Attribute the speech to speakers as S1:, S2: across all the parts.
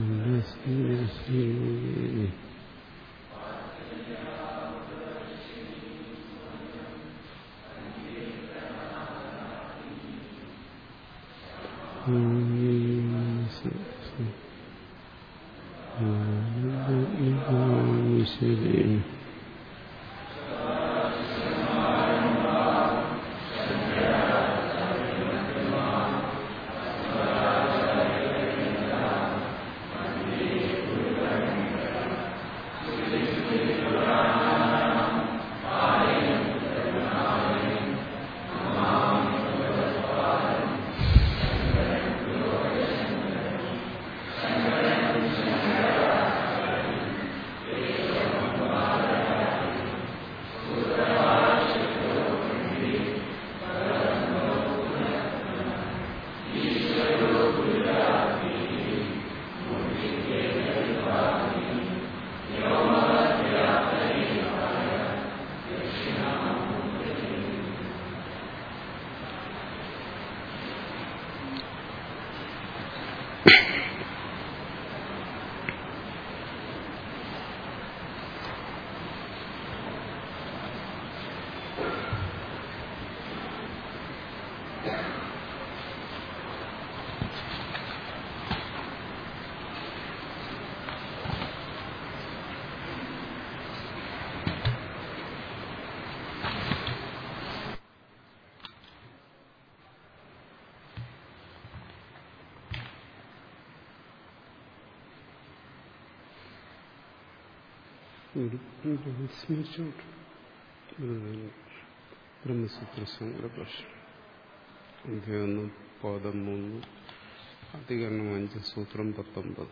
S1: ശരി സ്മരിച്ചോട്ട് ബ്രഹ്മസൂത്ര സംഗ്രഭാഷ അധ്യായം പാദം മൂന്ന് അധികരണം അഞ്ച് സൂത്രം പത്തൊമ്പത്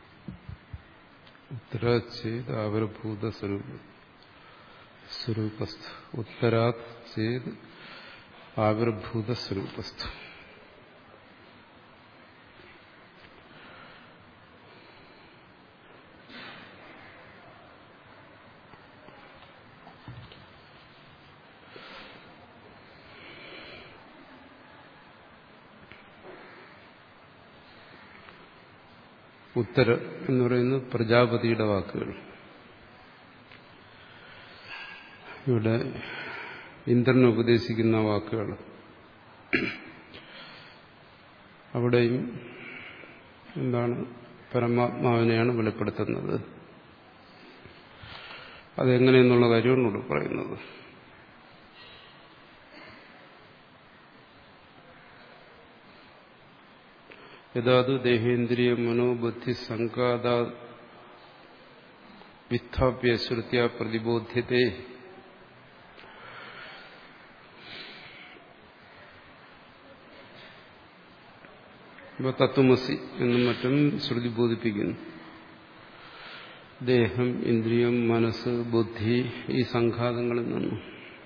S1: ഉത്തരാച്ചേത് ആവിർഭൂത സ്വരൂപ സ്വരൂപസ്ഥ ഉത്തരാത് ചേത് ആവിർഭൂത സ്വരൂപസ്ഥ ഉത്തര എന്ന് പറയുന്നത് പ്രജാപതിയുടെ വാക്കുകൾ ഇവിടെ ഇന്ദ്രനെ ഉപദേശിക്കുന്ന വാക്കുകൾ അവിടെയും എന്താണ് പരമാത്മാവിനെയാണ് വെളിപ്പെടുത്തുന്നത് അതെങ്ങനെയെന്നുള്ള കാര്യമാണ് ഇവിടെ പറയുന്നത് യഥാതു ദേഹേന്ദ്രിയ മനോബുദ്ധി സംഘാത വിത്ഥാപ്യശ്രുത്യ പ്രതിബോധ്യത്തെ ഇപ്പൊ തത്വമസി എന്നും മറ്റും ശ്രുതി ബോധിപ്പിക്കുന്നു ദേഹം ഇന്ദ്രിയം മനസ്സ് ബുദ്ധി ഈ സംഘാതങ്ങളിൽ നിന്നും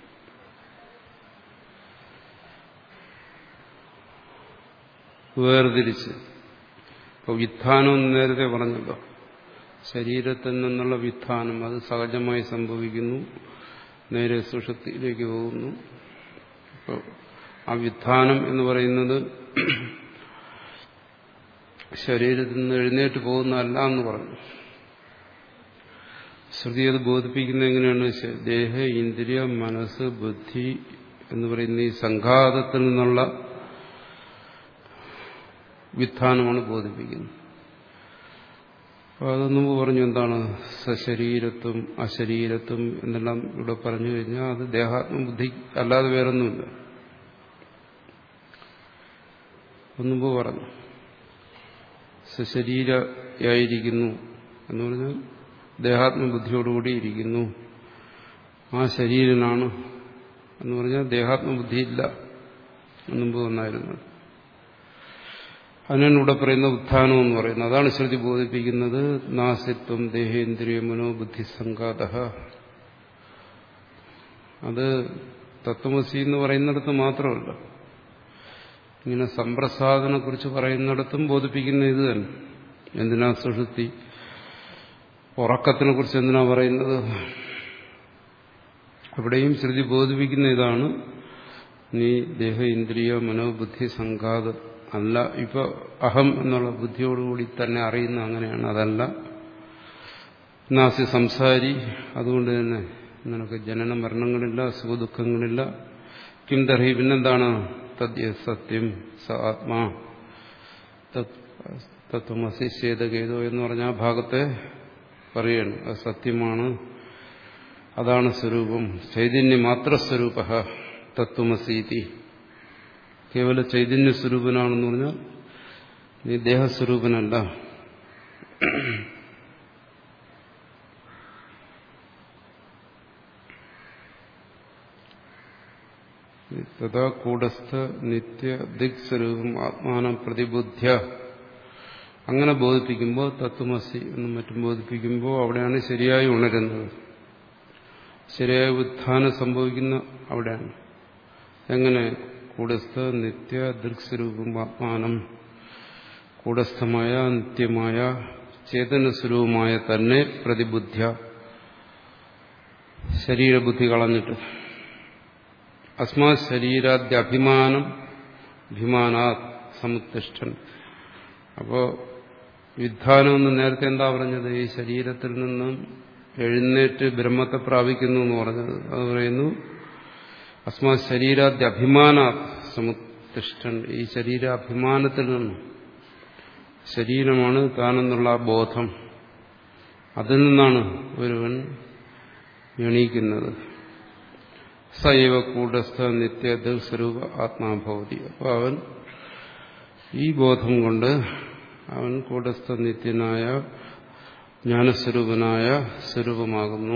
S1: വേർതിരിച്ച് ഇപ്പോൾ വിധാനം നേരത്തെ പറഞ്ഞല്ലോ ശരീരത്തിൽ നിന്നുള്ള വിധാനം അത് സഹജമായി സംഭവിക്കുന്നു നേരെ സുഷത്തിയിലേക്ക് പോകുന്നു അപ്പോൾ ആ വിധാനം എന്ന് പറയുന്നത് ശരീരത്തിൽ നിന്ന് എഴുന്നേറ്റ് പോകുന്നതല്ല എന്ന് പറഞ്ഞു ശ്രുതി അത് ബോധിപ്പിക്കുന്നത് എങ്ങനെയാണ് ദേഹ ഇന്ദ്രിയ മനസ്സ് ബുദ്ധി എന്ന് പറയുന്ന ഈ സംഘാതത്തിൽ നിന്നുള്ള വിധാനമാണ് ബോധിപ്പിക്കുന്നത് അപ്പോൾ അത് മുമ്പ് പറഞ്ഞു എന്താണ് സശരീരത്വം അശരീരത്വം എന്നെല്ലാം ഇവിടെ പറഞ്ഞു കഴിഞ്ഞാൽ അത് ദേഹാത്മബുദ്ധി അല്ലാതെ വേറൊന്നുമില്ല മുമ്പ് പറഞ്ഞു സശരീരയായിരിക്കുന്നു എന്ന് പറഞ്ഞാൽ ദേഹാത്മബുദ്ധിയോടുകൂടി ഇരിക്കുന്നു ആ ശരീരനാണ് എന്ന് പറഞ്ഞാൽ ദേഹാത്മബുദ്ധിയില്ല മുമ്പ് വന്നായിരുന്നു അതിനാണ് ഇവിടെ പറയുന്ന ഉത്ഥാനം എന്ന് പറയുന്നത് അതാണ് ശ്രുതി ബോധിപ്പിക്കുന്നത് നാസിത്വം ദേഹേന്ദ്രിയ മനോബുദ്ധി സംഘാത അത് തത്വമസി എന്ന് പറയുന്നിടത്ത് മാത്രമല്ല ഇങ്ങനെ സമ്പ്രസാദനെ കുറിച്ച് പറയുന്നിടത്തും ബോധിപ്പിക്കുന്ന ഇത് തന്നെ എന്തിനാ സുഷുതി ഉറക്കത്തിനെ കുറിച്ച് എന്തിനാ പറയുന്നത് അവിടെയും ശ്രുതി ബോധിപ്പിക്കുന്ന ഇതാണ് നീ ദേഹ ഇന്ദ്രിയ മനോബുദ്ധി സംഘാത അല്ല ഇപ്പൊ അഹം എന്നുള്ള ബുദ്ധിയോടുകൂടി തന്നെ അറിയുന്ന അങ്ങനെയാണ് അതല്ല നാസി സംസാരി അതുകൊണ്ട് തന്നെ നിനക്ക് ജനന മരണങ്ങളില്ല സുഖദുഃഖങ്ങളില്ല കിം തർഹി പിന്നെന്താണ് തദ്യ സത്യം സ ആത്മാ തത്വമസി ശ്വേതഗേതോ എന്ന് പറഞ്ഞ ആ ഭാഗത്തെ പറയാണ് അത് സത്യമാണ് അതാണ് സ്വരൂപം ചൈതന്യ മാത്ര സ്വരൂപ തത്വമസീതി കേവല ചൈതന്യ സ്വരൂപനാണെന്ന് പറഞ്ഞാൽ നീ ദേഹസ്വരൂപനല്ല തഥാ കൂടസ്ഥ നിത്യ ദിക് സ്വരൂപം ആത്മാനം പ്രതിബുദ്ധ്യ അങ്ങനെ ബോധിപ്പിക്കുമ്പോൾ തത്വമസി എന്നും മറ്റും ബോധിപ്പിക്കുമ്പോൾ അവിടെയാണ് ശരിയായി ഉണരുന്നത് ശരിയായ ഉത്ഥാനം സംഭവിക്കുന്ന അവിടെയാണ് എങ്ങനെ കൂടസ്ഥ നിത്യ ദൃക്സ്വരൂപം ആത്മാനം കൂടസ്ഥമായ നിത്യമായ ചേതനസ്വരൂപമായ തന്നെ പ്രതിബുദ്ധ്യ ശരീരബുദ്ധി കളഞ്ഞിട്ട് അസ്മാ ശരീരാദ്യഭിമാനം അഭിമാനാ സമുത്തിഷ്ഠൻ അപ്പോ വിധാനം എന്ന് നേരത്തെ എന്താ പറഞ്ഞത് ഈ ശരീരത്തിൽ നിന്നും എഴുന്നേറ്റ് ബ്രഹ്മത്തെ പ്രാപിക്കുന്നു എന്ന് പറഞ്ഞത് അത് പറയുന്നു അസ്മാ ശരീരാദ്യ അഭിമാന സമുത്തിഷ്ഠൻ ഈ ശരീരാഭിമാനത്തിൽ നിന്നും ശരീരമാണ് താനെന്നുള്ള ബോധം അതിൽ നിന്നാണ് ഒരുവൻ എണീക്കുന്നത് സൈവ കൂടസ്ഥ നിത്യ സ്വരൂപ ആത്മാഭവതി അപ്പോൾ അവൻ ഈ ബോധം കൊണ്ട് അവൻ കൂടസ്ഥ നിത്യനായ ജ്ഞാനസ്വരൂപനായ സ്വരൂപമാകുന്നു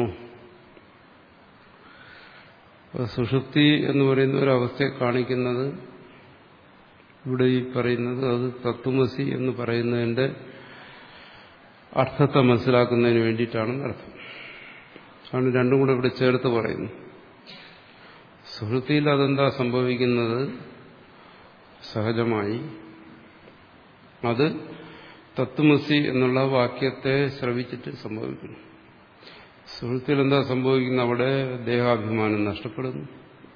S1: സുഷുപ്തി എന്ന് പറയുന്ന ഒരവസ്ഥയെ കാണിക്കുന്നത് ഇവിടെ ഈ പറയുന്നത് അത് തത്വമസി എന്ന് പറയുന്നതിന്റെ അർത്ഥത്തെ മനസ്സിലാക്കുന്നതിന് വേണ്ടിയിട്ടാണെന്ന് അർത്ഥം ആണ് രണ്ടും കൂടെ ഇവിടെ ചേർത്ത് പറയുന്നു സുഹൃത്തിയിൽ അതെന്താ സംഭവിക്കുന്നത് സഹജമായി അത് തത്വമസി എന്നുള്ള വാക്യത്തെ ശ്രവിച്ചിട്ട് സംഭവിക്കുന്നു സുഹൃത്തിൽ എന്താ സംഭവിക്കുന്നത് അവിടെ ദേഹാഭിമാനം നഷ്ടപ്പെടുന്നു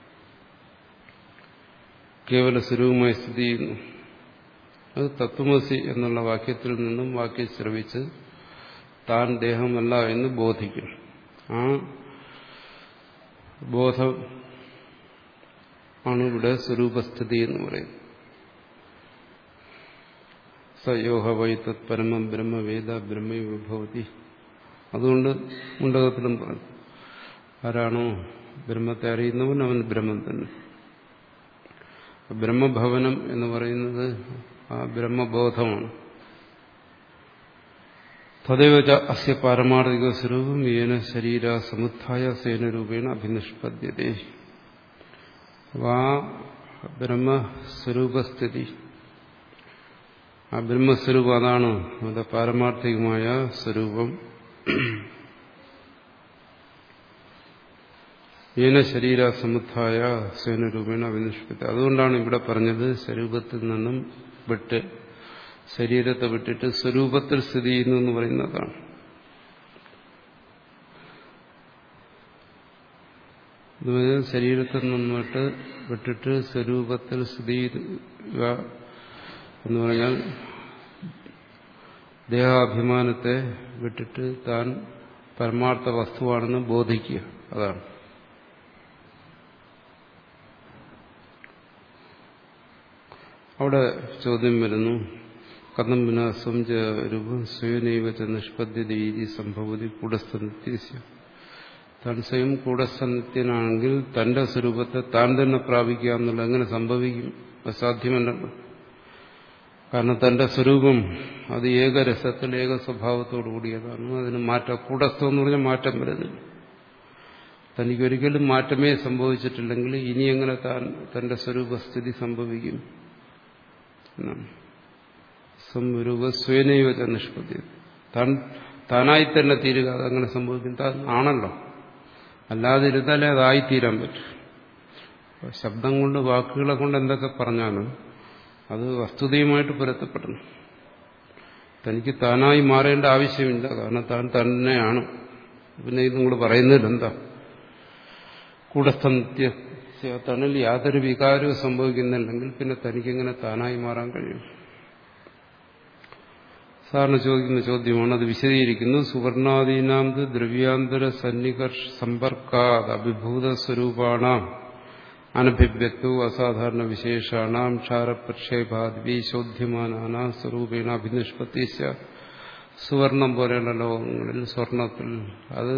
S1: കേവല സ്വരൂപമായി സ്ഥിതി ചെയ്യുന്നു അത് തത്വമസി എന്നുള്ള വാക്യത്തിൽ നിന്നും വാക്യം ശ്രവിച്ച് താൻ ദേഹമല്ല എന്ന് ബോധിക്കും ആ ബോധം ആണ് ഇവിടെ സ്വരൂപസ്ഥിതി എന്ന് പറയുന്നത് സയോഹ വൈ തത് പരമം ബ്രഹ്മവേദ ബ്രഹ്മവിഭവതി അതുകൊണ്ട് മുണ്ടകത്തിലും പറഞ്ഞു ആരാണോ ബ്രഹ്മത്തെ അറിയുന്നവൻ അവൻ ബ്രഹ്മം തന്നെ ബ്രഹ്മഭവനം എന്ന് പറയുന്നത് ആ ബ്രഹ്മബോധമാണ് തദൈവ അസ്യ പാരമാർത്ഥിക സ്വരൂപം ഏന ശരീര സമുത്ഥായ സേനരൂപേണ അഭിനിഷ്പദ്യത ആ ബ്രഹ്മസ്വരൂപസ്ഥിതി ആ ബ്രഹ്മസ്വരൂപം അതാണ് അത് പാരമാർത്ഥികമായ സ്വരൂപം ഏന ശരീര സമുദ്ധായ സ്വയനരൂപേണ അവിനിഷ്പത്തി അതുകൊണ്ടാണ് ഇവിടെ പറഞ്ഞത് സ്വരൂപത്തിൽ നിന്നും വിട്ട് ശരീരത്തെ വിട്ടിട്ട് സ്വരൂപത്തിൽ സ്ഥിതി ചെയ്യുന്നു എന്ന് പറയുന്നതാണ് ശരീരത്തിൽ നിന്നിട്ട് വിട്ടിട്ട് സ്വരൂപത്തിൽ സ്ഥിതി ചെയ്യുക എന്ന് പറഞ്ഞാൽ ദേഹാഭിമാനത്തെ വിട്ടിട്ട് താൻ പരമാർത്ഥ വസ്തുവാണെന്ന് ബോധിക്കുക അതാണ് അവിടെ ചോദ്യം വരുന്നു കഥം വിന സ്വംജ രൂപം സ്വയനൈവ നിഷ്പദ്ധ്യത സംഭവതി കൂടസ്ഥ നിത്യസ്യ താൻ സ്വയം കൂടസ്ഥ നിത്യനാണെങ്കിൽ തന്റെ സ്വരൂപത്തെ താൻ തന്നെ പ്രാപിക്കുക എന്നുള്ള എങ്ങനെ സംഭവിക്കും അസാധ്യമല്ലല്ലോ കാരണം തന്റെ സ്വരൂപം അത് ഏകരസത്തിൽ ഏക സ്വഭാവത്തോടു കൂടിയതാണ് അതിന് മാറ്റം കൂടസ്ഥം എന്ന് പറഞ്ഞാൽ മാറ്റം വരുന്നില്ല തനിക്കൊരിക്കലും മാറ്റമേ സംഭവിച്ചിട്ടില്ലെങ്കിൽ ഇനി എങ്ങനെ താൻ തന്റെ സ്വരൂപസ്ഥിതി സംഭവിക്കും എന്നാണ് സ്വരൂപ സ്വയനൈവ നിഷ്പത്തി താൻ താനായി തന്നെ തീരുക അതങ്ങനെ സംഭവിക്കും താൻ ആണല്ലോ അല്ലാതെ ഇരുന്നാലേ അതായിത്തീരാൻ പറ്റും ശബ്ദം കൊണ്ട് വാക്കുകളെ കൊണ്ട് എന്തൊക്കെ പറഞ്ഞാലും അത് വസ്തുതയുമായിട്ട് പൊരുത്തപ്പെടണം തനിക്ക് താനായി മാറേണ്ട ആവശ്യമില്ല കാരണം താൻ തന്നെയാണ് പിന്നെ ഇത് നിങ്ങൾ പറയുന്നതിൽ എന്താ കൂടസ്ഥ നിത്യ തന്നിൽ യാതൊരു വികാരവും സംഭവിക്കുന്നില്ലെങ്കിൽ പിന്നെ തനിക്കെങ്ങനെ താനായി മാറാൻ കഴിയും സാറിന് ചോദിക്കുന്ന ചോദ്യമാണ് അത് വിശദീകരിക്കുന്നു സുവർണാദീനാന്ത് ദ്രവ്യാന്തര സന്നികർഷ സമ്പർക്കാത് അഭിഭൂത സ്വരൂപാണാം അനഭിവ്യക്തോ അസാധാരണ വിശേഷാണാം ക്ഷാരപ്രക്ഷേപാദ്വി ചോദ്യമാനാന സ്വരൂപേണ അഭിനിഷ്പത്തി സുവർണം പോലെയുള്ള ലോകങ്ങളിൽ സ്വർണത്തിൽ അത്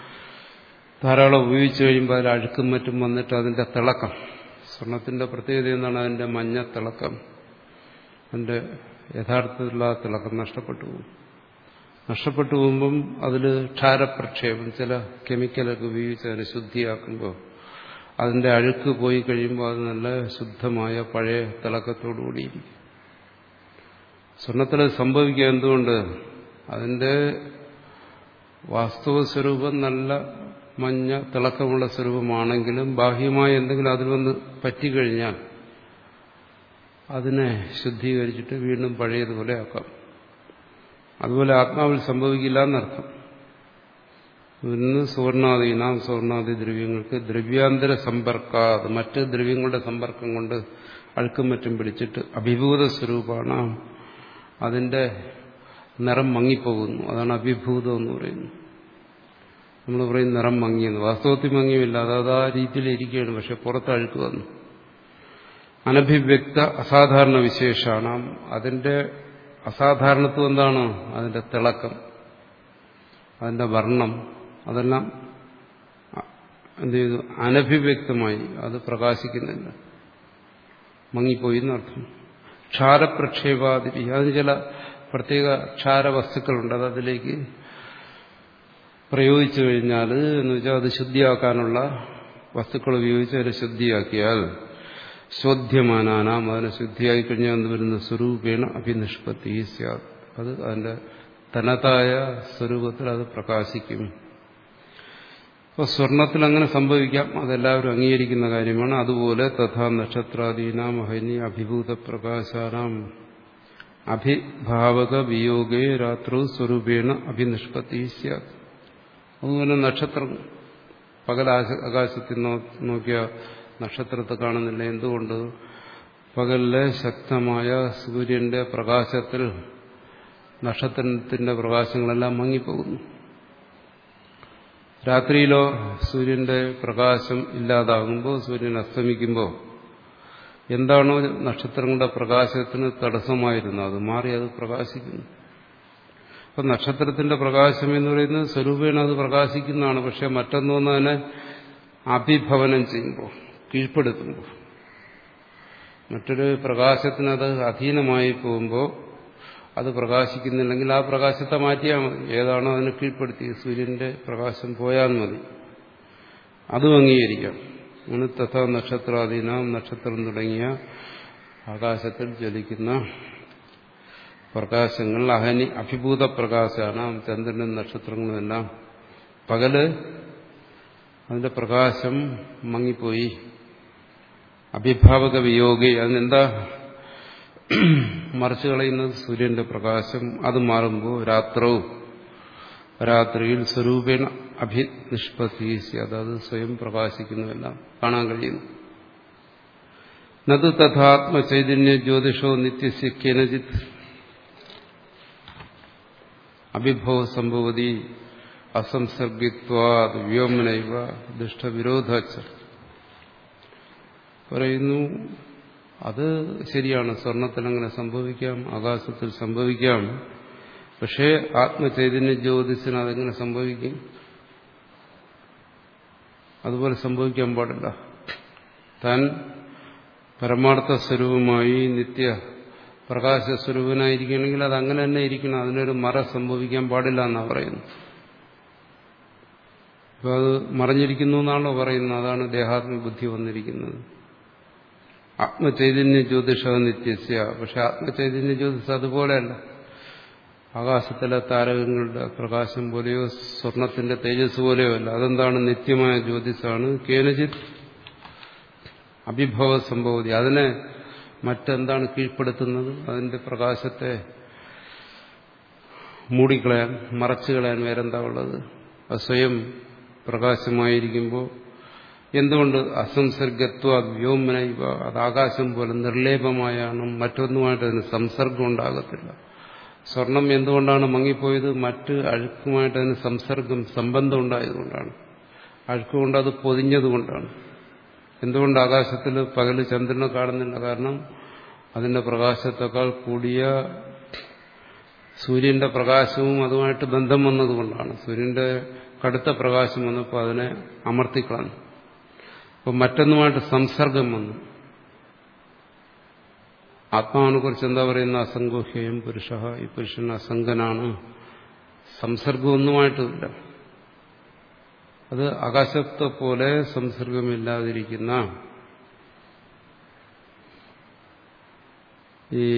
S1: ധാരാളം ഉപയോഗിച്ചു കഴിയുമ്പോൾ അതിൽ അഴുക്കും മറ്റും വന്നിട്ട് അതിന്റെ തിളക്കം സ്വർണത്തിന്റെ പ്രത്യേകത എന്താണ് അതിന്റെ മഞ്ഞ തിളക്കം അതിന്റെ യഥാർത്ഥത്തിലുള്ള തിളക്കം നഷ്ടപ്പെട്ടു പോകും നഷ്ടപ്പെട്ടു പോകുമ്പം അതിൽ ക്ഷാരപ്രക്ഷേപം ചില കെമിക്കലൊക്കെ ഉപയോഗിച്ച് അതിനെ ശുദ്ധിയാക്കുമ്പോൾ അതിന്റെ അഴുക്ക് പോയി കഴിയുമ്പോൾ അത് നല്ല ശുദ്ധമായ പഴയ തിളക്കത്തോടുകൂടിയിരിക്കും സ്വർണത്തിൽ സംഭവിക്കുക എന്തുകൊണ്ട് അതിന്റെ വാസ്തവ സ്വരൂപം നല്ല മഞ്ഞ തിളക്കമുള്ള സ്വരൂപമാണെങ്കിലും ബാഹ്യമായ എന്തെങ്കിലും അതിൽ വന്ന് പറ്റിക്കഴിഞ്ഞാൽ അതിനെ ശുദ്ധീകരിച്ചിട്ട് വീണ്ടും പഴയതുപോലെ ആക്കാം അതുപോലെ ആത്മാവിൽ സംഭവിക്കില്ല എന്നർത്ഥം ഇന്ന് സുവർണാദീനാം സുവർണാദി ദ്രവ്യങ്ങൾക്ക് ദ്രവ്യാന്തര സമ്പർക്കാത് മറ്റ് ദ്രവ്യങ്ങളുടെ സമ്പർക്കം കൊണ്ട് അഴുക്കും മറ്റും പിടിച്ചിട്ട് അഭിഭൂത സ്വരൂപമാണ് അതിന്റെ നിറം മങ്ങിപ്പോകുന്നു അതാണ് അഭിഭൂതം എന്ന് പറയുന്നത് നമ്മൾ പറയും നിറം മങ്ങിയെന്ന് വാസ്തവത്തിൽ മങ്ങിയുമില്ല അത് ആ രീതിയിൽ ഇരിക്കുകയാണ് പക്ഷെ പുറത്ത് അഴുക്ക് വന്നു അനഭിവ്യക്ത അസാധാരണ വിശേഷമാണ് അതിന്റെ അസാധാരണത്വം എന്താണ് അതിന്റെ തിളക്കം അതിന്റെ വർണ്ണം അതെല്ലാം എന്ത് ചെയ്തു അനഭിവ്യക്തമായി അത് പ്രകാശിക്കുന്നില്ല മങ്ങിപ്പോയി എന്നർത്ഥം ക്ഷാരപ്രക്ഷേപാതി അതിന് ചില പ്രത്യേക ക്ഷാരവസ്തുക്കളുണ്ട് അത് അതിലേക്ക് പ്രയോഗിച്ചു കഴിഞ്ഞാൽ എന്ന് വെച്ചാൽ അത് ശുദ്ധിയാക്കാനുള്ള വസ്തുക്കൾ ഉപയോഗിച്ച് അതിനെ ശുദ്ധിയാക്കിയാൽ ശോധ്യമാനാനാം അതിനെ ശുദ്ധിയായി കഴിഞ്ഞാൽ എന്ത് വരുന്ന സ്വരൂപേണ അഭിനിഷ്പത്തി അത് അതിന്റെ തനതായ സ്വരൂപത്തിൽ അത് പ്രകാശിക്കും അപ്പോൾ സ്വർണത്തിൽ അങ്ങനെ സംഭവിക്കാം അതെല്ലാവരും അംഗീകരിക്കുന്ന കാര്യമാണ് അതുപോലെ തഥാ നക്ഷത്രാദീനാം ഹൈനി അഭിഭൂത പ്രകാശാനാം അഭിഭാവക വിയോഗേ രാത്രു സ്വരൂപേണ അഭിനിഷ്പത്തി സ്യാത് അതുപോലെ നക്ഷത്രം പകൽ ആകാശത്തിൽ നോക്കിയ നക്ഷത്രത്തെ കാണുന്നില്ല എന്തുകൊണ്ട് പകലിലെ ശക്തമായ സൂര്യന്റെ പ്രകാശത്തിൽ നക്ഷത്രത്തിന്റെ പ്രകാശങ്ങളെല്ലാം മങ്ങിപ്പോകുന്നു രാത്രിയിലോ സൂര്യന്റെ പ്രകാശം ഇല്ലാതാകുമ്പോൾ സൂര്യൻ അസ്തമിക്കുമ്പോൾ എന്താണോ നക്ഷത്രങ്ങളുടെ പ്രകാശത്തിന് തടസ്സമായിരുന്നു അത് മാറി അത് പ്രകാശിക്കുന്നു അപ്പൊ നക്ഷത്രത്തിന്റെ പ്രകാശം എന്ന് പറയുന്നത് സ്വരൂപേണ അത് പ്രകാശിക്കുന്നതാണ് പക്ഷെ മറ്റൊന്നൊന്ന് അതിനെ അഭിഭവനം ചെയ്യുമ്പോൾ കീഴ്പ്പെടുത്തുമ്പോൾ മറ്റൊരു പ്രകാശത്തിനത് അധീനമായി പോകുമ്പോൾ അത് പ്രകാശിക്കുന്നില്ലെങ്കിൽ ആ പ്രകാശത്തെ മാറ്റിയാൽ മതി ഏതാണോ അതിനെ കീഴ്പ്പെടുത്തി സൂര്യന്റെ പ്രകാശം പോയാൽ മതി അതും അംഗീകരിക്കാം അങ്ങനെ തഥാ നക്ഷത്രാധീനം നക്ഷത്രം തുടങ്ങിയ ആകാശത്തിൽ ജ്വലിക്കുന്ന പ്രകാശങ്ങൾ അഹനി അഭിഭൂത പ്രകാശമാണ് ചന്ദ്രനും നക്ഷത്രങ്ങളും എല്ലാം പകല് അതിന്റെ പ്രകാശം മങ്ങിപ്പോയി അഭിഭാവക വിയോഗി അതിനെന്താ മറിച്ചു കളയുന്നത് സൂര്യന്റെ പ്രകാശം അത് മാറുമ്പോൾ രാത്രവും രാത്രിയിൽ സ്വരൂപേണ അഭിനിഷ്പത്തി അതായത് സ്വയം പ്രകാശിക്കുന്നുവെല്ലാം കാണാൻ കഴിയുന്നു നത് തഥാത്മചൈതന്യ ജ്യോതിഷോ നിത്യസ്യ കേനജിത് അഭിഭവ സംഭവതി അസംസർഗിത്വാത് വ്യോമനൈവ ദുഷ്ടവിരോധ പറയുന്നു അത് ശരിയാണ് സ്വർണത്തിൽ അങ്ങനെ സംഭവിക്കാം ആകാശത്തിൽ സംഭവിക്കാം പക്ഷേ ആത്മചൈതന്യ ജ്യോതിസിന് അതെങ്ങനെ സംഭവിക്കും അതുപോലെ സംഭവിക്കാൻ പാടില്ല താൻ പരമാർത്ഥ സ്വരൂപമായി നിത്യ പ്രകാശസ്വരൂപനായിരിക്കണമെങ്കിൽ അത് അങ്ങനെ തന്നെ ഇരിക്കണം അതിനൊരു മറ സംഭവിക്കാൻ പാടില്ല എന്നാണ് പറയുന്നത് അപ്പോൾ അത് മറഞ്ഞിരിക്കുന്നു എന്നാണല്ലോ പറയുന്നത് അതാണ് ദേഹാത്മബുദ്ധി വന്നിരിക്കുന്നത് ആത്മചൈതന്യ ജ്യോതിഷ നിത്യസ്യ പക്ഷെ ആത്മചൈതന്യ ജ്യോതിഷ അതുപോലെയല്ല ആകാശത്തിലെ താരകങ്ങളുടെ പ്രകാശം പോലെയോ സ്വർണത്തിന്റെ തേജസ് പോലെയോ അല്ല അതെന്താണ് നിത്യമായ ജ്യോതിഷാണ് കേനജിത് അഭിഭവ സംഭവതി അതിനെ മറ്റെന്താണ് കീഴ്പ്പെടുത്തുന്നത് അതിന്റെ പ്രകാശത്തെ മൂടിക്കളയാൻ മറച്ചു കളയാൻ വേറെന്താ ഉള്ളത് അത് സ്വയം പ്രകാശമായിരിക്കുമ്പോൾ എന്തുകൊണ്ട് അസംസർഗത്വ വ്യോമനൈവ അത് ആകാശം പോലെ നിർലേപമായാണ് മറ്റൊന്നുമായിട്ട് അതിന് സംസർഗം ഉണ്ടാകത്തില്ല സ്വർണം എന്തുകൊണ്ടാണ് മങ്ങിപ്പോയത് മറ്റ് അഴുക്കുമായിട്ട് അതിന് സംസർഗം സംബന്ധം ഉണ്ടായതുകൊണ്ടാണ് അഴുക്കുകൊണ്ട് അത് പൊതിഞ്ഞതുകൊണ്ടാണ് എന്തുകൊണ്ട് ആകാശത്തിൽ പകല് ചന്ദ്രനെ കാണുന്നില്ല കാരണം അതിന്റെ പ്രകാശത്തെക്കാൾ കൂടിയ സൂര്യന്റെ പ്രകാശവും അതുമായിട്ട് ബന്ധം വന്നതുകൊണ്ടാണ് സൂര്യന്റെ കടുത്ത പ്രകാശം വന്നപ്പോൾ അതിനെ അമർത്തിക്കളഞ്ഞു അപ്പോൾ മറ്റൊന്നുമായിട്ട് സംസർഗം വന്നു ആത്മാവിനെ കുറിച്ച് എന്താ പറയുന്ന അസംഗോഹ്യം പുരുഷ ഈ പുരുഷൻ അസംഗനാണ് സംസർഗമൊന്നുമായിട്ടുമില്ല അത് ആകാശത്തെ പോലെ സംസർഗമില്ലാതിരിക്കുന്ന ഈ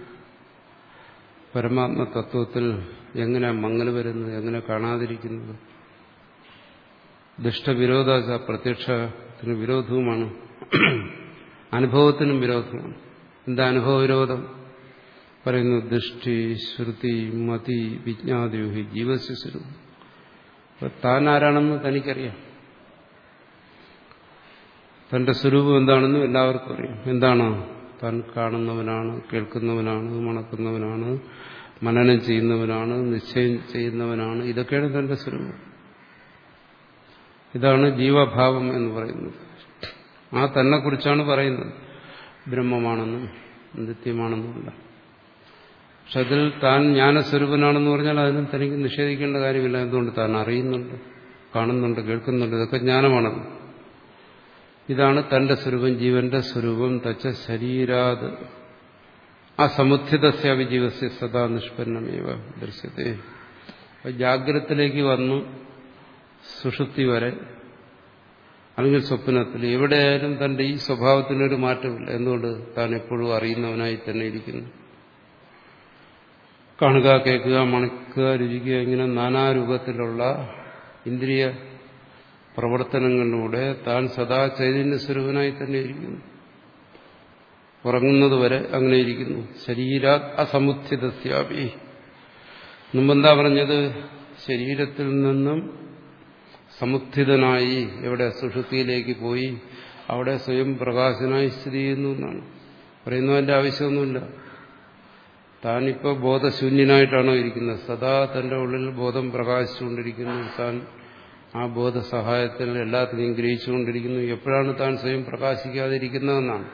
S1: പരമാത്മ തത്വത്തിൽ എങ്ങനെ മങ്ങൽ വരുന്നത് എങ്ങനെ കാണാതിരിക്കുന്നത് ദുഷ്ടവിരോധ പ്രത്യക്ഷത്തിന് വിരോധവുമാണ് അനുഭവത്തിനും വിരോധമാണ് എന്താ അനുഭവ വിരോധം പറയുന്നു ദൃഷ്ടി ശ്രുതി മതി വിജ്ഞാദ്യൂഹി ജീവസ്വസ്വരൂപം അപ്പൊ താൻ ആരാണെന്ന് തനിക്കറിയാം തന്റെ സ്വരൂപം എന്താണെന്നും എല്ലാവർക്കും അറിയാം എന്താണ് താൻ കാണുന്നവനാണ് കേൾക്കുന്നവനാണ് മണക്കുന്നവനാണ് മനനം ചെയ്യുന്നവനാണ് നിശ്ചയം ചെയ്യുന്നവനാണ് ഇതൊക്കെയാണ് തന്റെ സ്വരൂപം ഇതാണ് ജീവഭാവം എന്ന് പറയുന്നത് ആ തന്നെ കുറിച്ചാണ് പറയുന്നത് ബ്രഹ്മമാണെന്നും നിത്യമാണെന്നുമല്ല പക്ഷെ അതിൽ താൻ ജ്ഞാനസ്വരൂപനാണെന്ന് പറഞ്ഞാൽ അതിനും തനിക്ക് നിഷേധിക്കേണ്ട കാര്യമില്ല എന്തുകൊണ്ട് താൻ അറിയുന്നുണ്ട് കാണുന്നുണ്ട് കേൾക്കുന്നുണ്ട് ഇതൊക്കെ ജ്ഞാനമാണല്ലോ ഇതാണ് തന്റെ സ്വരൂപം ജീവന്റെ സ്വരൂപം തച്ച ശരീരാത് ആ സമുദ്ധിതസ്യാവി ജീവസ്യ സദാ നിഷ്പന്നമേവ ദൃശ്യത്തെ ജാഗ്രതത്തിലേക്ക് വന്നു സുഷുപ്തി വരെ അല്ലെങ്കിൽ സ്വപ്നത്തിൽ എവിടെയായാലും തന്റെ ഈ സ്വഭാവത്തിനൊരു മാറ്റമില്ല എന്തുകൊണ്ട് താൻ എപ്പോഴും അറിയുന്നവനായി തന്നെ ഇരിക്കുന്നു കാണുക കേൾക്കുക മണക്കുക രുചിക്കുക ഇങ്ങനെ നാനാരൂപത്തിലുള്ള ഇന്ദ്രിയ പ്രവർത്തനങ്ങളിലൂടെ താൻ സദാ ചൈതന്യ സ്വരൂപനായി തന്നെ ഇരിക്കുന്നു ഉറങ്ങുന്നതുവരെ അങ്ങനെ ഇരിക്കുന്നു ശരീരാ അസമുദ്ധിതസ്യാപി മുമ്പെന്താ പറഞ്ഞത് ശരീരത്തിൽ നിന്നും സമുദ്ധിതനായി എവിടെ സുഷുതിയിലേക്ക് പോയി അവിടെ സ്വയം പ്രകാശനായി സ്ഥിതി ചെയ്യുന്നു എന്നാണ് പറയുന്നതിന്റെ ആവശ്യമൊന്നുമില്ല താനിപ്പോൾ ബോധശൂന്യനായിട്ടാണോ ഇരിക്കുന്നത് സദാ തന്റെ ഉള്ളിൽ ബോധം പ്രകാശിച്ചുകൊണ്ടിരിക്കുന്നു താൻ ആ ബോധസഹായത്തിൽ എല്ലാത്തിനെയും ഗ്രഹിച്ചുകൊണ്ടിരിക്കുന്നു എപ്പോഴാണ് താൻ സ്വയം പ്രകാശിക്കാതിരിക്കുന്നതെന്നാണ്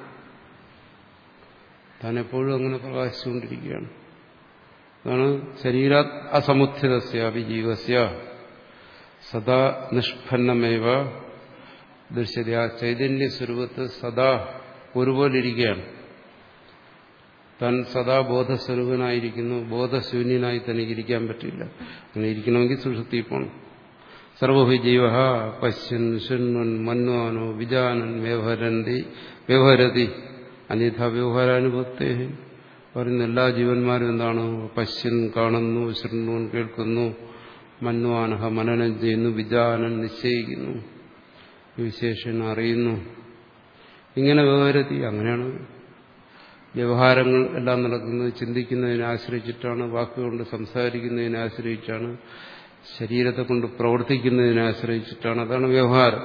S1: താൻ എപ്പോഴും അങ്ങനെ പ്രകാശിച്ചുകൊണ്ടിരിക്കുകയാണ് അതാണ് ശരീരാ അസമുദ്ധിതസ്യ അഭിജീവസ്യ സദാ നിഷ്പന്നമേവ ദൃശ്യത ആ ചൈതന്യ സ്വരൂപത്ത് സദാ ഒരുപോലെ ഇരിക്കുകയാണ് താൻ സദാ ബോധസ്വരൂപനായിരിക്കുന്നു ബോധശൂന്യനായി തനിക്ക് ഇരിക്കാൻ പറ്റില്ല അങ്ങനെ ഇരിക്കണമെങ്കിൽ സുഷുപ്തി പോകണം സർവഹി ജീവ പശ്യൻ ശൃണ്വൻ മന്വാനോ വിജാനൻ വ്യവഹരന്തി വ്യവഹരതി അന്യഥ വ്യവഹാരാനുഭവത്തെ പറയുന്ന എല്ലാ ജീവന്മാരും എന്താണ് പശ്യൻ കാണുന്നു ശൃണ്വൻ കേൾക്കുന്നു മന്വാനഹ മനനം ചെയ്യുന്നു വിജാനൻ നിശ്ചയിക്കുന്നു വിശേഷൻ അറിയുന്നു ഇങ്ങനെ വ്യവഹരത്തി അങ്ങനെയാണ് വ്യവഹാരങ്ങൾ എല്ലാം നടക്കുന്നത് ചിന്തിക്കുന്നതിനെ ആശ്രയിച്ചിട്ടാണ് വാക്കുകൊണ്ട് സംസാരിക്കുന്നതിനെ ആശ്രയിച്ചാണ് ശരീരത്തെ കൊണ്ട് പ്രവർത്തിക്കുന്നതിനെ ആശ്രയിച്ചിട്ടാണ് അതാണ് വ്യവഹാരം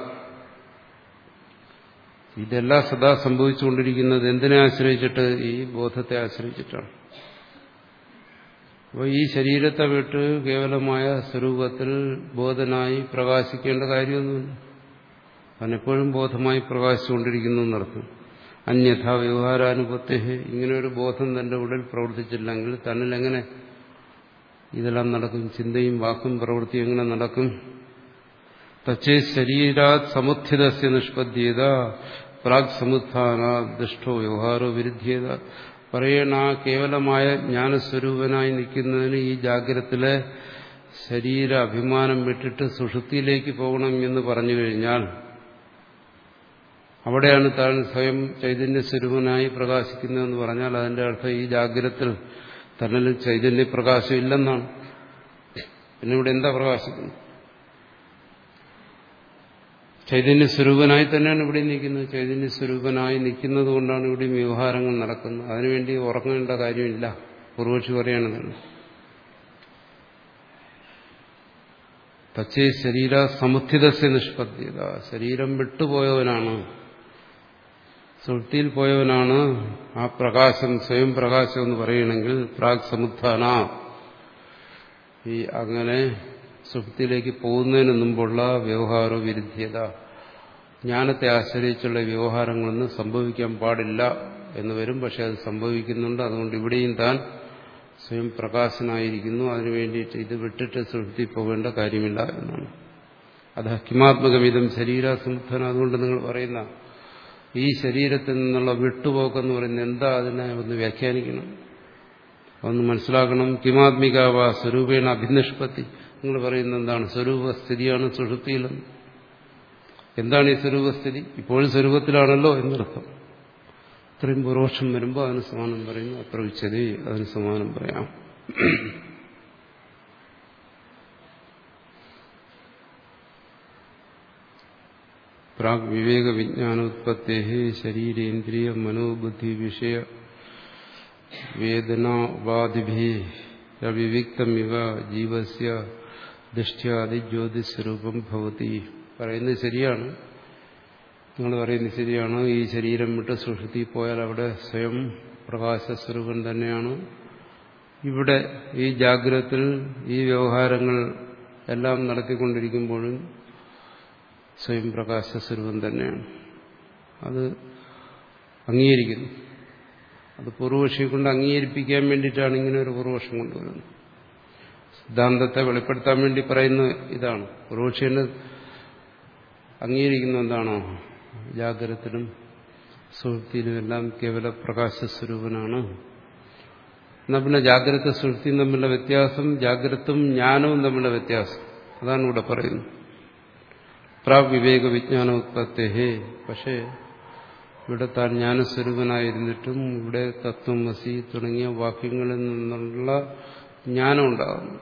S1: ഇതെല്ലാം സദാ സംഭവിച്ചുകൊണ്ടിരിക്കുന്നത് എന്തിനെ ആശ്രയിച്ചിട്ട് ഈ ബോധത്തെ ആശ്രയിച്ചിട്ടാണ് അപ്പോൾ ഈ ശരീരത്തെ വിട്ട് കേവലമായ സ്വരൂപത്തിൽ ബോധനായി പ്രകാശിക്കേണ്ട കാര്യമൊന്നുമില്ല അവനെപ്പോഴും ബോധമായി പ്രകാശിച്ചുകൊണ്ടിരിക്കുന്നു എന്നർത്ഥം അന്യഥാ വ്യവഹാരാനുപത്തെ ഇങ്ങനെ ഒരു ബോധം തന്റെ ഉള്ളിൽ പ്രവർത്തിച്ചില്ലെങ്കിൽ തന്നിൽ എങ്ങനെ ഇതെല്ലാം നടക്കും ചിന്തയും വാക്കും പ്രവൃത്തിയും എങ്ങനെ നടക്കും തച്ചേ ശരീരാത് സമുദ്ധിതസ്യ നിഷ്പദ്ധ്യത പ്രാഗ് സമുത്ഥാന ദുഷ്ടോ വ്യവഹാരോ വിരുദ്ധ്യത പറയണ ആ കേവലമായ ജ്ഞാനസ്വരൂപനായി നിൽക്കുന്നതിന് ഈ ജാഗ്രതത്തിലെ ശരീര അഭിമാനം വിട്ടിട്ട് സുഷുതിയിലേക്ക് പോകണം എന്ന് പറഞ്ഞു കഴിഞ്ഞാൽ അവിടെയാണ് താൻ സ്വയം ചൈതന്യ സ്വരൂപനായി പ്രകാശിക്കുന്നതെന്ന് പറഞ്ഞാൽ അതിന്റെ അർത്ഥം ഈ ജാഗ്രതത്തിൽ തന്നിൽ ചൈതന്യ പ്രകാശം ഇല്ലെന്നാണ് പിന്നെ ഇവിടെ എന്താ പ്രകാശിക്കുന്നത് ചൈതന്യ സ്വരൂപനായി തന്നെയാണ് ഇവിടെ നിൽക്കുന്നത് ചൈതന്യ സ്വരൂപനായി നിൽക്കുന്നത് കൊണ്ടാണ് ഇവിടെ വ്യവഹാരങ്ങൾ നടക്കുന്നത് അതിനുവേണ്ടി ഉറങ്ങേണ്ട കാര്യമില്ല പൂർവക്ഷി പറയുകയാണെന്നല്ല തച്ചേ ശരീര സമുദ്ധിതസ്യ നിഷ്പദ്ധ്യത ശരീരം വിട്ടുപോയവനാണ് സുഹൃത്തിയിൽ പോയവനാണ് ആ പ്രകാശം സ്വയം പ്രകാശം എന്ന് പറയണമെങ്കിൽ പ്രാഗ് സമുത്ഥാന ഈ അങ്ങനെ സുഹൃത്തിയിലേക്ക് പോകുന്നതിന് മുമ്പുള്ള വ്യവഹാര വിരുദ്ധ്യത ജ്ഞാനത്തെ ആശ്രയിച്ചുള്ള വ്യവഹാരങ്ങളൊന്നും സംഭവിക്കാൻ പാടില്ല എന്ന് വരും പക്ഷെ അത് സംഭവിക്കുന്നുണ്ട് അതുകൊണ്ട് ഇവിടെയും താൻ സ്വയം പ്രകാശനായിരിക്കുന്നു അതിനു വേണ്ടിയിട്ട് ഇത് വിട്ടിട്ട് സുഹൃത്തി പോകേണ്ട കാര്യമില്ല എന്നാണ് അത് കിമാത്മകമിതം ശരീരസമുദ്ധന അതുകൊണ്ട് നിങ്ങൾ പറയുന്ന ഈ ശരീരത്തിൽ നിന്നുള്ള വിട്ടുപോക്കെന്ന് പറയുന്നത് എന്താ അതിനെ ഒന്ന് വ്യാഖ്യാനിക്കണം ഒന്ന് മനസ്സിലാക്കണം കിമാത്മികാവ സ്വരൂപേണ അഭിനിഷ്പത്തി നിങ്ങൾ പറയുന്നത് എന്താണ് സ്വരൂപസ്ഥിതിയാണ് സുഷുപ്തിയിലെന്ന് എന്താണ് ഈ സ്വരൂപസ്ഥിതി ഇപ്പോഴും സ്വരൂപത്തിലാണല്ലോ എന്നർത്ഥം ഇത്രയും പുരോക്ഷം വരുമ്പോൾ അതിന് സമാനം പറയുന്നു അത്ര ഉച്ചതി അതിന് സമാനം പറയാം പ്രാഗ് വിവേക വിജ്ഞാനോത്പത്തേ ശരീരേന്ദ്രിയ മനോബുദ്ധി വിഷയ വേദന ഉപാധിഭി അവിവിക്തമിവ ജീവസ്യ ദൃഷ്ട്യാദി ജ്യോതിസ്വരൂപം ഭവതി പറയുന്നത് ശരിയാണ് നിങ്ങൾ പറയുന്നത് ശരിയാണ് ഈ ശരീരം വിട്ട് സുഷുതി പോയാൽ അവിടെ സ്വയം പ്രകാശസ്വരൂപം തന്നെയാണ് ഇവിടെ ഈ ജാഗ്രതത്തിൽ ഈ വ്യവഹാരങ്ങൾ എല്ലാം നടത്തിക്കൊണ്ടിരിക്കുമ്പോഴും സ്വയം പ്രകാശസ്വരൂപം തന്നെയാണ് അത് അംഗീകരിക്കുന്നു അത് പൂർവപക്ഷിയെ കൊണ്ട് അംഗീകരിപ്പിക്കാൻ വേണ്ടിയിട്ടാണ് ഇങ്ങനെ ഒരു പൂർവപക്ഷം കൊണ്ടുവരുന്നത് സിദ്ധാന്തത്തെ വെളിപ്പെടുത്താൻ വേണ്ടി പറയുന്ന ഇതാണ് പൂർവപക്ഷിയെ അംഗീകരിക്കുന്ന എന്താണോ ജാഗ്രതത്തിലും സുഹൃത്തിയിലും എല്ലാം കേവല പ്രകാശസ്വരൂപനാണ് എന്നാൽ പിന്നെ ജാഗ്രത സുഹൃത്തിയും തമ്മിലുള്ള വ്യത്യാസം ജാഗ്രതും ജ്ഞാനവും തമ്മിലുള്ള വ്യത്യാസം അതാണ് ഇവിടെ പറയുന്നത് പ്രാവിവേക വിജ്ഞാന ഉത്പത്തേ പക്ഷേ ഇവിടെ താൻ ജ്ഞാനസ്വരൂപനായിരുന്നിട്ടും ഇവിടെ തത്വമസി തുടങ്ങിയ വാക്യങ്ങളിൽ നിന്നുള്ള ജ്ഞാനം ഉണ്ടാകുന്നു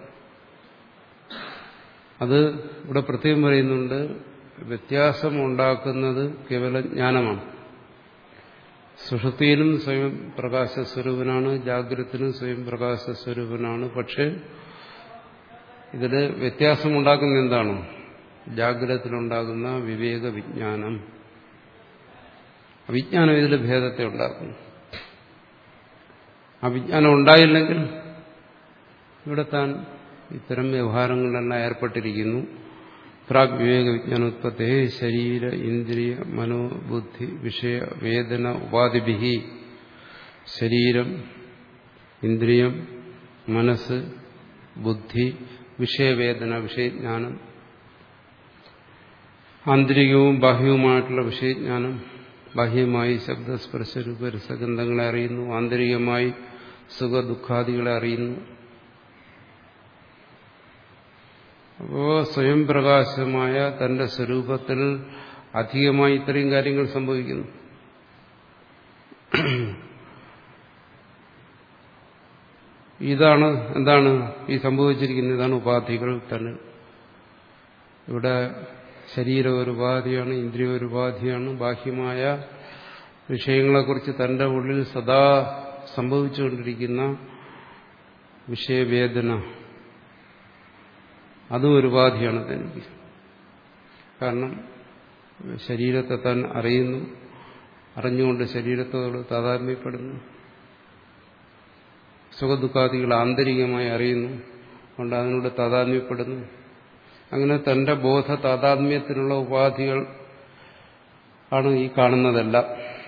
S1: അത് ഇവിടെ പ്രത്യേകം പറയുന്നുണ്ട് വ്യത്യാസം ഉണ്ടാക്കുന്നത് കേവല ജ്ഞാനമാണ് സുഷുതിയിലും സ്വയം പ്രകാശസ്വരൂപനാണ് ജാഗ്രതത്തിനും സ്വയം പ്രകാശസ്വരൂപനാണ് പക്ഷെ ഇതിൽ വ്യത്യാസമുണ്ടാക്കുന്ന എന്താണ് ജാഗ്രതത്തിലുണ്ടാകുന്ന വിവേക വിജ്ഞാനം അവിജ്ഞാനം ഇതിൽ ഭേദത്തെ ഉണ്ടാക്കുന്നു അവിജ്ഞാനം ഉണ്ടായില്ലെങ്കിൽ ഇവിടെ താൻ ഇത്തരം വ്യവഹാരങ്ങളിലെല്ലാം ഏർപ്പെട്ടിരിക്കുന്നു പ്രാഗ് വിവേക വിജ്ഞാനോത്പത്തി ശരീര ഇന്ദ്രിയ മനോബുദ്ധി വിഷയ വേദന ഉപാധിഭി ശരീരം ഇന്ദ്രിയം മനസ്സ് ബുദ്ധി വിഷയവേദന വിഷയജ്ഞാനം ആന്തരികവും ബാഹ്യവുമായിട്ടുള്ള വിഷയജ്ഞാനം ബാഹ്യമായി ശബ്ദസ്പർശരൂപ രസഗന്ധങ്ങളെ അറിയുന്നു ആന്തരികമായി സുഖ ദുഃഖാദികളെ അറിയുന്നു അപ്പോ സ്വയം പ്രകാശമായ തന്റെ സ്വരൂപത്തിൽ അധികമായി ഇത്രയും കാര്യങ്ങൾ സംഭവിക്കുന്നു ഇതാണ് എന്താണ് ഈ സംഭവിച്ചിരിക്കുന്നത് ഇതാണ് ഉപാധികൾ തന്നെ ഇവിടെ ശരീരം ഒരു ഉപാധിയാണ് ഇന്ദ്രിയ ഒരു ഉപാധിയാണ് ബാഹ്യമായ വിഷയങ്ങളെക്കുറിച്ച് തന്റെ ഉള്ളിൽ സദാ സംഭവിച്ചുകൊണ്ടിരിക്കുന്ന വിഷയവേദന അതും ഒരു ഉപാധിയാണ് തനിക്ക് കാരണം ശരീരത്തെ താൻ അറിയുന്നു അറിഞ്ഞുകൊണ്ട് ശരീരത്തോട് താതാത്മ്യപ്പെടുന്നു സുഖദുഃഖാദികൾ ആന്തരികമായി അറിയുന്നു അതുകൊണ്ട് അതിനോട് താതാത്മ്യപ്പെടുന്നു അങ്ങനെ തന്റെ ബോധ താതാത്മ്യത്തിനുള്ള ഉപാധികൾ ആണ് ഈ കാണുന്നതെല്ലാം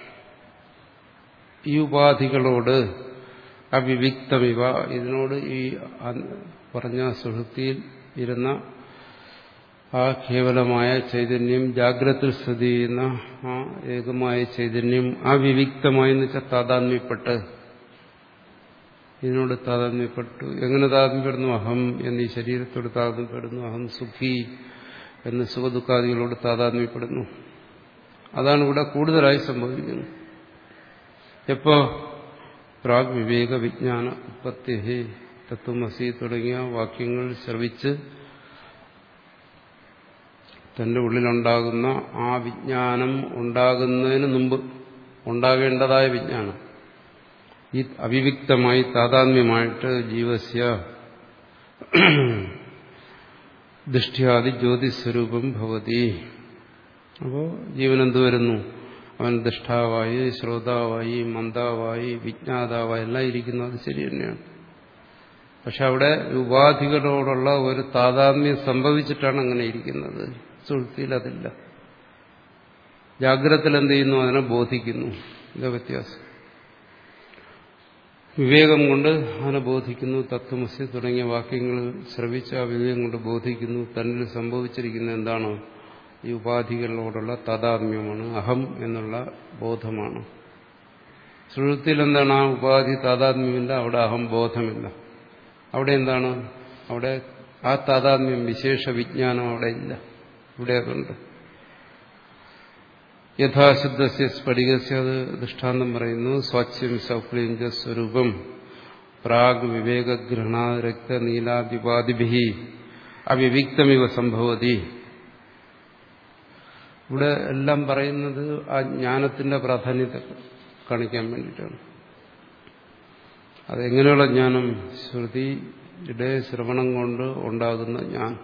S1: ഈ ഉപാധികളോട് അവിവിക്തമിവ ഇതിനോട് ഈ പറഞ്ഞ സുഹൃത്തിയിൽ ഇരുന്ന ആ കേവലമായ ചൈതന്യം ജാഗ്രതത്തിൽ സ്ഥിതി ചെയ്യുന്ന ആ ഏകമായ ചൈതന്യം അവിവിക്തമായി എന്ന് വെച്ചാൽ താതാത്മ്യപ്പെട്ട് ഇതിനോട് താതാത്മ്യപ്പെട്ടു എങ്ങനെ താതാത്മ്യപ്പെടുന്നു അഹം എന്ന് ഈ ശരീരത്തോട് താതാത്മ്യപ്പെടുന്നു അഹം സുഖി എന്ന് സുഖദുഃഖാദികളോട് താതാത്മ്യപ്പെടുന്നു അതാണ് ഇവിടെ കൂടുതലായി സംഭവിക്കുന്നത് എപ്പോ പ്രാഗ് വിവേക വിജ്ഞാന ഉത്പത്തി തത്വമസി തുടങ്ങിയ വാക്യങ്ങൾ ശ്രവിച്ച് തന്റെ ഉള്ളിലുണ്ടാകുന്ന ആ വിജ്ഞാനം ഉണ്ടാകുന്നതിന് മുമ്പ് ഉണ്ടാകേണ്ടതായ വിജ്ഞാനം ഈ അവിവിക്തമായി താതാത്മ്യമായിട്ട് ജീവസ്യ ദൃഷ്ടിയാദി ജ്യോതിസ്വരൂപം ഭവതി അപ്പോൾ ജീവൻ എന്ത് വരുന്നു അവൻ ദൃഷ്ടാവായി ശ്രോതാവായി മന്ദാവായി വിജ്ഞാതാവായി എല്ലാം ഇരിക്കുന്നു അത് ശരി തന്നെയാണ് പക്ഷെ അവിടെ ഉപാധികളോടുള്ള ഒരു താതാത്മ്യം സംഭവിച്ചിട്ടാണ് അങ്ങനെ ഇരിക്കുന്നത് സുഹൃത്തിയിൽ അതില്ല ജാഗ്രതത്തിൽ എന്ത് ചെയ്യുന്നു അതിനെ ബോധിക്കുന്നു ഇതാ വ്യത്യാസം വിവേകം കൊണ്ട് അവനെ ബോധിക്കുന്നു തത്വമസി തുടങ്ങിയ വാക്യങ്ങൾ ശ്രവിച്ച് ആ വിവേകം കൊണ്ട് ബോധിക്കുന്നു തന്നിൽ സംഭവിച്ചിരിക്കുന്ന എന്താണ് ഈ ഉപാധികളോടുള്ള താതാത്മ്യമാണ് അഹം എന്നുള്ള ബോധമാണ് സുഹൃത്തിൽ എന്താണ് ആ ഉപാധി താതാത്മ്യമില്ല അവിടെ അഹം ബോധമില്ല അവിടെ എന്താണ് അവിടെ ആ താതാത്മ്യം വിശേഷ വിജ്ഞാനം അവിടെ ഇല്ല ഇവിടെ അതുണ്ട് യഥാശുദ്ധസ്യ സ്ഫടികസ്യ അത് ദൃഷ്ടാന്തം പറയുന്നു സ്വാച്യം സൗക്ലിഞ്ച സ്വരൂപം പ്രാഗ് വിവേകഗ്രഹണ രക്തനീലാദിപാദിഭി അവിവിക്തമിവ സംഭവതി ഇവിടെ എല്ലാം പറയുന്നത് ആ ജ്ഞാനത്തിന്റെ പ്രാധാന്യത്തെ കാണിക്കാൻ വേണ്ടിയിട്ടാണ് അതെങ്ങനെയുള്ള ജ്ഞാനം ശ്രുതിയുടെ ശ്രവണം കൊണ്ട് ഉണ്ടാകുന്ന ജ്ഞാനം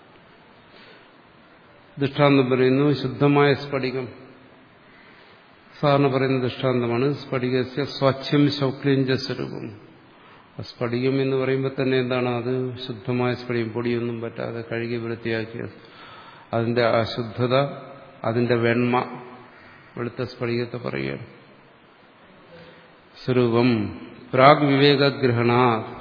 S1: ദൃഷ്ടാന്തം പറയുന്നു ശുദ്ധമായ സ്ഫടികം സാധാരണ പറയുന്ന ദൃഷ്ടാന്തമാണ് സ്ഫടികസ്യ സ്വച്ഛം ശൗക്ലിഞ്ച സ്വരൂപം സ്ഫടികം എന്ന് പറയുമ്പോൾ തന്നെ എന്താണ് അത് ശുദ്ധമായ സ്ഫടികം പൊടിയൊന്നും പറ്റാതെ കഴുകി വൃത്തിയാക്കിയത് അതിന്റെ അശുദ്ധത അതിന്റെ വെണ്മ വെളുത്ത സ്ഫടികത്തെ പറയുകയാണ് സ്വരൂപം പ്രാഗ് വിവേകഗ്രഹണ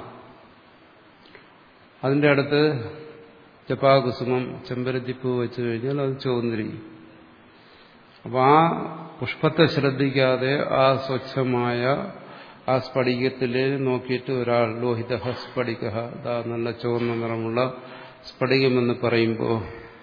S1: അതിന്റെ അടുത്ത് ജപാകുസുമം ചെമ്പരത്തിപ്പൂ വെച്ച് കഴിഞ്ഞാൽ അത് ചുവന്നിരിക്കും അപ്പൊ ആ പുഷ്പത്തെ ശ്രദ്ധിക്കാതെ ആ സ്വച്ഛമായ ആ സ്ഫടികത്തിൽ നോക്കിയിട്ട് ഒരാൾ ലോഹിത സ്ഫടിക ദാ നല്ല ചുവന്ന നിറമുള്ള സ്ഫടികമെന്ന് പറയുമ്പോൾ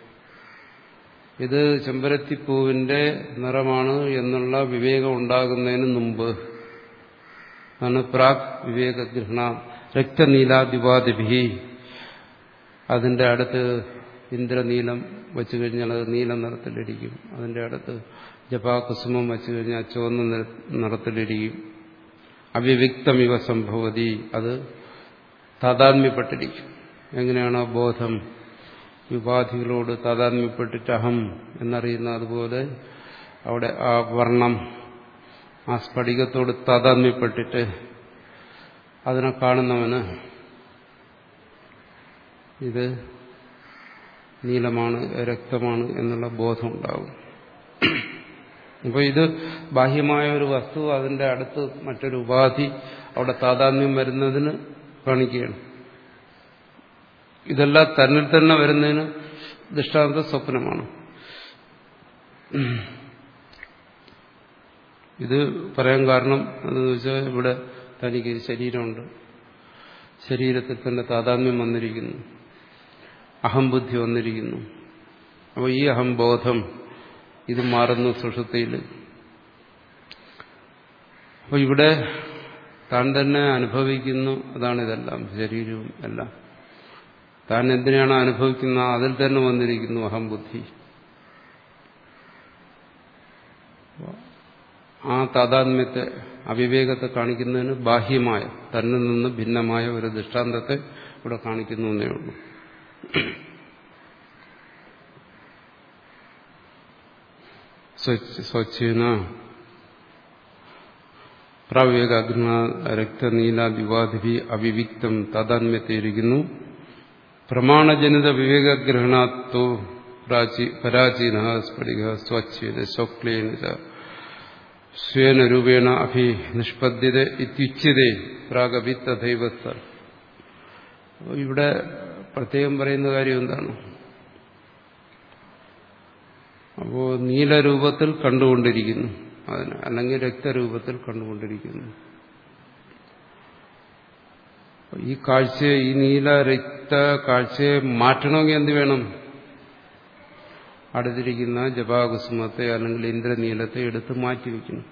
S1: ഇത് ചെമ്പരത്തിപ്പൂവിന്റെ നിറമാണ് എന്നുള്ള വിവേകം ഉണ്ടാകുന്നതിന് മുമ്പ് ആണ് പ്രാക് വിവേകഗ്രഹണ രക്തനീലാദിപാദിഭി അതിന്റെ അടുത്ത് ഇന്ദ്രനീലം വെച്ചു കഴിഞ്ഞാൽ അത് നീല നിറത്തിലിരിക്കും അതിന്റെ അടുത്ത് ജപാകുസുമം വെച്ചു കഴിഞ്ഞാൽ ചുവന്ന നിറത്തിലിരിക്കും അവ്യവിക്തമിവ സംഭവതി അത് താതാത്മ്യപ്പെട്ടിരിക്കും എങ്ങനെയാണ് ബോധം ഉപാധികളോട് താതാത്മ്യപ്പെട്ടിട്ട് അഹം എന്നറിയുന്ന അതുപോലെ അവിടെ ആ വർണ്ണം ആ സ്ഫടികത്തോട് താതാത്മ്യപ്പെട്ടിട്ട് അതിനെ കാണുന്നവന് ഇത് നീലമാണ് രക്തമാണ് എന്നുള്ള ബോധം ഉണ്ടാവും അപ്പോൾ ഇത് ബാഹ്യമായ ഒരു വസ്തു അതിന്റെ അടുത്ത് മറ്റൊരു ഉപാധി അവിടെ താതാത്മ്യം വരുന്നതിന് കാണിക്കുകയാണ് ഇതെല്ലാം തന്നിൽ തന്നെ വരുന്നതിന് ദൃഷ്ടാന്ത സ്വപ്നമാണ് ഇത് പറയാൻ കാരണം എന്താണെന്ന് വെച്ചാൽ ഇവിടെ തനിക്ക് ശരീരമുണ്ട് ശരീരത്തിൽ തന്നെ താതാത്മ്യം വന്നിരിക്കുന്നു അഹംബുദ്ധി വന്നിരിക്കുന്നു അപ്പോൾ ഈ അഹംബോധം ഇത് മാറുന്നു സുഷുതിയിൽ അപ്പോൾ ഇവിടെ താൻ തന്നെ അനുഭവിക്കുന്നു അതാണ് ഇതെല്ലാം ശരീരവും എല്ലാം താൻ എന്തിനാണ് അനുഭവിക്കുന്ന അതിൽ തന്നെ വന്നിരിക്കുന്നു അഹംബുദ്ധി ആ താതാത്മ്യത്തെ അവിവേകത്തെ കാണിക്കുന്നതിന് ബാഹ്യമായ തന്നിൽ നിന്ന് ഭിന്നമായ ഒരു ദൃഷ്ടാന്തത്തെ ഇവിടെ കാണിക്കുന്നു എന്നേ ഉള്ളൂ സ്വച്ഛന പ്രാവേകാഗ്ന രക്തനീലാദിവാദിഭി അവിവിക്തം താതാത്മ്യത്തെയിരിക്കുന്നു പ്രമാണജനിത വിവേകഗ്രഹണാത്തോ പരാചീന സ്ഫടിക സ്വച്ഛേത സ്വക്ലേന സ്വേന രൂപേണ അഭി നിഷ്പദ്യത ഇത്യുച്യതേ പ്രാഗഭി തഥൈവസ്ഥ ഇവിടെ പ്രത്യേകം പറയുന്ന കാര്യം എന്താണ് അപ്പോ നീലരൂപത്തിൽ കണ്ടുകൊണ്ടിരിക്കുന്നു അതിന് അല്ലെങ്കിൽ രക്തരൂപത്തിൽ കണ്ടുകൊണ്ടിരിക്കുന്നു ഈ കാഴ്ചയെ ഈ നീല രക്ത കാഴ്ചയെ മാറ്റണമെങ്കിൽ എന്ത് വേണം അടുത്തിരിക്കുന്ന ജപാകുസുമത്തെ അല്ലെങ്കിൽ ഇന്ദ്രനീലത്തെ എടുത്ത് മാറ്റിവെക്കണം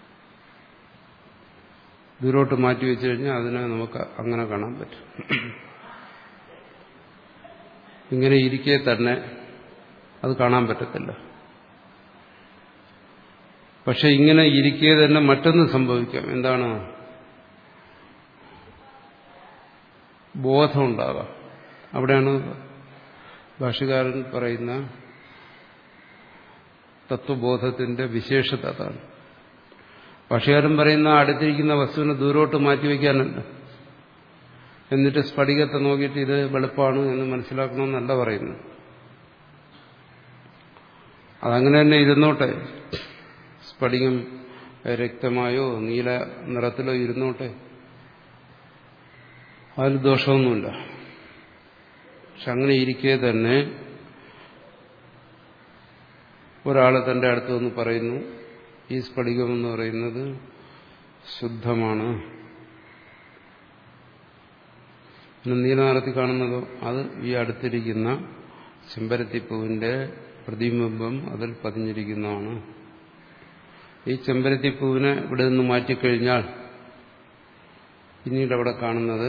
S1: ദൂരോട്ട് മാറ്റിവെച്ചു കഴിഞ്ഞാൽ അതിനെ നമുക്ക് അങ്ങനെ കാണാൻ പറ്റും ഇങ്ങനെ ഇരിക്കെ തന്നെ അത് കാണാൻ പറ്റത്തില്ല പക്ഷെ ഇങ്ങനെ ഇരിക്കെ തന്നെ മറ്റൊന്ന് സംഭവിക്കാം എന്താണ് ബോധമുണ്ടാകാം അവിടെയാണ് ഭാഷകാരൻ പറയുന്ന തത്വബോധത്തിന്റെ വിശേഷത അതാണ് ഭാഷകാരൻ പറയുന്ന അടുത്തിരിക്കുന്ന വസ്തുവിനെ ദൂരോട്ട് മാറ്റിവെക്കാനല്ല എന്നിട്ട് സ്ഫടികത്തെ നോക്കിയിട്ട് ഇത് വെളുപ്പാണ് എന്ന് മനസ്സിലാക്കണമെന്നല്ല പറയുന്നത് അതങ്ങനെ തന്നെ ഇരുന്നോട്ടെ സ്ഫടികം രക്തമായോ നീല നിറത്തിലോ ഇരുന്നോട്ടെ അതിൽ ദോഷമൊന്നുമില്ല പക്ഷെ അങ്ങനെ ഇരിക്കെ തന്നെ ഒരാൾ തന്റെ അടുത്ത് വന്ന് പറയുന്നു ഈ സ്ഫടികം എന്ന് പറയുന്നത് ശുദ്ധമാണ് പിന്നെ നീലനിറത്തിൽ കാണുന്നതോ അത് ഈ അടുത്തിരിക്കുന്ന ചെമ്പരത്തിപ്പൂവിന്റെ പ്രതിബിംബം അതിൽ പതിഞ്ഞിരിക്കുന്നതാണ് ഈ ചെമ്പരത്തിപ്പൂവിനെ ഇവിടെ നിന്ന് മാറ്റിക്കഴിഞ്ഞാൽ പിന്നീട് അവിടെ കാണുന്നത്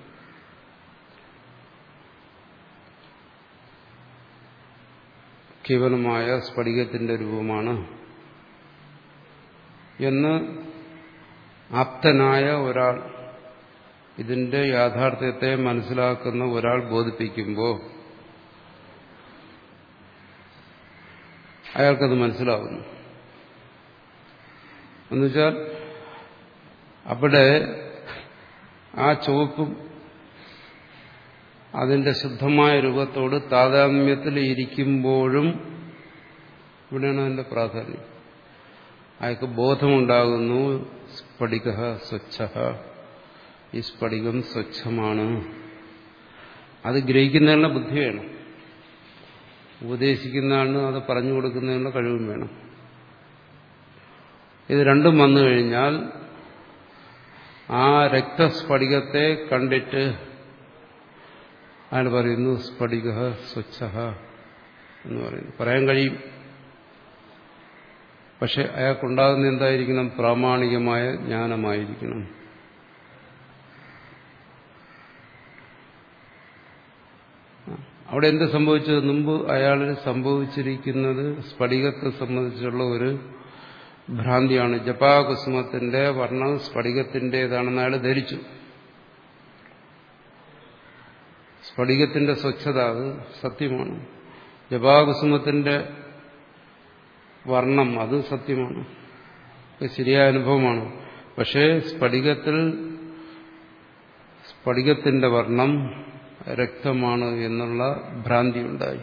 S1: കേവലമായ സ്ഫടികത്തിന്റെ രൂപമാണ് എന്ന് ആപ്തനായ ഒരാൾ ഇതിന്റെ യാഥാർത്ഥ്യത്തെ മനസ്സിലാക്കുന്ന ഒരാൾ ബോധിപ്പിക്കുമ്പോൾ അയാൾക്കത് മനസ്സിലാവുന്നു എന്നുവെച്ചാൽ അവിടെ ആ ചുവപ്പും അതിന്റെ ശുദ്ധമായ രൂപത്തോട് താതാത്മ്യത്തിൽ ഇരിക്കുമ്പോഴും ഇവിടെയാണ് അതിന്റെ പ്രാധാന്യം അയാൾക്ക് ബോധമുണ്ടാകുന്നു സ്ഫടിക സ്വച്ഛ ഈ സ്ഫടികം സ്വച്ഛമാണ് അത് ഗ്രഹിക്കുന്നതിനുള്ള ബുദ്ധി വേണം ഉപദേശിക്കുന്നതാണ് അത് പറഞ്ഞു കൊടുക്കുന്നതിനുള്ള കഴിവും വേണം ഇത് രണ്ടും വന്നു കഴിഞ്ഞാൽ ആ രക്തസ്ഫടികത്തെ കണ്ടിട്ട് അയാൾ പറയുന്നു സ്ഫടിക സ്വച്ഛ എന്ന് പറയുന്നു പറയാൻ കഴിയും പക്ഷെ അയാൾക്കുണ്ടാകുന്ന എന്തായിരിക്കണം പ്രാമാണികമായ ജ്ഞാനമായിരിക്കണം അവിടെ എന്ത് സംഭവിച്ചത് മുമ്പ് അയാളിൽ സംഭവിച്ചിരിക്കുന്നത് സ്ഫടികത്തെ സംബന്ധിച്ചുള്ള ഒരു ഭ്രാന്തിയാണ് ജപാകുസുമത്തിന്റെ വർണ്ണം സ്ഫടികത്തിൻ്റെതാണെന്ന് അയാൾ ധരിച്ചു സ്ഫടികത്തിന്റെ സ്വച്ഛത അത് സത്യമാണ് ജപാകുസുമത്തിന്റെ വർണ്ണം അത് സത്യമാണ് ശരിയായ അനുഭവമാണ് പക്ഷേ സ്ഫടികത്തിൽ സ്ഫടികത്തിന്റെ വർണ്ണം രക്തമാണ് എന്നുള്ള ഭ്രാന്തി ഉണ്ടായി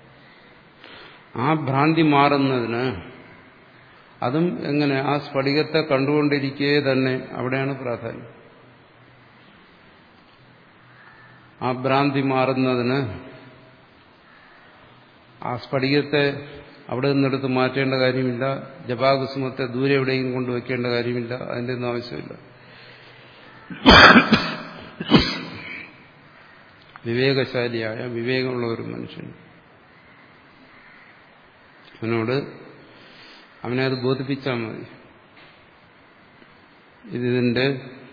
S1: ആ ഭ്രാന്തി മാറുന്നതിന് അതും എങ്ങനെ ആ സ്ഫടികത്തെ കണ്ടുകൊണ്ടിരിക്കെ തന്നെ അവിടെയാണ് പ്രാധാന്യം ആ ഭ്രാന്തി മാറുന്നതിന് ആ സ്ഫടികത്തെ അവിടെ നിന്നെടുത്ത് മാറ്റേണ്ട കാര്യമില്ല ജപാകുസുമത്തെ ദൂരെ എവിടെയും കൊണ്ടുവയ്ക്കേണ്ട കാര്യമില്ല അതിൻ്റെ ഒന്നും ആവശ്യമില്ല വിവേകശാലിയായ വിവേകമുള്ള ഒരു മനുഷ്യൻ അവനോട് അവനെ അത് ബോധിപ്പിച്ചാൽ മതി ഇതിന്റെ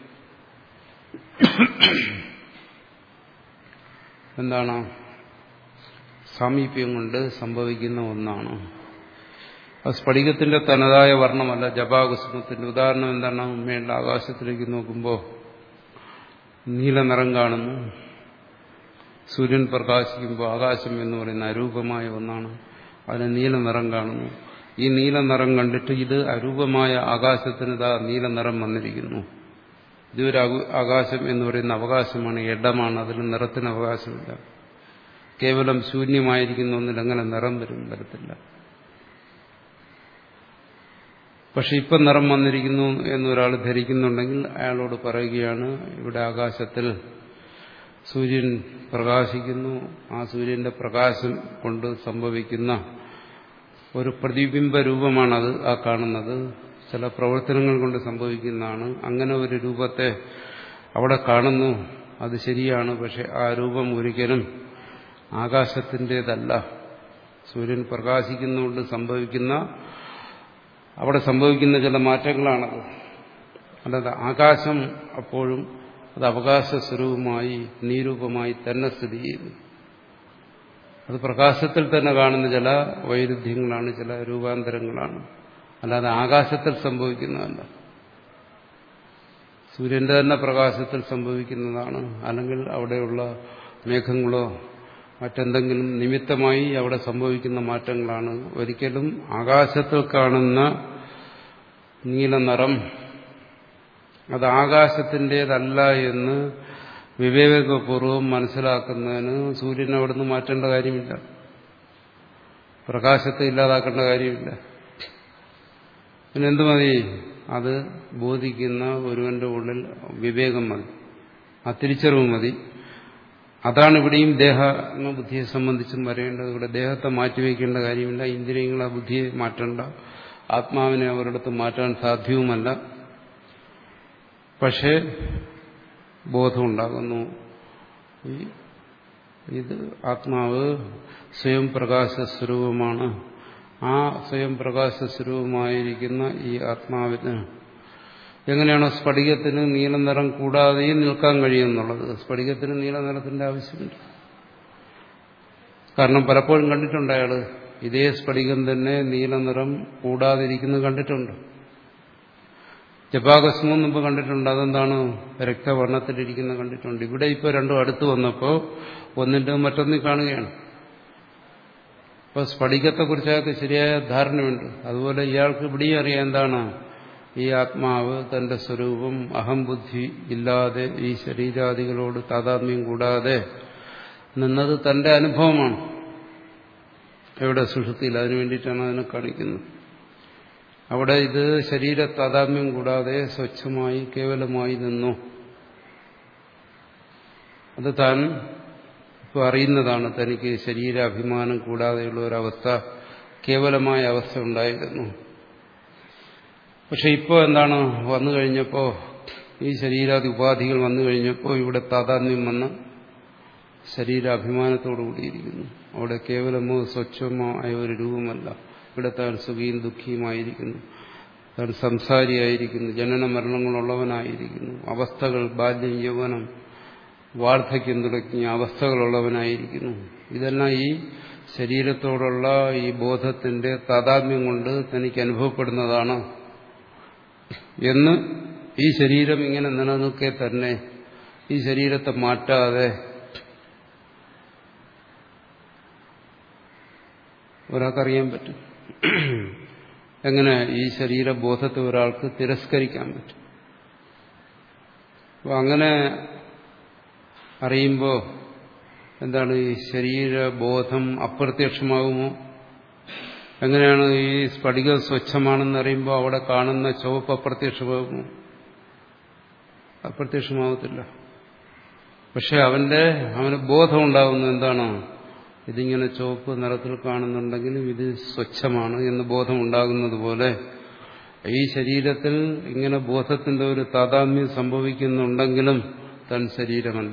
S1: എന്താണ് സാമീപ്യം കൊണ്ട് സംഭവിക്കുന്ന ഒന്നാണ് അത് സ്ഫടികത്തിന്റെ തനതായ വർണ്ണമല്ല ജപാകുസുമത്തിന്റെ ഉദാഹരണം എന്താണ് ഉമ്മയുടെ ആകാശത്തിലേക്ക് നോക്കുമ്പോൾ നീല നിറം കാണുന്നു സൂര്യൻ പ്രകാശിക്കുമ്പോൾ ആകാശം എന്ന് പറയുന്ന അരൂപമായ ഒന്നാണ് അതിന് നീല നിറം കാണുന്നു ഈ നീല നിറം കണ്ടിട്ട് ഇത് അരൂപമായ ആകാശത്തിന് ഇതാ നീല നിറം വന്നിരിക്കുന്നു ഇതൊരു ആകാശം എന്ന് പറയുന്ന അവകാശമാണ് ഇടമാണ് അതിൽ നിറത്തിന് അവകാശമില്ല കേവലം ശൂന്യമായിരിക്കുന്ന ഒന്നിൽ അങ്ങനെ നിറം വരും വരത്തില്ല പക്ഷെ ഇപ്പം നിറം വന്നിരിക്കുന്നു എന്നൊരാൾ ധരിക്കുന്നുണ്ടെങ്കിൽ അയാളോട് പറയുകയാണ് ഇവിടെ ആകാശത്തിൽ സൂര്യൻ പ്രകാശിക്കുന്നു ആ സൂര്യന്റെ പ്രകാശം കൊണ്ട് സംഭവിക്കുന്ന ഒരു പ്രതിബിംബ രൂപമാണത് ആ കാണുന്നത് ചില പ്രവർത്തനങ്ങൾ കൊണ്ട് സംഭവിക്കുന്നതാണ് അങ്ങനെ ഒരു രൂപത്തെ അവിടെ കാണുന്നു അത് ശരിയാണ് പക്ഷെ ആ രൂപം ഒരിക്കലും ആകാശത്തിൻ്റെതല്ല സൂര്യൻ പ്രകാശിക്കുന്നുകൊണ്ട് സംഭവിക്കുന്ന അവിടെ സംഭവിക്കുന്ന ചില മാറ്റങ്ങളാണത് അല്ലാതെ ആകാശം അപ്പോഴും അത് അവകാശ സ്വരൂപമായി നീരൂപമായി തന്നെ സ്ഥിതി ചെയ്യുന്നു അത് പ്രകാശത്തിൽ തന്നെ കാണുന്ന ചില വൈരുദ്ധ്യങ്ങളാണ് ചില രൂപാന്തരങ്ങളാണ് അല്ലാതെ ആകാശത്തിൽ സംഭവിക്കുന്നതല്ല സൂര്യന്റെ തന്നെ പ്രകാശത്തിൽ സംഭവിക്കുന്നതാണ് അല്ലെങ്കിൽ അവിടെയുള്ള മേഘങ്ങളോ മറ്റെന്തെങ്കിലും നിമിത്തമായി അവിടെ സംഭവിക്കുന്ന മാറ്റങ്ങളാണ് ഒരിക്കലും ആകാശത്തിൽ കാണുന്ന നീലനിറം അത് ആകാശത്തിൻ്റെതല്ല എന്ന് വിവേകപൂർവം മനസ്സിലാക്കുന്നതിന് സൂര്യൻ അവിടുന്ന് മാറ്റേണ്ട കാര്യമില്ല പ്രകാശത്തെ ഇല്ലാതാക്കേണ്ട കാര്യമില്ല പിന്നെ എന്ത് മതി അത് ബോധിക്കുന്ന ഒരുവന്റെ ഉള്ളിൽ വിവേകം മതി ആ തിരിച്ചറിവ് മതി അതാണ് ഇവിടെയും ദേഹ എന്ന ബുദ്ധിയെ സംബന്ധിച്ചും വരേണ്ടത് ഇവിടെ ദേഹത്തെ മാറ്റിവെക്കേണ്ട കാര്യമില്ല ഇന്ദ്രിയങ്ങളെ ബുദ്ധിയെ മാറ്റണ്ട ആത്മാവിനെ അവരിടത്ത് മാറ്റാൻ സാധ്യവുമല്ല പക്ഷേ ബോധമുണ്ടാകുന്നു ഇത് ആത്മാവ് സ്വയം പ്രകാശ സ്വരൂപമാണ് ആ സ്വയം പ്രകാശ സ്വരൂപമായിരിക്കുന്ന ഈ ആത്മാവിന് എങ്ങനെയാണോ സ്ഫടികത്തിന് നീലനിറം കൂടാതെയും നിൽക്കാൻ കഴിയുമെന്നുള്ളത് സ്ഫടികത്തിന് നീലനിറത്തിന്റെ ആവശ്യമില്ല കാരണം പലപ്പോഴും കണ്ടിട്ടുണ്ട് അയാൾ ഇതേ സ്ഫടികം തന്നെ നീലനിറം കൂടാതിരിക്കുന്നത് കണ്ടിട്ടുണ്ട് ജപാകസ്മം മുമ്പ് കണ്ടിട്ടുണ്ട് അതെന്താണ് രക്തവർണ്ണത്തിലിരിക്കുന്ന കണ്ടിട്ടുണ്ട് ഇവിടെ ഇപ്പോൾ രണ്ടും അടുത്ത് വന്നപ്പോൾ ഒന്നിൻ്റെ മറ്റൊന്നിൽ കാണുകയാണ് അപ്പോൾ സ്ഫടികത്തെക്കുറിച്ച് അയാൾക്ക് ശരിയായ ധാരണയുണ്ട് അതുപോലെ ഇയാൾക്ക് ഇവിടെയും അറിയാം എന്താണ് ഈ ആത്മാവ് തന്റെ സ്വരൂപം അഹംബുദ്ധി ഇല്ലാതെ ഈ ശരീരാദികളോട് താതാത്മ്യം കൂടാതെ നിന്നത് തന്റെ അനുഭവമാണ് എവിടെ സുഷുതിയിൽ അതിനു വേണ്ടിയിട്ടാണ് അതിനെ കാണിക്കുന്നത് അവിടെ ഇത് ശരീര താതാത്മ്യം കൂടാതെ സ്വച്ഛമായി കേവലമായി നിന്നു അത് താൻ ഇപ്പോൾ അറിയുന്നതാണ് തനിക്ക് ശരീരാഭിമാനം കൂടാതെയുള്ള ഒരവസ്ഥ കേവലമായ അവസ്ഥ ഉണ്ടായിരുന്നു പക്ഷെ ഇപ്പോൾ എന്താണ് വന്നു കഴിഞ്ഞപ്പോൾ ഈ ശരീരാദി ഉപാധികൾ വന്നു കഴിഞ്ഞപ്പോൾ ഇവിടെ താതാത്മ്യം വന്ന് ശരീരാഭിമാനത്തോടു കൂടിയിരിക്കുന്നു അവിടെ കേവലമോ സ്വച്ഛമോ ആയ ഒരു രൂപമല്ല ഇവിടെ താൻ സുഖിയും ദുഃഖിയുമായിരിക്കുന്നു താൻ സംസാരിയായിരിക്കുന്നു ജനന മരണങ്ങളുള്ളവനായിരിക്കുന്നു അവസ്ഥകൾ ബാല്യം യൗവനം വാർദ്ധക്യം തുടങ്ങിയ അവസ്ഥകളുള്ളവനായിരിക്കുന്നു ഇതെല്ലാം ഈ ശരീരത്തോടുള്ള ഈ ബോധത്തിന്റെ താതാത്മ്യം കൊണ്ട് തനിക്ക് അനുഭവപ്പെടുന്നതാണ് എന്ന് ഈ ശരീരം ഇങ്ങനെ നിലനിൽക്കെ തന്നെ ഈ ശരീരത്തെ മാറ്റാതെ ഒരാൾക്കറിയാൻ പറ്റും എങ്ങനെ ഈ ശരീരബോധത്തെ ഒരാൾക്ക് തിരസ്കരിക്കാൻ പറ്റും അപ്പോൾ അങ്ങനെ അറിയുമ്പോൾ എന്താണ് ഈ ശരീരബോധം അപ്രത്യക്ഷമാകുമോ എങ്ങനെയാണ് ഈ സ്ഫടിക സ്വച്ഛമാണെന്ന് അറിയുമ്പോൾ അവിടെ കാണുന്ന ചുവപ്പ് അപ്രത്യക്ഷമാകുമോ അപ്രത്യക്ഷമാകത്തില്ല പക്ഷെ അവന്റെ അവന് ബോധം ഉണ്ടാകുന്നു എന്താണ് ഇതിങ്ങനെ ചുവപ്പ് നിറത്തിൽ കാണുന്നുണ്ടെങ്കിലും ഇത് സ്വച്ഛമാണ് എന്ന് ബോധം ഉണ്ടാകുന്നത് പോലെ ഈ ശരീരത്തിൽ ഇങ്ങനെ ബോധത്തിന്റെ ഒരു താതാത്മ്യം സംഭവിക്കുന്നുണ്ടെങ്കിലും തൻ ശരീരമല്ല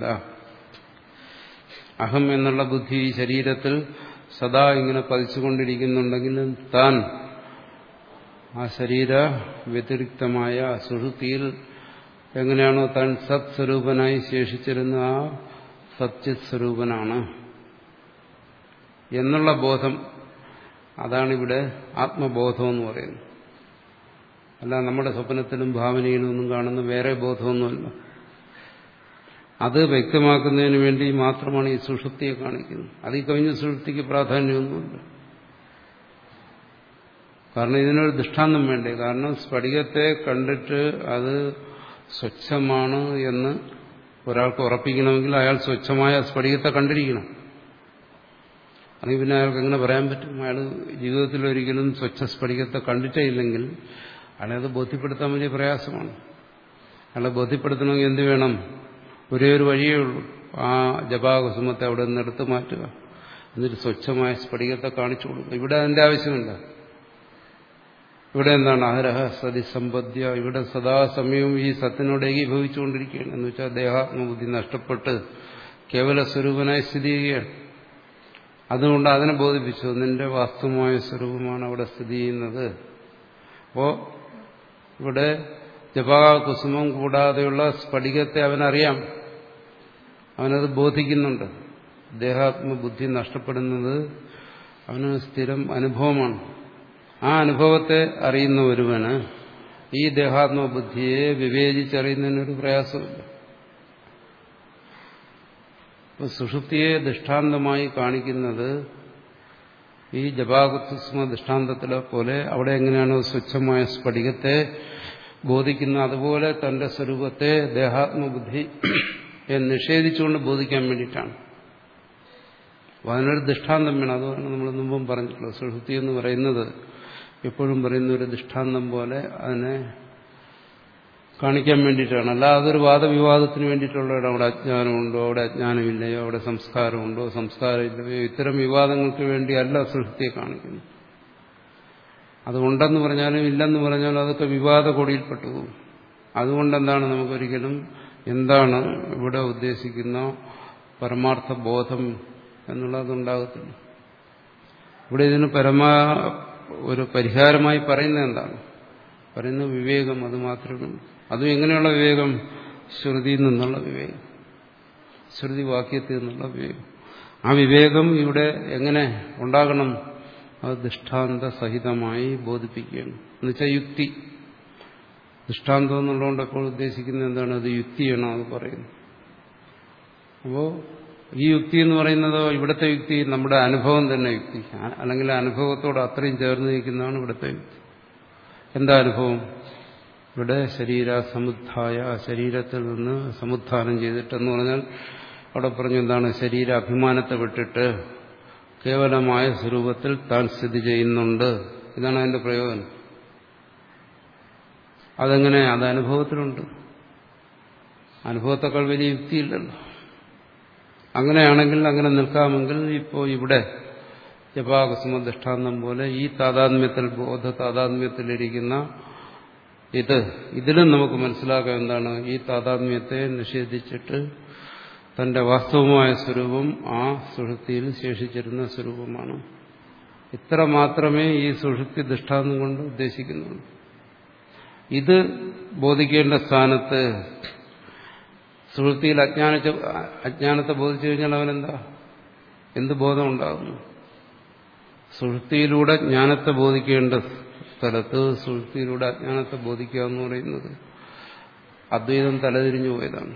S1: അഹം എന്നുള്ള ബുദ്ധി ഈ ശരീരത്തിൽ സദാ ഇങ്ങനെ പതിച്ചുകൊണ്ടിരിക്കുന്നുണ്ടെങ്കിലും താൻ ആ ശരീര വ്യതിരിക്തമായ സുഹൃത്തിയിൽ എങ്ങനെയാണോ താൻ സത് സ്വരൂപനായി ശേഷിച്ചിരുന്ന ആ സച്ചിത് സ്വരൂപനാണ് എന്നുള്ള ബോധം അതാണിവിടെ ആത്മബോധം എന്ന് പറയുന്നത് അല്ല നമ്മുടെ സ്വപ്നത്തിലും ഭാവനയിലും ഒന്നും കാണുന്ന വേറെ ബോധമൊന്നുമല്ല അത് വ്യക്തമാക്കുന്നതിന് വേണ്ടി മാത്രമാണ് ഈ സുഷുപ്തിയെ കാണിക്കുന്നത് അതിൽ കവിഞ്ഞ സുഷുപ്തിക്ക് പ്രാധാന്യമൊന്നുമില്ല കാരണം ഇതിനൊരു ദൃഷ്ടാന്തം വേണ്ടേ കാരണം സ്ഫടികത്തെ കണ്ടിട്ട് അത് സ്വച്ഛമാണ് എന്ന് ഒരാൾക്ക് ഉറപ്പിക്കണമെങ്കിൽ അയാൾ സ്വച്ഛമായ സ്ഫടികത്തെ കണ്ടിരിക്കണം അല്ലെങ്കിൽ പിന്നെ അയാൾക്ക് എങ്ങനെ പറയാൻ പറ്റും അയാൾ ജീവിതത്തിൽ ഒരിക്കലും സ്വച്ഛ സ്ഫടികത്തെ കണ്ടിട്ടേ ഇല്ലെങ്കിൽ അയാളത് ബോധ്യപ്പെടുത്താൻ വലിയ പ്രയാസമാണ് അയാളെ ബോധ്യപ്പെടുത്തണമെങ്കിൽ എന്ത് വേണം ഒരേ ഒരു വഴിയേ ഉള്ളൂ ആ ജപാകുസുമത്തെ അവിടെ നിന്ന് എടുത്തു മാറ്റുക എന്നിട്ട് സ്വച്ഛമായ സ്ഫടികത്തെ കാണിച്ചു കൊടുക്കുക ഇവിടെ അതിന്റെ ആവശ്യമില്ല ഇവിടെ എന്താണ് അഹരഹ സതി സമ്പദ്യ ഇവിടെ സദാസമയവും ഈ സത്തിനോട് ഏകീഭവിച്ചുകൊണ്ടിരിക്കുകയാണ് എന്ന് വെച്ചാൽ ദേഹാത്മബുദ്ധി നഷ്ടപ്പെട്ട് കേവല സ്വരൂപനായി സ്ഥിതി ചെയ്യുകയാണ് അതുകൊണ്ട് അതിനെ ബോധിപ്പിച്ചു നിന്റെ വാസ്തവമായ സ്വരൂപമാണ് അവിടെ സ്ഥിതി ചെയ്യുന്നത് അപ്പോ ഇവിടെ ജപാകുസുമം കൂടാതെയുള്ള സ്ഫടികത്തെ അവനറിയാം അവനത് ബോധിക്കുന്നുണ്ട് ദേഹാത്മബുദ്ധി നഷ്ടപ്പെടുന്നത് അവന് സ്ഥിരം അനുഭവമാണ് ആ അനുഭവത്തെ അറിയുന്ന ഒരുവന് ഈ ദേഹാത്മബുദ്ധിയെ വിവേചിച്ചറിയുന്നതിനൊരു പ്രയാസമില്ല അപ്പോൾ സുഷുപ്തിയെ ദൃഷ്ടാന്തമായി കാണിക്കുന്നത് ഈ ജപാകുത്തുസ്മ ദൃഷ്ടാന്തത്തിലെ പോലെ അവിടെ എങ്ങനെയാണ് സ്വച്ഛമായ സ്ഫടികത്തെ ബോധിക്കുന്ന അതുപോലെ തന്റെ സ്വരൂപത്തെ ദേഹാത്മബുദ്ധി നിഷേധിച്ചുകൊണ്ട് ബോധിക്കാൻ വേണ്ടിയിട്ടാണ് അപ്പോൾ അതിനൊരു ദൃഷ്ടാന്തം വേണം അതുകൊണ്ട് നമ്മൾ മുമ്പും പറഞ്ഞിട്ടുള്ളൂ സുഷുപ്തി എന്ന് പറയുന്നത് എപ്പോഴും പറയുന്ന ഒരു ദൃഷ്ടാന്തം പോലെ അതിനെ കാണിക്കാൻ വേണ്ടിയിട്ടാണ് അല്ലാതെ അതൊരു വാദവിവാദത്തിന് വേണ്ടിയിട്ടുള്ള ഇടം അവിടെ അജ്ഞാനമുണ്ടോ അവിടെ അജ്ഞാനമില്ലയോ അവിടെ സംസ്കാരമുണ്ടോ സംസ്കാരമില്ലയോ ഇത്തരം വിവാദങ്ങൾക്ക് വേണ്ടിയല്ല സൃഷ്ടിയെ കാണിക്കുന്നു അതുണ്ടെന്ന് പറഞ്ഞാലും ഇല്ലെന്ന് പറഞ്ഞാലും അതൊക്കെ വിവാദ കൊടിയിൽപ്പെട്ടു പോകും അതുകൊണ്ടെന്താണ് നമുക്കൊരിക്കലും എന്താണ് ഇവിടെ ഉദ്ദേശിക്കുന്ന പരമാർത്ഥ ബോധം എന്നുള്ളതുണ്ടാകത്തില്ല ഇവിടെ ഇതിന് പരമാ ഒരു പരിഹാരമായി പറയുന്നത് എന്താണ് പറയുന്ന വിവേകം അത് മാത്രമേ അതും എങ്ങനെയുള്ള വിവേകം ശ്രുതിയിൽ നിന്നുള്ള വിവേകം ശ്രുതി വാക്യത്തിൽ നിന്നുള്ള വിവേകം ആ വിവേകം ഇവിടെ എങ്ങനെ ഉണ്ടാകണം അത് ദൃഷ്ടാന്ത സഹിതമായി ബോധിപ്പിക്കുകയാണ് എന്നുവെച്ചാൽ യുക്തി ദൃഷ്ടാന്തം എന്നുള്ളതുകൊണ്ട് അപ്പോൾ ഉദ്ദേശിക്കുന്നത് എന്താണ് അത് യുക്തിയാണ് അത് പറയുന്നത് അപ്പോൾ ഈ യുക്തി എന്ന് പറയുന്നത് ഇവിടുത്തെ യുക്തി നമ്മുടെ അനുഭവം തന്നെ യുക്തി അല്ലെങ്കിൽ അനുഭവത്തോട് അത്രയും ചേർന്ന് നിൽക്കുന്നതാണ് ഇവിടുത്തെ യുക്തി എന്താ അനുഭവം ഇവിടെ ശരീര സമുദ്ധായ ശരീരത്തിൽ നിന്ന് സമുദ്ധാനം ചെയ്തിട്ടെന്ന് പറഞ്ഞാൽ അവിടെ പറഞ്ഞു എന്താണ് ശരീര അഭിമാനത്തെ വിട്ടിട്ട് കേവലമായ സ്വരൂപത്തിൽ താൻ സ്ഥിതി ചെയ്യുന്നുണ്ട് ഇതാണ് അതിന്റെ പ്രയോജനം അതെങ്ങനെ അത് അനുഭവത്തിലുണ്ട് അനുഭവത്തെക്കാൾ വലിയ യുക്തിയില്ലല്ലോ അങ്ങനെയാണെങ്കിൽ അങ്ങനെ നിൽക്കാമെങ്കിൽ ഇപ്പോൾ ഇവിടെ ജപാകസ്മ ദൃഷ്ടാന്തം പോലെ ഈ താതാത്മ്യത്തിൽ ബോധ താതാത്മ്യത്തിലിരിക്കുന്ന ഇത് ഇതിലും നമുക്ക് മനസ്സിലാക്കാം എന്താണ് ഈ താതാത്മ്യത്തെ നിഷേധിച്ചിട്ട് തന്റെ വാസ്തവമായ സ്വരൂപം ആ സുഷുപ്തിയിൽ ശേഷിച്ചിരുന്ന സ്വരൂപമാണ് ഇത്ര മാത്രമേ ഈ സുഷുപ്തി ദൃഷ്ടാന്തം കൊണ്ട് ഉദ്ദേശിക്കുന്നുള്ളൂ ഇത് ബോധിക്കേണ്ട സ്ഥാനത്ത് സുഹൃത്തിയിൽ അജ്ഞാന അജ്ഞാനത്തെ ബോധിച്ചു കഴിഞ്ഞാൽ അവനെന്താ എന്ത് ബോധം ഉണ്ടാകുന്നു സുഹൃത്തിയിലൂടെ ജ്ഞാനത്തെ ബോധിക്കേണ്ട സ്ഥലത്ത് സുഹൃത്തിയിലൂടെ അജ്ഞാനത്തെ ബോധിക്കുക എന്ന് പറയുന്നത് അദ്വൈതം തലതിരിഞ്ഞു പോയതാണ്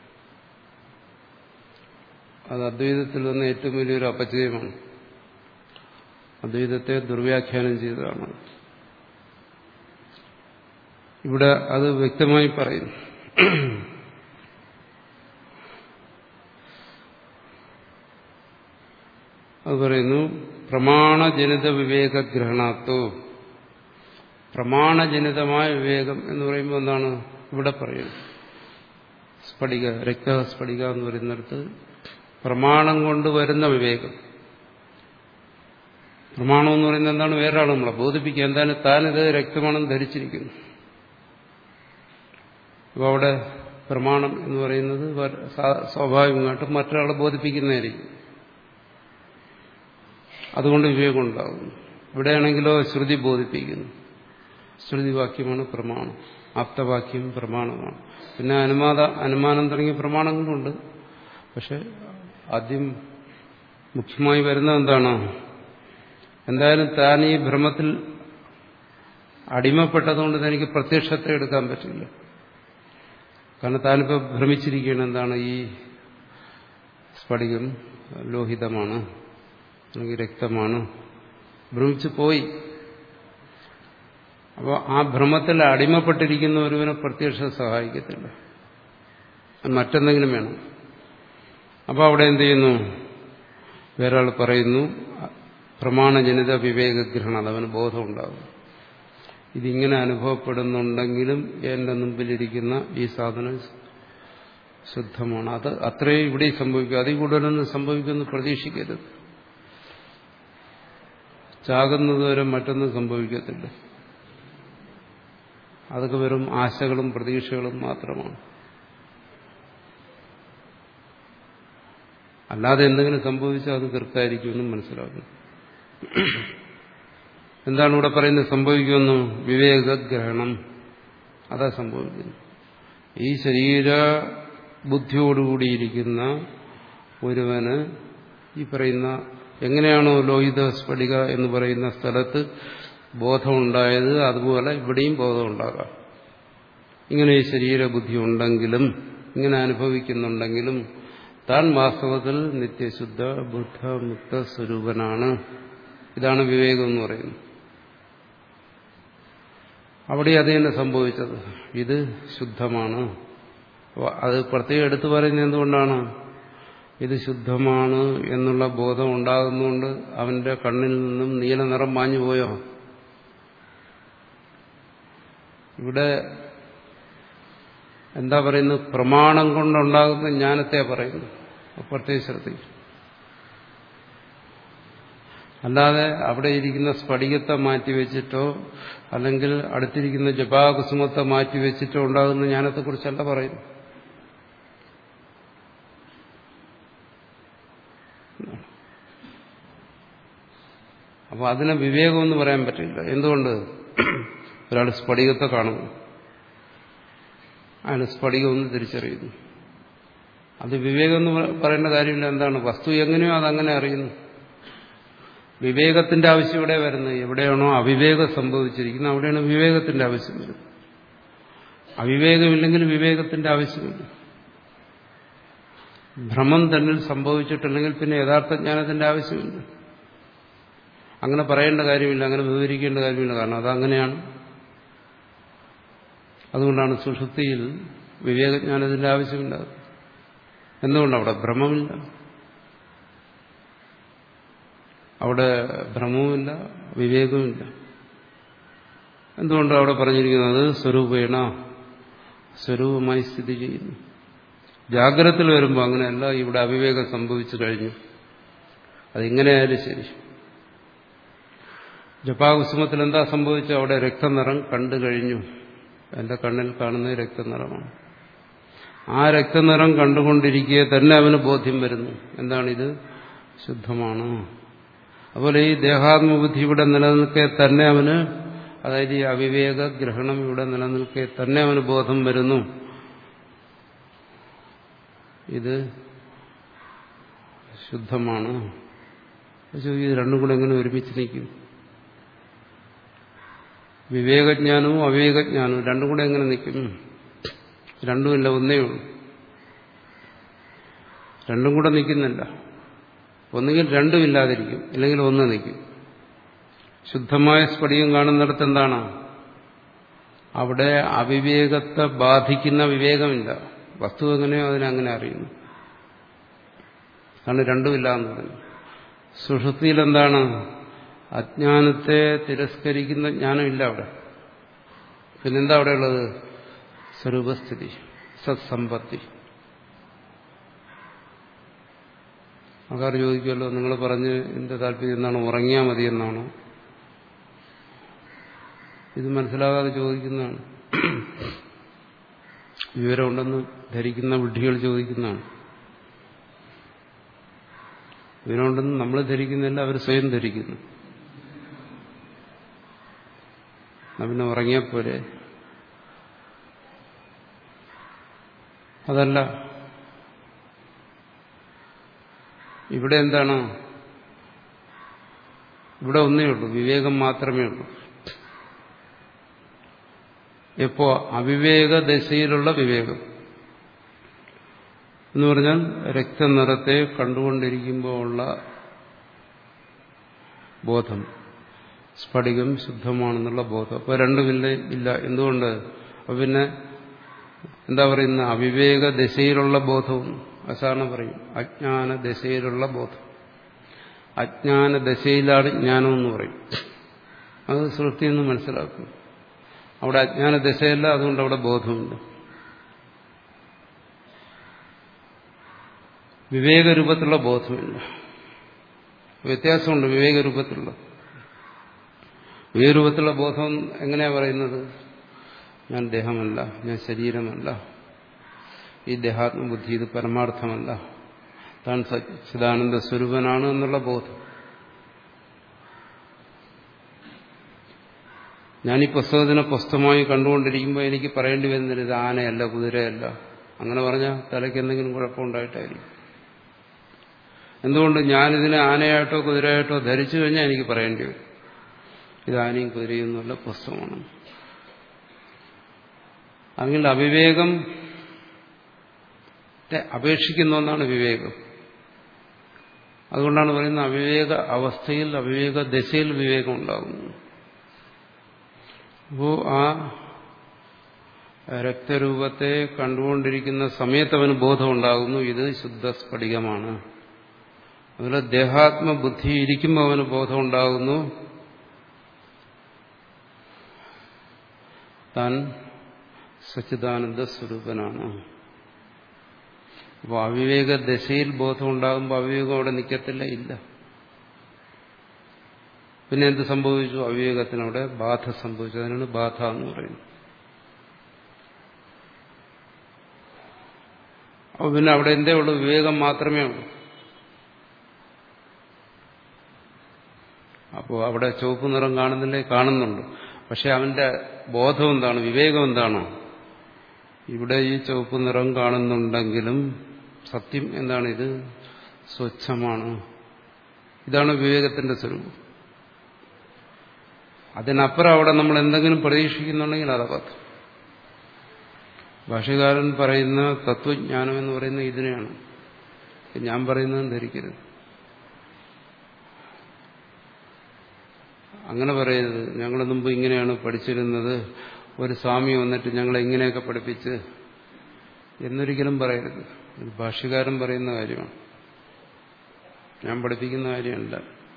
S1: അത് അദ്വൈതത്തിൽ വന്ന ഏറ്റവും വലിയൊരു അപചയമാണ് അദ്വൈതത്തെ ദുർവ്യാഖ്യാനം ചെയ്തതാണ് ഇവിടെ അത് വ്യക്തമായി പറയുന്നു അത് പറയുന്നു പ്രമാണജനിത വിവേകഗ്രഹണാത്തോ പ്രമാണജനിതമായ വിവേകം എന്ന് പറയുമ്പോൾ എന്താണ് ഇവിടെ പറയുന്നത് സ്ഫടിക രക്തസ്ഫടിക എന്ന് പറയുന്നിടത്ത് പ്രമാണം കൊണ്ട് വരുന്ന വിവേകം പ്രമാണം എന്ന് പറയുന്നത് എന്താണ് വേറെ ആൾ നമ്മളെ ബോധിപ്പിക്കുക എന്താണ് താനിത് രക്തമാണെന്ന് ധരിച്ചിരിക്കുന്നു അപ്പോൾ അവിടെ പ്രമാണം എന്ന് പറയുന്നത് സ്വാഭാവികമായിട്ടും മറ്റൊരാളെ ബോധിപ്പിക്കുന്നതായിരിക്കും അതുകൊണ്ട് വിവേകം ഉണ്ടാകുന്നു ഇവിടെയാണെങ്കിലോ ശ്രുതി ബോധിപ്പിക്കുന്നു ശ്രുതിവാക്യമാണ് പ്രമാണം ആപ്തവാക്യം പ്രമാണമാണ് പിന്നെ അനുമാത അനുമാനം തുടങ്ങിയ പ്രമാണങ്ങളുണ്ട് പക്ഷെ ആദ്യം മുഖ്യമായി വരുന്നത് എന്താണ് എന്തായാലും താൻ ഈ ഭ്രമത്തിൽ അടിമപ്പെട്ടതുകൊണ്ട് തനിക്ക് പ്രത്യക്ഷത്തെ എടുക്കാൻ പറ്റില്ല കാരണം താനിപ്പോൾ ഭ്രമിച്ചിരിക്കുകയാണ് എന്താണ് ഈ സ്ഫടികം ലോഹിതമാണ് അല്ലെങ്കിൽ രക്തമാണ് ഭ്രമിച്ചു പോയി അപ്പോൾ ആ ഭ്രമത്തിൽ അടിമപ്പെട്ടിരിക്കുന്ന ഒരുവനെ പ്രത്യക്ഷം സഹായിക്കത്തില്ല മറ്റെന്തെങ്കിലും വേണം അപ്പോൾ അവിടെ എന്ത് ചെയ്യുന്നു വേറൊരാൾ പറയുന്നു പ്രമാണജനിത വിവേകഗ്രഹണം അതവന് ബോധമുണ്ടാകും ഇതിങ്ങനെ അനുഭവപ്പെടുന്നുണ്ടെങ്കിലും എന്റെ മുമ്പിലിരിക്കുന്ന ഈ സാധനം ശുദ്ധമാണ് അത് അത്രേ ഇവിടെ സംഭവിക്കും അതിൽ കൂടുതലൊന്നും സംഭവിക്കുമെന്ന് പ്രതീക്ഷിക്കരുത് ചാകുന്നതുവരെ മറ്റൊന്നും സംഭവിക്കത്തില്ല അതൊക്കെ വെറും ആശകളും പ്രതീക്ഷകളും മാത്രമാണ് അല്ലാതെ എന്തെങ്കിലും സംഭവിച്ചാൽ അത് തീർക്കായിരിക്കുമെന്നും മനസ്സിലാക്കുന്നു എന്താണ് ഇവിടെ പറയുന്നത് സംഭവിക്കുമെന്ന് വിവേകഗ്രഹണം അതാ സംഭവിക്കുന്നു ഈ ശരീര ബുദ്ധിയോടുകൂടിയിരിക്കുന്ന ഒരുവന് ഈ പറയുന്ന എങ്ങനെയാണോ ലോഹിത സ്ഫടിക എന്ന് പറയുന്ന സ്ഥലത്ത് ബോധമുണ്ടായത് അതുപോലെ ഇവിടെയും ബോധമുണ്ടാകാം ഇങ്ങനെ ഈ ശരീരബുദ്ധി ഉണ്ടെങ്കിലും ഇങ്ങനെ അനുഭവിക്കുന്നുണ്ടെങ്കിലും താൻ വാസ്തവത്തിൽ നിത്യശുദ്ധ ബുദ്ധ മുക്ത സ്വരൂപനാണ് ഇതാണ് വിവേകം എന്ന് പറയുന്നത് അവിടെ അത് തന്നെ സംഭവിച്ചത് ഇത് ശുദ്ധമാണ് അത് പ്രത്യേകം എടുത്തു പറയുന്നത് എന്തുകൊണ്ടാണ് ഇത് ശുദ്ധമാണ് എന്നുള്ള ബോധം ഉണ്ടാകുന്നതുകൊണ്ട് അവന്റെ കണ്ണിൽ നിന്നും നീല നിറം മാഞ്ഞു പോയോ ഇവിടെ എന്താ പറയുന്നത് പ്രമാണം കൊണ്ടുണ്ടാകുന്ന ജ്ഞാനത്തെ പറയുന്നു പ്രത്യേക ശ്രദ്ധിക്കും അല്ലാതെ അവിടെ ഇരിക്കുന്ന സ്ഫടികത്തെ മാറ്റിവെച്ചിട്ടോ അല്ലെങ്കിൽ അടുത്തിരിക്കുന്ന ജപാകുസുമത്തെ മാറ്റിവെച്ചിട്ടോ ഉണ്ടാകുന്ന ജ്ഞാനത്തെക്കുറിച്ചല്ല പറയുന്നു അപ്പൊ അതിനെ വിവേകമെന്ന് പറയാൻ പറ്റില്ല എന്തുകൊണ്ട് ഒരാൾ സ്ഫടികത്തെ കാണുന്നു അയാൾ സ്ഫടികമെന്ന് തിരിച്ചറിയുന്നു അത് വിവേകം എന്ന് പറയേണ്ട കാര്യമില്ല എന്താണ് വസ്തു എങ്ങനെയോ അതങ്ങനെ അറിയുന്നു വിവേകത്തിന്റെ ആവശ്യം ഇവിടെ വരുന്നത് എവിടെയാണോ അവിവേകം സംഭവിച്ചിരിക്കുന്നത് അവിടെയാണ് വിവേകത്തിന്റെ ആവശ്യം വരുന്നത് അവിവേകമില്ലെങ്കിൽ വിവേകത്തിന്റെ ആവശ്യമില്ല ഭ്രമം തന്നിൽ സംഭവിച്ചിട്ടില്ലെങ്കിൽ പിന്നെ യഥാർത്ഥ ജ്ഞാനത്തിന്റെ ആവശ്യമില്ല അങ്ങനെ പറയേണ്ട കാര്യമില്ല അങ്ങനെ വിവരിക്കേണ്ട കാര്യമില്ല കാരണം അതങ്ങനെയാണ് അതുകൊണ്ടാണ് സുഷുപ്തിയിൽ വിവേകജ്ഞാനത്തിന്റെ ആവശ്യമില്ല എന്തുകൊണ്ട് അവിടെ ഭ്രമമില്ല അവിടെ ഭ്രമവുമില്ല വിവേകവുമില്ല എന്തുകൊണ്ട് അവിടെ പറഞ്ഞിരിക്കുന്നത് സ്വരൂപേണ സ്വരൂപമായി സ്ഥിതി ചെയ്യുന്നു ജാഗ്രതത്തിൽ വരുമ്പോൾ അങ്ങനെയല്ല ഇവിടെ അവിവേകം സംഭവിച്ചു കഴിഞ്ഞു അതിങ്ങനെയായാലും ശരി ജപാകുസുമത്തിൽ എന്താ സംഭവിച്ചത് അവിടെ രക്തനിറം കണ്ടു കഴിഞ്ഞു എന്റെ കണ്ണിൽ കാണുന്ന രക്തനിറമാണ് ആ രക്തനിറം കണ്ടുകൊണ്ടിരിക്കെ തന്നെ അവന് ബോധ്യം വരുന്നു എന്താണിത് ശുദ്ധമാണ് അതുപോലെ ഈ ദേഹാത്മബുദ്ധി ഇവിടെ നിലനിൽക്കെ തന്നെ അവന് അതായത് ഈ അവിവേക ഗ്രഹണം ഇവിടെ നിലനിൽക്കെ തന്നെ അവന് ബോധം വരുന്നു ഇത് ശുദ്ധമാണ് ഇത് രണ്ടും കൂടെ എങ്ങനെ ഒരുമിച്ച് നിൽക്കും വിവേകജ്ഞാനവും അവിവേകജ്ഞാനവും രണ്ടും കൂടെ എങ്ങനെ നിൽക്കും രണ്ടുമില്ല ഒന്നേ ഉള്ളൂ രണ്ടും കൂടെ നിൽക്കുന്നില്ല ഒന്നുകിൽ രണ്ടുമില്ലാതിരിക്കും അല്ലെങ്കിൽ ഒന്ന് നിൽക്കും ശുദ്ധമായ സ്ഫടികം കാണുന്നിടത്ത് എന്താണ് അവിടെ അവിവേകത്തെ ബാധിക്കുന്ന വിവേകമില്ല വസ്തു എങ്ങനെയോ അതിനങ്ങനെ അറിയുന്നു അതാണ് രണ്ടുമില്ല എന്ന് പറഞ്ഞു സുഷുതിയിൽ എന്താണ് അജ്ഞാനത്തെ തിരസ്കരിക്കുന്ന ജ്ഞാനമില്ല അവിടെ പിന്നെന്താ അവിടെ ഉള്ളത് സ്വരൂപസ്ഥിതി സത്സമ്പത്തി ആൾക്കാർ ചോദിക്കുമല്ലോ നിങ്ങൾ പറഞ്ഞ് എന്റെ താല്പര്യം എന്താണ് ഉറങ്ങിയാൽ മതി എന്നാണോ ഇത് മനസ്സിലാകാതെ ചോദിക്കുന്നതാണ് വിവരമുണ്ടെന്ന് ധരിക്കുന്ന വിഡ്ഢികൾ ചോദിക്കുന്നതാണ് വിവരമുണ്ടെന്ന് നമ്മൾ ധരിക്കുന്നില്ല അവർ സ്വയം ധരിക്കുന്നു പിന്നെ ഉറങ്ങിയപ്പോലെ അതല്ല ഇവിടെ എന്താണ് ഇവിടെ ഒന്നേ ഉള്ളൂ വിവേകം മാത്രമേ ഉള്ളൂ എപ്പോ അവിവേക ദശയിലുള്ള വിവേകം എന്ന് പറഞ്ഞാൽ രക്തനിറത്തെ കണ്ടുകൊണ്ടിരിക്കുമ്പോൾ ഉള്ള ബോധം സ്ഫടികം ശുദ്ധമാണെന്നുള്ള ബോധം അപ്പോൾ രണ്ടുമില്ല ഇല്ല എന്തുകൊണ്ട് അപ്പൊ പിന്നെ എന്താ പറയുന്ന അവിവേക ദശയിലുള്ള ബോധവും അസാധാരണ പറയും അജ്ഞാന ദശയിലുള്ള ബോധം അജ്ഞാന ദശയിലാണ് ജ്ഞാനം എന്ന് പറയും അത് സൃഷ്ടി എന്ന് മനസ്സിലാക്കും അവിടെ അജ്ഞാന ദശയല്ല അതുകൊണ്ട് അവിടെ ബോധമുണ്ട് വിവേകരൂപത്തിലുള്ള ബോധമില്ല വ്യത്യാസമുണ്ട് വിവേകരൂപത്തിലുള്ള വിവേകരൂപത്തിലുള്ള ബോധം എങ്ങനെയാ പറയുന്നത് ഞാൻ ദേഹമല്ല ഞാൻ ശരീരമല്ല ഈ ദേഹാത്മബുദ്ധി ഇത് പരമാർത്ഥമല്ല താൻ സച്ചിദാനന്ദ സ്വരൂപനാണ് എന്നുള്ള ബോധം ഞാൻ ഈ പുസ്തകത്തിനെ പുസ്തകമായി കണ്ടുകൊണ്ടിരിക്കുമ്പോൾ എനിക്ക് പറയേണ്ടി വരുന്നില്ല ഇത് ആനയല്ല കുതിരയല്ല അങ്ങനെ പറഞ്ഞാൽ തലയ്ക്ക് എന്തെങ്കിലും കുഴപ്പമുണ്ടായിട്ടായിരിക്കും എന്തുകൊണ്ട് ഞാനിതിനെ ആനയായിട്ടോ കുതിരയായിട്ടോ ധരിച്ചു കഴിഞ്ഞാൽ എനിക്ക് പറയേണ്ടി വരും ഇത് ആനയും കുതിരയും എന്നുള്ള പുസ്തകമാണ് അല്ലെങ്കിൽ അവിവേകം അപേക്ഷിക്കുന്ന ഒന്നാണ് വിവേകം അതുകൊണ്ടാണ് പറയുന്നത് അവിവേക അവസ്ഥയിൽ അവിവേക ദശയിൽ വിവേകം ഉണ്ടാകുന്നു അപ്പോ ആ രക്തരൂപത്തെ കണ്ടുകൊണ്ടിരിക്കുന്ന സമയത്ത് അവന് ബോധം ഉണ്ടാകുന്നു ഇത് ശുദ്ധ സ്ഫടികമാണ് അതുപോലെ ദേഹാത്മബുദ്ധി ഇരിക്കുമ്പോൾ അവന് ബോധം ഉണ്ടാകുന്നു താൻ സച്ചിദാനന്ദ സ്വരൂപനാണ് അപ്പോൾ അവിവേക ദശയിൽ ബോധം ഉണ്ടാകുമ്പോൾ അവിവേകം അവിടെ നിൽക്കത്തില്ല ഇല്ല പിന്നെ എന്ത് സംഭവിച്ചു അവിവേകത്തിനവിടെ ബാധ സംഭവിച്ചു അതിനാണ് ബാധ എന്ന് പറയുന്നത് അപ്പോൾ പിന്നെ അവിടെ എന്തേ ഉള്ളൂ വിവേകം മാത്രമേ ഉള്ളൂ അപ്പോൾ അവിടെ ചുവപ്പ് നിറം കാണുന്നില്ലേ കാണുന്നുണ്ട് പക്ഷെ അവന്റെ ബോധം എന്താണ് വിവേകം എന്താണോ ഇവിടെ ഈ ചുവപ്പ് നിറം കാണുന്നുണ്ടെങ്കിലും സത്യം എന്താണ് ഇത് സ്വച്ഛമാണ് ഇതാണ് വിവേകത്തിന്റെ സ്വരൂപം അതിനപ്പുറം അവിടെ നമ്മൾ എന്തെങ്കിലും പ്രതീക്ഷിക്കുന്നുണ്ടെങ്കിൽ അതബദ്ധം ഭാഷകാരൻ പറയുന്ന തത്വജ്ഞാനം എന്ന് പറയുന്ന ഇതിനെയാണ് ഞാൻ പറയുന്നത് ധരിക്കരുത് അങ്ങനെ പറയരുത് ഞങ്ങൾ മുമ്പ് ഇങ്ങനെയാണ് പഠിച്ചിരുന്നത് ഒരു സ്വാമി വന്നിട്ട് ഞങ്ങളെ ഇങ്ങനെയൊക്കെ പഠിപ്പിച്ച് എന്നൊരിക്കലും പറയരുത് ഇത് ഭാഷ്യകാരൻ പറയുന്ന കാര്യമാണ് ഞാൻ പഠിപ്പിക്കുന്ന കാര്യമല്ല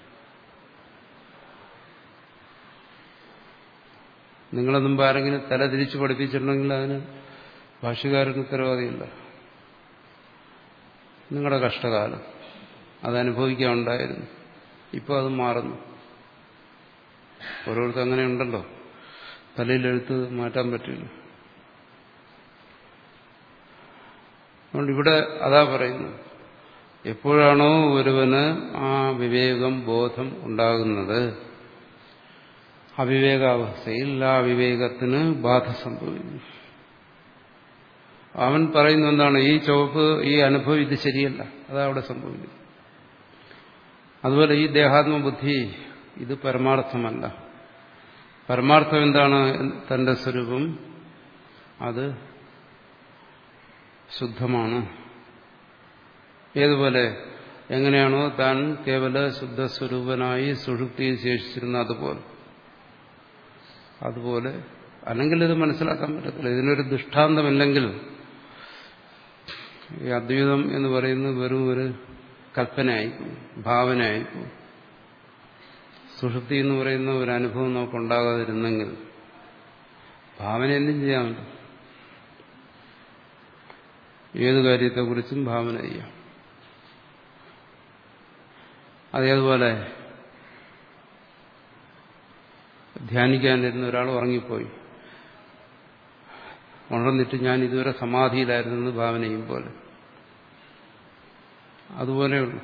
S1: നിങ്ങളെ മുമ്പ് ആരെങ്കിലും തല തിരിച്ച് പഠിപ്പിച്ചിട്ടുണ്ടെങ്കിൽ അതിന് ഭാഷ്യകാരന് ഉത്തരവാദിയില്ല നിങ്ങളുടെ കഷ്ടകാലം അതനുഭവിക്കാനുണ്ടായിരുന്നു ഇപ്പോൾ അത് മാറുന്നു ഓരോരുത്തർ അങ്ങനെ ഉണ്ടല്ലോ തലയിലെഴുത്ത് മാറ്റാൻ പറ്റില്ല അതുകൊണ്ട് ഇവിടെ അതാ പറയുന്നു എപ്പോഴാണോ ഒരുവന് ആ വിവേകം ബോധം ഉണ്ടാകുന്നത് അവിവേകാവസ്ഥയിൽ ആ വിവേകത്തിന് ബാധ സംഭവിക്കുന്നു അവൻ പറയുന്ന എന്താണ് ഈ ചുവപ്പ് ഈ അനുഭവം ഇത് ശരിയല്ല അതാ അവിടെ സംഭവിക്കുന്നത് അതുപോലെ ഈ ദേഹാത്മബുദ്ധി ഇത് പരമാർത്ഥമല്ല പരമാർത്ഥം എന്താണ് തന്റെ സ്വരൂപം അത് ശുദ്ധമാണ് ഏതുപോലെ എങ്ങനെയാണോ താൻ കേവല ശുദ്ധസ്വരൂപനായി സുഷുപ്തിയിൽ ശേഷിച്ചിരുന്ന അതുപോലെ അതുപോലെ അല്ലെങ്കിൽ ഇത് മനസ്സിലാക്കാൻ പറ്റത്തില്ല ഇതിനൊരു ദൃഷ്ടാന്തമില്ലെങ്കിൽ ഈ അദ്വൈതം എന്ന് പറയുന്നത് വെറും ഒരു കൽപ്പനയായിപ്പോവും ഭാവനയായിപ്പോവും സുഷുപ്തി എന്ന് പറയുന്ന ഒരു അനുഭവം നമുക്കുണ്ടാകാതിരുന്നെങ്കിൽ ഭാവന എന്തും ചെയ്യാമല്ലോ ഏത് കാര്യത്തെക്കുറിച്ചും ഭാവന ചെയ്യാം അതേതുപോലെ ധ്യാനിക്കാനിരുന്ന ഒരാൾ ഉറങ്ങിപ്പോയി ഉണർന്നിട്ട് ഞാൻ ഇതുവരെ സമാധിയിലായിരുന്നെന്ന് ഭാവന ചെയ്യും പോലെ അതുപോലെയുള്ളൂ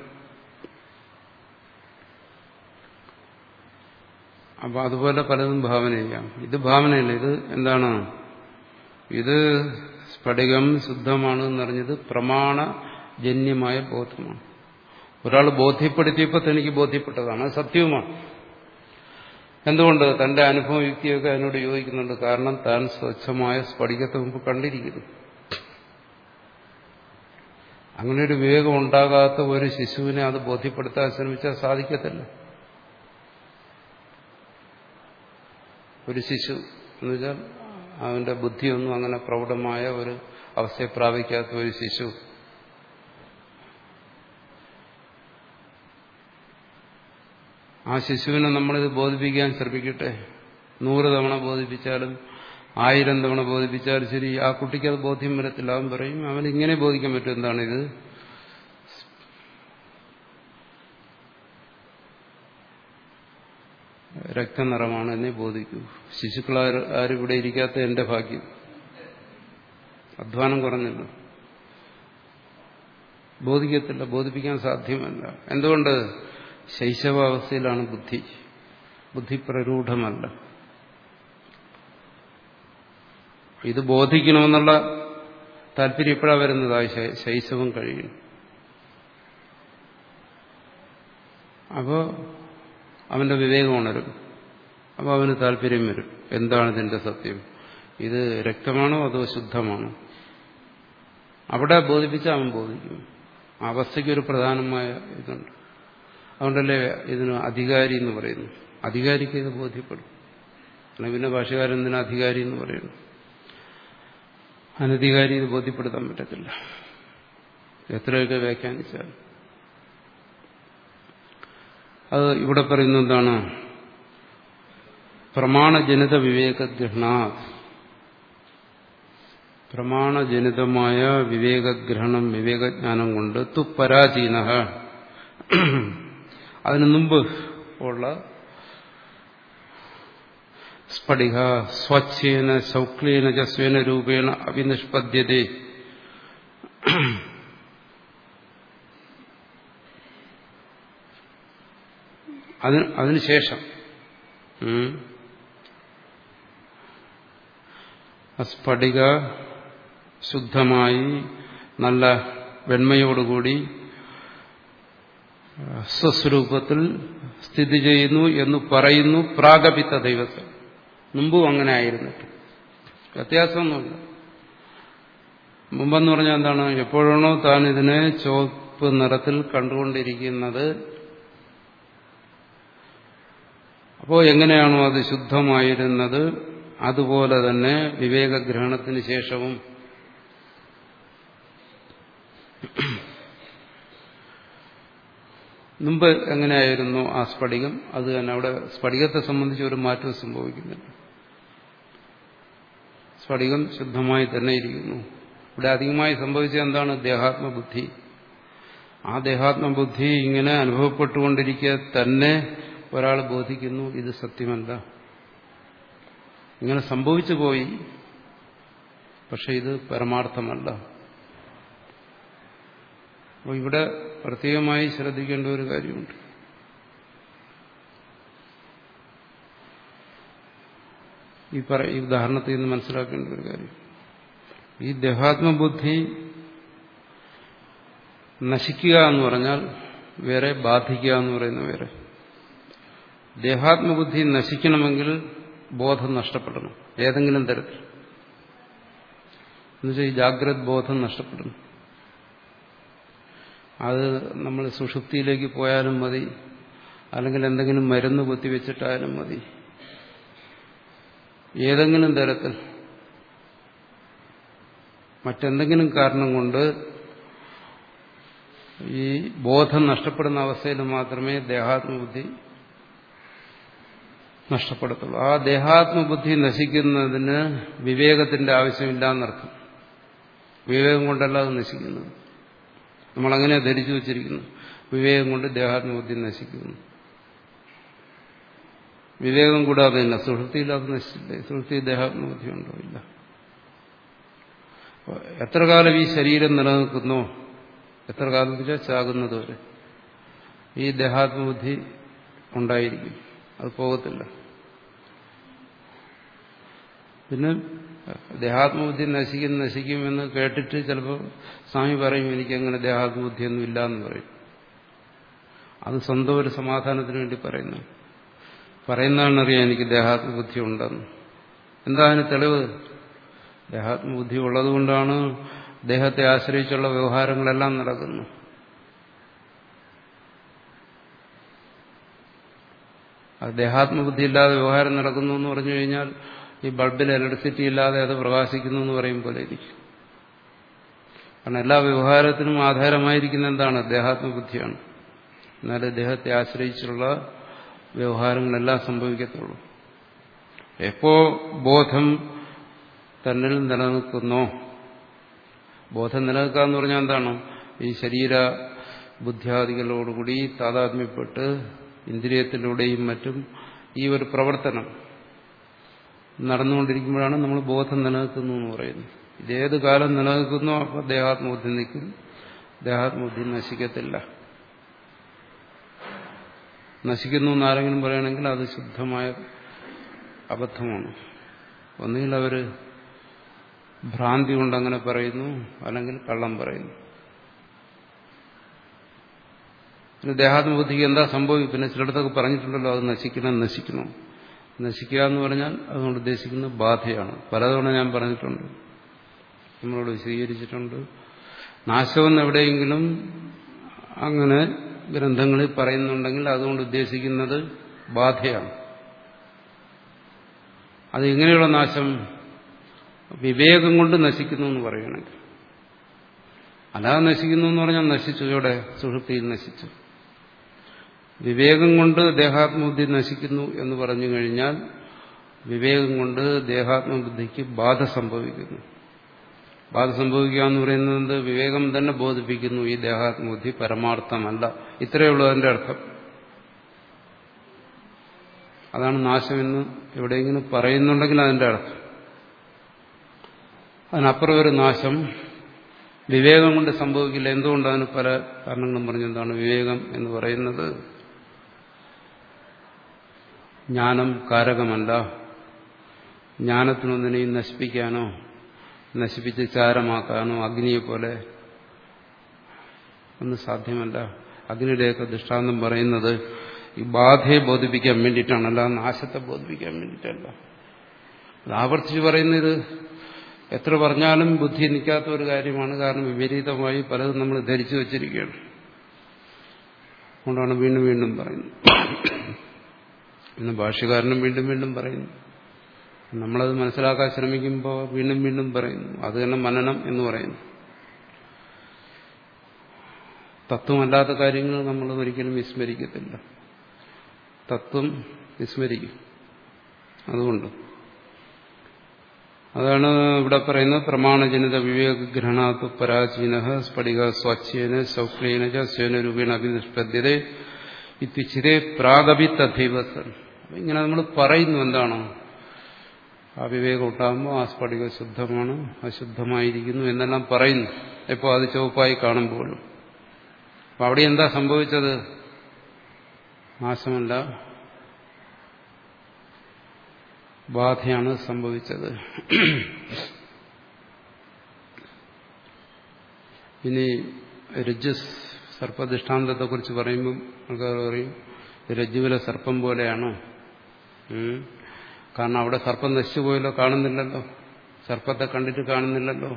S1: അപ്പൊ അതുപോലെ പലതും ഭാവന ചെയ്യാം ഇത് ഭാവനയല്ല ഇത് എന്താണ് ഇത് സ്ഫടികം ശുദ്ധമാണ് എന്നറിഞ്ഞത് പ്രമാണജന്യമായ ബോധമാണ് ഒരാൾ ബോധ്യപ്പെടുത്തിയപ്പോൾ തനിക്ക് ബോധ്യപ്പെട്ടതാണ് അത് സത്യവുമാണ് എന്തുകൊണ്ട് തന്റെ അനുഭവ യുക്തിയൊക്കെ അതിനോട് യോജിക്കുന്നുണ്ട് കാരണം താൻ സ്വച്ഛമായ സ്ഫടികത്തെ മുമ്പ് കണ്ടിരിക്കുന്നു അങ്ങനെ ഒരു വിവേകം ഉണ്ടാകാത്ത ഒരു ശിശുവിനെ അത് ബോധ്യപ്പെടുത്താൻ ശ്രമിച്ചാൽ സാധിക്കത്തില്ല ഒരു ശിശു എന്ന് വെച്ചാൽ അവന്റെ ബുദ്ധിയൊന്നും അങ്ങനെ പ്രൗഢമായ ഒരു അവസ്ഥയെ പ്രാപിക്കാത്ത ഒരു ശിശു ആ ശിശുവിനെ നമ്മളിത് ബോധിപ്പിക്കാൻ ശ്രമിക്കട്ടെ നൂറ് തവണ ബോധിപ്പിച്ചാലും ആയിരം തവണ ബോധിപ്പിച്ചാലും ശരി ആ കുട്ടിക്ക് അത് ബോധ്യം വരത്തില്ല അവൻ പറയും അവൻ ഇങ്ങനെ ബോധിക്കാൻ പറ്റും എന്താണിത് രക്തനിറമാണ് എന്നെ ബോധിക്കൂ ശിശുക്കൾ ആരും ഇവിടെ ഇരിക്കാത്ത എന്റെ ഭാഗ്യം അധ്വാനം കുറഞ്ഞല്ലോ ബോധിക്കത്തില്ല ബോധിപ്പിക്കാൻ സാധ്യമല്ല എന്തുകൊണ്ട് ശൈശവാവസ്ഥയിലാണ് ബുദ്ധി ബുദ്ധി പ്രരൂഢമല്ല ഇത് ബോധിക്കണമെന്നുള്ള താല്പര്യം എപ്പോഴാണ് വരുന്നത് ആ ശൈശവം കഴിയും അപ്പോൾ അവന്റെ വിവേകം ഉണരും അപ്പോൾ അവന് താല്പര്യം വരും എന്താണ് ഇതിന്റെ സത്യം ഇത് രക്തമാണോ അതോ ശുദ്ധമാണോ അവിടെ ബോധിപ്പിച്ച അവൻ ബോധിക്കും ആ അവസ്ഥയ്ക്ക് ഒരു പ്രധാനമായ ഇതുണ്ട് അതുകൊണ്ടല്ലേ ഇതിന് അധികാരി എന്ന് പറയുന്നു അധികാരിക്ക് ഇത് ബോധ്യപ്പെടും അല്ലെങ്കിൽ പിന്നെ ഭാഷകാരൻ എന്തിനാ അധികാരി എന്ന് പറയുന്നു അനധികാരി ഇത് ബോധ്യപ്പെടുത്താൻ പറ്റത്തില്ല എത്രയൊക്കെ വ്യാഖ്യാനിച്ചാൽ അത് ഇവിടെ പറയുന്ന എന്താണ് പ്രമാണജനിത വിവേകഗ്രഹണ പ്രമാണജനിതമായ വിവേകഗ്രഹണം വിവേകജ്ഞാനം കൊണ്ട് തു പരാചീന അതിനു മുമ്പ് ഉള്ള സ്ഫടിക സ്വച്ഛേന ശൗക്ലേന ച സ്വേന രൂപേണ അവിനിഷ്പദ്യത അതിന് അതിനുശേഷം സ്ഫടിക ശുദ്ധമായി നല്ല വെണ്മയോടുകൂടി സ്വസ്വരൂപത്തിൽ സ്ഥിതി ചെയ്യുന്നു എന്ന് പറയുന്നു പ്രാഗപിത്ത ദൈവത്തെ മുമ്പും അങ്ങനെ ആയിരുന്നിട്ട് വ്യത്യാസമൊന്നുമില്ല മുമ്പെന്ന് പറഞ്ഞാൽ എന്താണ് എപ്പോഴാണോ താൻ ഇതിനെ ചുവപ്പ് നിറത്തിൽ കണ്ടുകൊണ്ടിരിക്കുന്നത് അപ്പോൾ എങ്ങനെയാണോ അത് ശുദ്ധമായിരുന്നത് അതുപോലെ തന്നെ വിവേകഗ്രഹണത്തിന് ശേഷവും മുമ്പ് എങ്ങനെയായിരുന്നു ആ സ്ഫടികം അത് തന്നെ അവിടെ സ്ഫടികത്തെ സംബന്ധിച്ച് ഒരു മാറ്റം സംഭവിക്കുന്നില്ല സ്ഫടികം ശുദ്ധമായി തന്നെ ഇരിക്കുന്നു ഇവിടെ അധികമായി സംഭവിച്ചത് എന്താണ് ദേഹാത്മബുദ്ധി ആ ദേഹാത്മബുദ്ധി ഇങ്ങനെ അനുഭവപ്പെട്ടുകൊണ്ടിരിക്കെ തന്നെ ഒരാൾ ബോധിക്കുന്നു ഇത് സത്യമല്ല ഇങ്ങനെ സംഭവിച്ചു പോയി പക്ഷെ ഇത് പരമാർത്ഥമല്ല അപ്പോൾ ഇവിടെ പ്രത്യേകമായി ശ്രദ്ധിക്കേണ്ട ഒരു കാര്യമുണ്ട് ഈ പറ ഈ ഉദാഹരണത്തിൽ നിന്ന് മനസ്സിലാക്കേണ്ട ഒരു കാര്യം ഈ ദേഹാത്മബുദ്ധി നശിക്കുക എന്ന് പറഞ്ഞാൽ വേറെ ബാധിക്കുക എന്ന് പറയുന്ന വേറെ ദേഹാത്മബുദ്ധി നശിക്കണമെങ്കിൽ ബോധം നഷ്ടപ്പെടണം ഏതെങ്കിലും തരത്തിൽ എന്നുവെച്ചാൽ ഈ ജാഗ്രത് ബോധം നഷ്ടപ്പെടുന്നു അത് നമ്മൾ സുഷുപ്തിയിലേക്ക് പോയാലും മതി അല്ലെങ്കിൽ എന്തെങ്കിലും മരുന്ന് കുത്തിവെച്ചിട്ടായാലും മതി ഏതെങ്കിലും തരത്തിൽ മറ്റെന്തെങ്കിലും കാരണം കൊണ്ട് ഈ ബോധം നഷ്ടപ്പെടുന്ന അവസ്ഥയിൽ മാത്രമേ ദേഹാത്മബുദ്ധി നഷ്ടപ്പെടത്തുള്ളൂ ആ ദേഹാത്മബുദ്ധി നശിക്കുന്നതിന് വിവേകത്തിന്റെ ആവശ്യമില്ല എന്നർത്ഥം വിവേകം കൊണ്ടല്ല അത് നശിക്കുന്നത് നമ്മളങ്ങനെ ധരിച്ചു വച്ചിരിക്കുന്നു വിവേകം കൊണ്ട് ദേഹാത്മബുദ്ധി നശിക്കുന്നു വിവേകം കൂടാതെ തന്നെ സുഹൃത്തിയിൽ അത് നശിച്ചില്ലേ സുഹൃത്തി ദേഹാത്മബുദ്ധി ഉണ്ടോ ഇല്ല എത്ര കാലം ഈ ശരീരം നിലനിൽക്കുന്നോ എത്ര കാലം വെച്ചാൽ ചാകുന്നത് വരെ ഈ ദേഹാത്മബുദ്ധി ഉണ്ടായിരിക്കും അത് പോകത്തില്ല പിന്നെ ദേഹാത്മബുദ്ധി നശിക്കും നശിക്കുമെന്ന് കേട്ടിട്ട് ചിലപ്പോൾ സ്വാമി പറയും എനിക്ക് അങ്ങനെ ദേഹാത്മബുദ്ധിയൊന്നും ഇല്ല എന്ന് പറയും അത് സ്വന്തം ഒരു സമാധാനത്തിന് വേണ്ടി പറയുന്നു പറയുന്നതാണെന്നറിയാം എനിക്ക് ദേഹാത്മബുദ്ധി ഉണ്ടെന്ന് എന്താ അതിന് തെളിവ് ദേഹാത്മബുദ്ധി ഉള്ളതുകൊണ്ടാണ് ദേഹത്തെ ആശ്രയിച്ചുള്ള വ്യവഹാരങ്ങളെല്ലാം നടക്കുന്നു അത് ദേഹാത്മബുദ്ധി ഇല്ലാതെ വ്യവഹാരം നടക്കുന്നു എന്ന് പറഞ്ഞു കഴിഞ്ഞാൽ ഈ ബൾബിൽ ഇലക്ട്രിസിറ്റി ഇല്ലാതെ അത് പ്രകാശിക്കുന്നു എന്ന് പറയും പോലെ ഇരിക്കും കാരണം എല്ലാ വ്യവഹാരത്തിനും ആധാരമായിരിക്കുന്ന എന്താണ് ദേഹാത്മബുദ്ധിയാണ് എന്നാലേ ദേഹത്തെ ആശ്രയിച്ചുള്ള വ്യവഹാരങ്ങളെല്ലാം സംഭവിക്കത്തുള്ളൂ എപ്പോ ബോധം തന്നിൽ നിലനിൽക്കുന്നോ ബോധം നിലനിൽക്കുക എന്ന് പറഞ്ഞാൽ എന്താണ് ഈ ശരീര ബുദ്ധ്യാദികളോടുകൂടി താതാത്മ്യപ്പെട്ട് ഇന്ദ്രിയത്തിലൂടെയും മറ്റും ഈ ഒരു പ്രവർത്തനം നടന്നുകൊണ്ടിരിക്കുമ്പോഴാണ് നമ്മൾ ബോധം നിലനിൽക്കുന്നു എന്ന് പറയുന്നത് ഇതേത് കാലം നിലനിൽക്കുന്നോ അപ്പോൾ ദേഹാത്മബുദ്ധി നിൽക്കും ദേഹാത്മബുദ്ധി നശിക്കത്തില്ല നശിക്കുന്നു എന്ന് ആരെങ്കിലും പറയുകയാണെങ്കിൽ അത് ശുദ്ധമായ അബദ്ധമാണ് ഒന്നുകിൽ അവർ ഭ്രാന്തി കൊണ്ടങ്ങനെ പറയുന്നു അല്ലെങ്കിൽ കള്ളം പറയുന്നു പിന്നെ ദേഹാത്മബുദ്ധിക്ക് എന്താ സംഭവിക്കും പിന്നെ ചിലയിടത്തൊക്കെ പറഞ്ഞിട്ടുണ്ടല്ലോ അത് നശിക്കണം നശിക്കണം നശിക്കുക എന്ന് പറഞ്ഞാൽ അതുകൊണ്ട് ഉദ്ദേശിക്കുന്നത് ബാധയാണ് പലതവണ ഞാൻ പറഞ്ഞിട്ടുണ്ട് നമ്മളോട് വിശദീകരിച്ചിട്ടുണ്ട് നാശമെന്ന് എവിടെയെങ്കിലും അങ്ങനെ ഗ്രന്ഥങ്ങളിൽ പറയുന്നുണ്ടെങ്കിൽ അതുകൊണ്ട് ഉദ്ദേശിക്കുന്നത് ബാധയാണ് അത് എങ്ങനെയുള്ള നാശം വിവേകം കൊണ്ട് നശിക്കുന്നു എന്ന് പറയുകയാണെങ്കിൽ അല്ലാതെ നശിക്കുന്നു എന്ന് പറഞ്ഞാൽ നശിച്ചു ഇവിടെ സുഹൃത്തിയിൽ നശിച്ചു വിവേകം കൊണ്ട് ദേഹാത്മബുദ്ധി നശിക്കുന്നു എന്ന് പറഞ്ഞു കഴിഞ്ഞാൽ വിവേകം കൊണ്ട് ദേഹാത്മബുദ്ധിക്ക് ബാധ സംഭവിക്കുന്നു ബാധ സംഭവിക്കുക എന്ന് പറയുന്നത് വിവേകം തന്നെ ബോധിപ്പിക്കുന്നു ഈ ദേഹാത്മബുദ്ധി പരമാർത്ഥമല്ല ഇത്രയേ ഉള്ളൂ അതിന്റെ അർത്ഥം അതാണ് നാശമെന്ന് എവിടെയെങ്കിലും പറയുന്നുണ്ടെങ്കിൽ അതിന്റെ അർത്ഥം അതിനപ്പുറം ഒരു നാശം വിവേകം കൊണ്ട് സംഭവിക്കില്ല എന്തുകൊണ്ട് അതിന് പല കാരണങ്ങളും പറഞ്ഞെന്താണ് വിവേകം എന്ന് പറയുന്നത് ജ്ഞാനം കാരകമല്ല ജ്ഞാനത്തിനൊന്നിനെയും നശിപ്പിക്കാനോ നശിപ്പിച്ച് ചാരമാക്കാനോ അഗ്നിയെ പോലെ ഒന്നും സാധ്യമല്ല അഗ്നിയുടെയൊക്കെ ദൃഷ്ടാന്തം പറയുന്നത് ഈ ബാധയെ ബോധിപ്പിക്കാൻ വേണ്ടിയിട്ടാണ് അല്ല നാശത്തെ ബോധിപ്പിക്കാൻ വേണ്ടിയിട്ടല്ല അത് ആവർത്തിച്ച് പറയുന്നത് എത്ര പറഞ്ഞാലും ബുദ്ധി നിൽക്കാത്ത ഒരു കാര്യമാണ് കാരണം വിപരീതമായി പലതും നമ്മൾ ധരിച്ചു വച്ചിരിക്കുകയാണ് അതുകൊണ്ടാണ് വീണ്ടും വീണ്ടും പറയുന്നത് ഇന്ന് ഭാഷ്യകാരനും വീണ്ടും വീണ്ടും പറയുന്നു നമ്മളത് മനസ്സിലാക്കാൻ ശ്രമിക്കുമ്പോൾ വീണ്ടും വീണ്ടും പറയുന്നു അത് തന്നെ മനനം എന്ന് പറയുന്നു തത്വമല്ലാത്ത കാര്യങ്ങൾ നമ്മൾ ഒരിക്കലും വിസ്മരിക്കത്തില്ല തത്വം വിസ്മരിക്കും അതുകൊണ്ട് അതാണ് ഇവിടെ പറയുന്നത് പ്രമാണജനിത വിവേകഗ്രഹണാത്വ പരാചീന സ്ഫടിക സ്വച്ഛേന സൗക്ലേന സ്വന രൂപേണ അഭിനിഷ്പദ്യത ഇത്യുച്ചിതേ പ്രാഗപി തഥൈവസൻ ഇങ്ങനെ നമ്മൾ പറയുന്നു എന്താണ് ആ വിവേകം ഉണ്ടാകുമ്പോൾ ആ സ്ഫടിക ശുദ്ധമാണ് അശുദ്ധമായിരിക്കുന്നു എന്നെല്ലാം പറയുന്നു എപ്പോൾ അത് ചുവപ്പായി കാണുമ്പോഴും അപ്പൊ അവിടെ എന്താ സംഭവിച്ചത് നാശമല്ല ബാധയാണ് സംഭവിച്ചത് ഇനി രജ്ജസ് സർപ്പദൃഷ്ടാന്തത്തെക്കുറിച്ച് പറയുമ്പം ആൾക്കാർ പറയും രജ്ജുവിലെ സർപ്പം പോലെയാണ് കാരണം അവിടെ സർപ്പം നശിച്ചു പോയല്ലോ കാണുന്നില്ലല്ലോ സർപ്പത്തെ കണ്ടിട്ട് കാണുന്നില്ലല്ലോ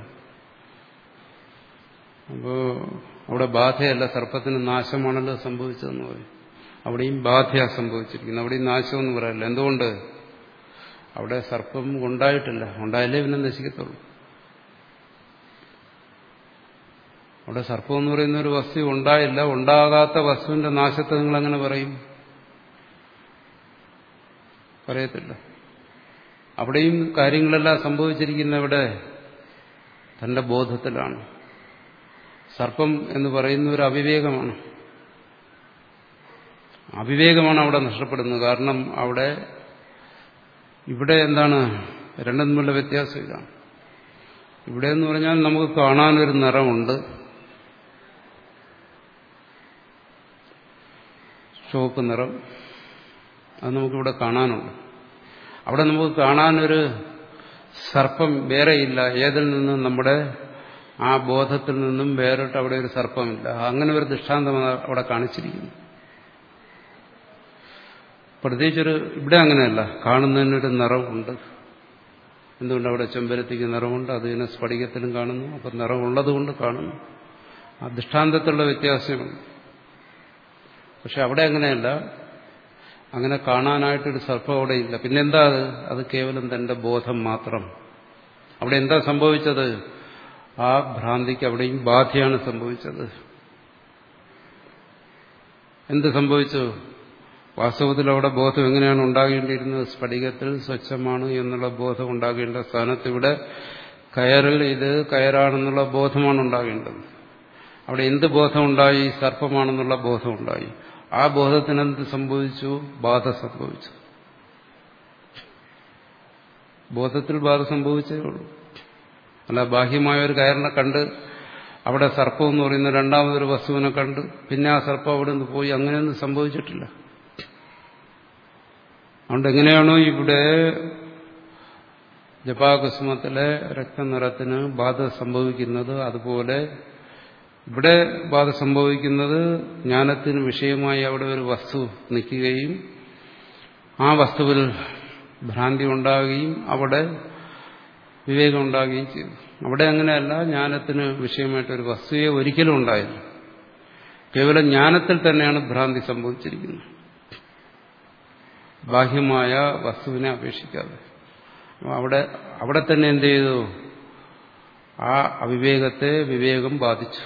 S1: അപ്പോ അവിടെ ബാധയല്ല സർപ്പത്തിന് നാശമാണല്ലോ സംഭവിച്ചതെന്ന് പറയും അവിടെയും ബാധയാ സംഭവിച്ചിരിക്കുന്നത് അവിടെയും നാശമെന്ന് പറയല്ല എന്തുകൊണ്ട് അവിടെ സർപ്പം ഉണ്ടായിട്ടില്ല ഉണ്ടായാലേ പിന്നെ നശിക്കത്തുള്ളൂ അവിടെ സർപ്പം എന്ന് പറയുന്ന ഒരു വസ്തു ഉണ്ടായില്ല ഉണ്ടാകാത്ത വസ്തുവിന്റെ നാശത്തെ നിങ്ങൾ എങ്ങനെ പറയും പറയത്തില്ല അവിടെയും കാര്യങ്ങളെല്ലാം സംഭവിച്ചിരിക്കുന്ന ഇവിടെ തന്റെ ബോധത്തിലാണ് സർപ്പം എന്ന് പറയുന്ന ഒരു അവിവേകമാണ് അവിവേകമാണ് അവിടെ നഷ്ടപ്പെടുന്നത് കാരണം അവിടെ ഇവിടെ എന്താണ് രണ്ടും തമ്മിലുള്ള വ്യത്യാസം ഇതാണ് ഇവിടെ എന്ന് പറഞ്ഞാൽ നമുക്ക് കാണാനൊരു നിറമുണ്ട് ചുവപ്പ് നിറം അത് നമുക്കിവിടെ കാണാനുണ്ട് അവിടെ നമുക്ക് കാണാനൊരു സർപ്പം വേറെയില്ല ഏതിൽ നിന്നും നമ്മുടെ ആ ബോധത്തിൽ നിന്നും വേറിട്ട് അവിടെ ഒരു സർപ്പമില്ല അങ്ങനെ ഒരു ദൃഷ്ടാന്തം അവിടെ കാണിച്ചിരിക്കുന്നു പ്രത്യേകിച്ചൊരു ഇവിടെ അങ്ങനെയല്ല കാണുന്നതിനൊരു നിറമുണ്ട് എന്തുകൊണ്ട് അവിടെ ചെമ്പരത്തിക്ക് നിറമുണ്ട് അത് തന്നെ സ്ഫടികത്തിലും കാണുന്നു അപ്പം നിറമുള്ളതുകൊണ്ട് കാണുന്നു ആ ദൃഷ്ടാന്തത്തിലുള്ള വ്യത്യാസമുണ്ട് പക്ഷെ അവിടെ അങ്ങനെയല്ല അങ്ങനെ കാണാനായിട്ടൊരു സർപ്പം അവിടെ ഇല്ല പിന്നെന്താ അത് അത് കേവലം തന്റെ ബോധം മാത്രം അവിടെ എന്താ സംഭവിച്ചത് ആ ഭ്രാന്തിക്ക് അവിടെയും ബാധയാണ് സംഭവിച്ചത് എന്ത് സംഭവിച്ചു വാസ്തവത്തിൽ അവിടെ ബോധം എങ്ങനെയാണ് ഉണ്ടാകേണ്ടിയിരുന്നത് സ്ഫടികത്തിൽ സ്വച്ഛമാണ് എന്നുള്ള ബോധം ഉണ്ടാകേണ്ട സ്ഥാനത്ത് ഇവിടെ കയറിൽ ഇത് കയറാണെന്നുള്ള ബോധമാണ് ഉണ്ടാകേണ്ടത് അവിടെ എന്ത് ബോധം ഉണ്ടായി സർപ്പമാണെന്നുള്ള ബോധം ഉണ്ടായി ആ ബോധത്തിന് എന്ത് സംഭവിച്ചു ബാധ സംഭവിച്ചു ബോധത്തിൽ ബാധ സംഭവിച്ചേ ഉള്ളൂ അല്ല ബാഹ്യമായ ഒരു കയറിനെ കണ്ട് അവിടെ സർപ്പം എന്ന് പറയുന്ന രണ്ടാമതൊരു വസ്തുവിനെ കണ്ട് പിന്നെ ആ സർപ്പം അവിടെ നിന്ന് പോയി അങ്ങനെയൊന്നും സംഭവിച്ചിട്ടില്ല അതുകൊണ്ട് എങ്ങനെയാണോ ഇവിടെ ജപാകുസുമത്തിലെ രക്തനിറത്തിന് ബാധ സംഭവിക്കുന്നത് അതുപോലെ ഇവിടെ ബാധ സംഭവിക്കുന്നത് ജ്ഞാനത്തിന് വിഷയമായി അവിടെ ഒരു വസ്തു നിൽക്കുകയും ആ വസ്തുവിൽ ഭ്രാന്തി ഉണ്ടാകുകയും അവിടെ വിവേകം ഉണ്ടാകുകയും ചെയ്തു അവിടെ അങ്ങനെയല്ല ജ്ഞാനത്തിന് വിഷയമായിട്ടൊരു വസ്തുവെ ഒരിക്കലും ഉണ്ടായില്ല കേവലം ജ്ഞാനത്തിൽ തന്നെയാണ് ഭ്രാന്തി സംഭവിച്ചിരിക്കുന്നത് ബാഹ്യമായ വസ്തുവിനെ അപേക്ഷിക്കാതെ അവിടെ അവിടെ തന്നെ എന്ത് ചെയ്തു ആ അവിവേകത്തെ വിവേകം ബാധിച്ചു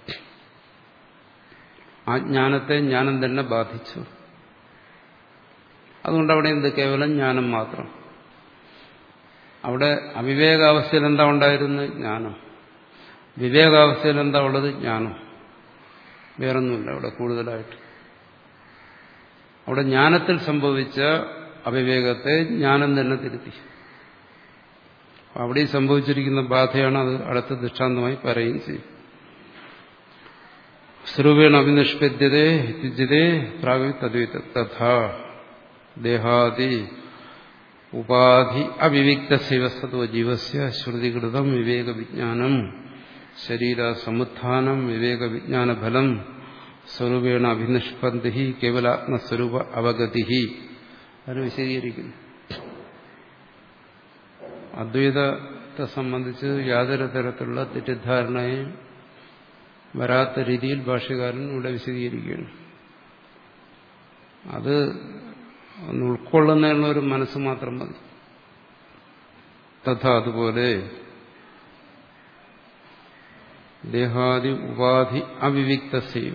S1: ആ ജ്ഞാനത്തെ ജ്ഞാനം തന്നെ ബാധിച്ചു അതുകൊണ്ട് അവിടെ എന്ത് കേവലം ജ്ഞാനം മാത്രം അവിടെ അവിവേകാവസ്ഥയിൽ എന്താ ഉണ്ടായിരുന്നത് ജ്ഞാനം വിവേകാവസ്ഥയിൽ എന്താ ഉള്ളത് ജ്ഞാനം വേറൊന്നുമില്ല അവിടെ കൂടുതലായിട്ട് അവിടെ ജ്ഞാനത്തിൽ സംഭവിച്ച അവിവേകത്തെ ജ്ഞാനം തന്നെ തിരുത്തി അവിടെ സംഭവിച്ചിരിക്കുന്ന ബാധയാണ് അത് അടുത്ത ദൃഷ്ടാന്തമായി പറയുകയും ചെയ്യും സ്വരൂപേണ അഭിനിഷ്പദ്യതേ യുജ്യതേ പ്രാഗവി തദ്വിത തഥാ ദേഹാദി ഉപാധി അവിവിക്ത ശിവസത്വ ജീവസ്യ ശ്രുതികൃതം വിവേക വിജ്ഞാനം ശരീര സമുത്ഥാനം വിവേക വിജ്ഞാന ഫലം സ്വരൂപേണ അഭിനിഷ്പന്തി കേവലാത്മസ്വരൂപ അവഗതി അത് വിശദീകരിക്കുന്നു അദ്വൈതത്തെ സംബന്ധിച്ച് യാതൊരു തരത്തിലുള്ള തെറ്റിദ്ധാരണയും വരാത്ത രീതിയിൽ ഭാഷ്യകാരൻ ഇവിടെ വിശദീകരിക്കുകയാണ് അത് ഒന്ന് ഉൾക്കൊള്ളുന്നതിനുള്ള ഒരു മനസ്സ് മാത്രം മതി തഥ അതുപോലെ ദേഹാദി ഉപാധി അവിവിക്ത സേവ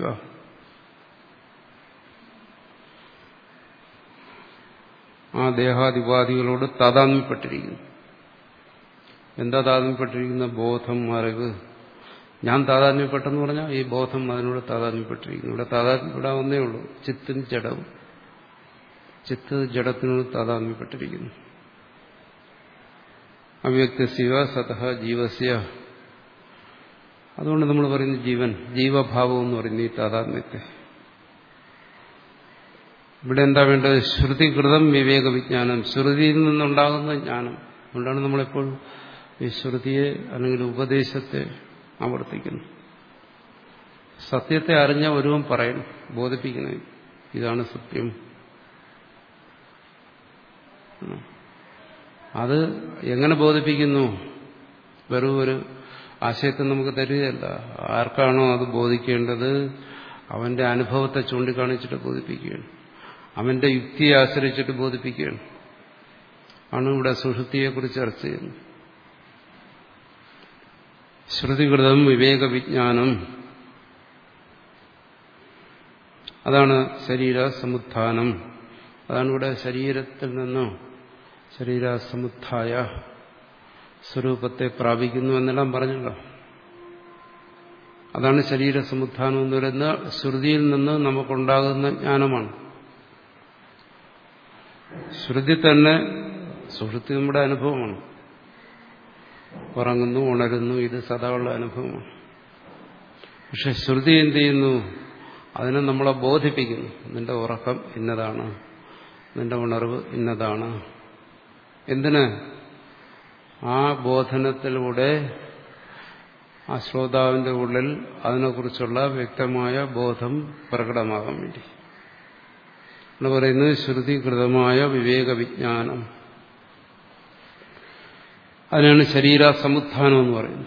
S1: ആ ദേഹാദിപാധികളോട് താതാത്മ്യപ്പെട്ടിരിക്കുന്നു എന്താ താതാത്മ്യപ്പെട്ടിരിക്കുന്ന ബോധം അറിവ് ഞാൻ താതാത്മ്യപ്പെട്ടെന്ന് പറഞ്ഞാൽ ഈ ബോധം അതിനോട് താതാത്മ്യപ്പെട്ടിരിക്കുന്നു ഇവിടെ താതാത്മ്യപ്പെടാവുന്നേ ഉള്ളൂ ചിത്തും ജഡവും ചിത്ത് ജഡത്തിനോട് താതാത്മ്യപ്പെട്ടിരിക്കുന്നു അവ്യക്ത ശിവ സതഹ ജീവസ്യ അതുകൊണ്ട് നമ്മൾ പറയുന്നു ജീവൻ ജീവഭാവം എന്ന് പറയുന്നു ഈ താതാത്മ്യത്തെ ഇവിടെ എന്താ വേണ്ടത് ശ്രുതികൃതം വിവേക വിജ്ഞാനം ശ്രുതിയിൽ നിന്നുണ്ടാകുന്ന ജ്ഞാനം അതുകൊണ്ടാണ് നമ്മളെപ്പോഴും ഈ ശ്രുതിയെ അല്ലെങ്കിൽ ഉപദേശത്തെ ആവർത്തിക്കുന്നു സത്യത്തെ അറിഞ്ഞ ഒരുവൻ പറയണം ബോധിപ്പിക്കണം ഇതാണ് സത്യം അത് എങ്ങനെ ബോധിപ്പിക്കുന്നു വെറും ഒരു ആശയത്തെ നമുക്ക് തരികയല്ല ആർക്കാണോ അത് ബോധിക്കേണ്ടത് അവന്റെ അനുഭവത്തെ ചൂണ്ടിക്കാണിച്ചിട്ട് ബോധിപ്പിക്കുകയാണ് അവന്റെ യുക്തിയെ ആശ്രയിച്ചിട്ട് ബോധിപ്പിക്കുകയാണ് ആണ് ഇവിടെ സുഷുതിയെക്കുറിച്ച് ചർച്ച ചെയ്യുന്നത് ശ്രുതികൃതം വിവേക വിജ്ഞാനം അതാണ് ശരീര സമുത്ഥാനം അതാണ് ഇവിടെ ശരീരത്തിൽ നിന്നോ ശരീര സമുത്ഥായ സ്വരൂപത്തെ പ്രാപിക്കുന്നു എന്നെല്ലാം പറഞ്ഞല്ലോ അതാണ് ശരീര സമുത്ഥാനം എന്ന് പറയുന്ന ശ്രുതിയിൽ നിന്ന് നമുക്കുണ്ടാകുന്ന ജ്ഞാനമാണ് ശ്രുതി തന്നെ സുഹൃത്തി നമ്മുടെ അനുഭവമാണ് ഉറങ്ങുന്നു ഉണരുന്നു ഇത് സദാ ഉള്ള അനുഭവമാണ് പക്ഷെ ശ്രുതി എന്ത് ചെയ്യുന്നു അതിനെ നമ്മളെ ബോധിപ്പിക്കുന്നു നിന്റെ ഉറക്കം ഇന്നതാണ് നിന്റെ ഉണർവ് ഇന്നതാണ് എന്തിന് ആ ബോധനത്തിലൂടെ ആ ശ്രോതാവിന്റെ ഉള്ളിൽ അതിനെക്കുറിച്ചുള്ള വ്യക്തമായ ബോധം പ്രകടമാകാൻ വേണ്ടി എന്ന് പറയുന്നത് ശ്രുതികൃതമായ വിവേക വിജ്ഞാനം അതിനാണ് ശരീര സമുത്ഥാനം എന്ന് പറയുന്നത്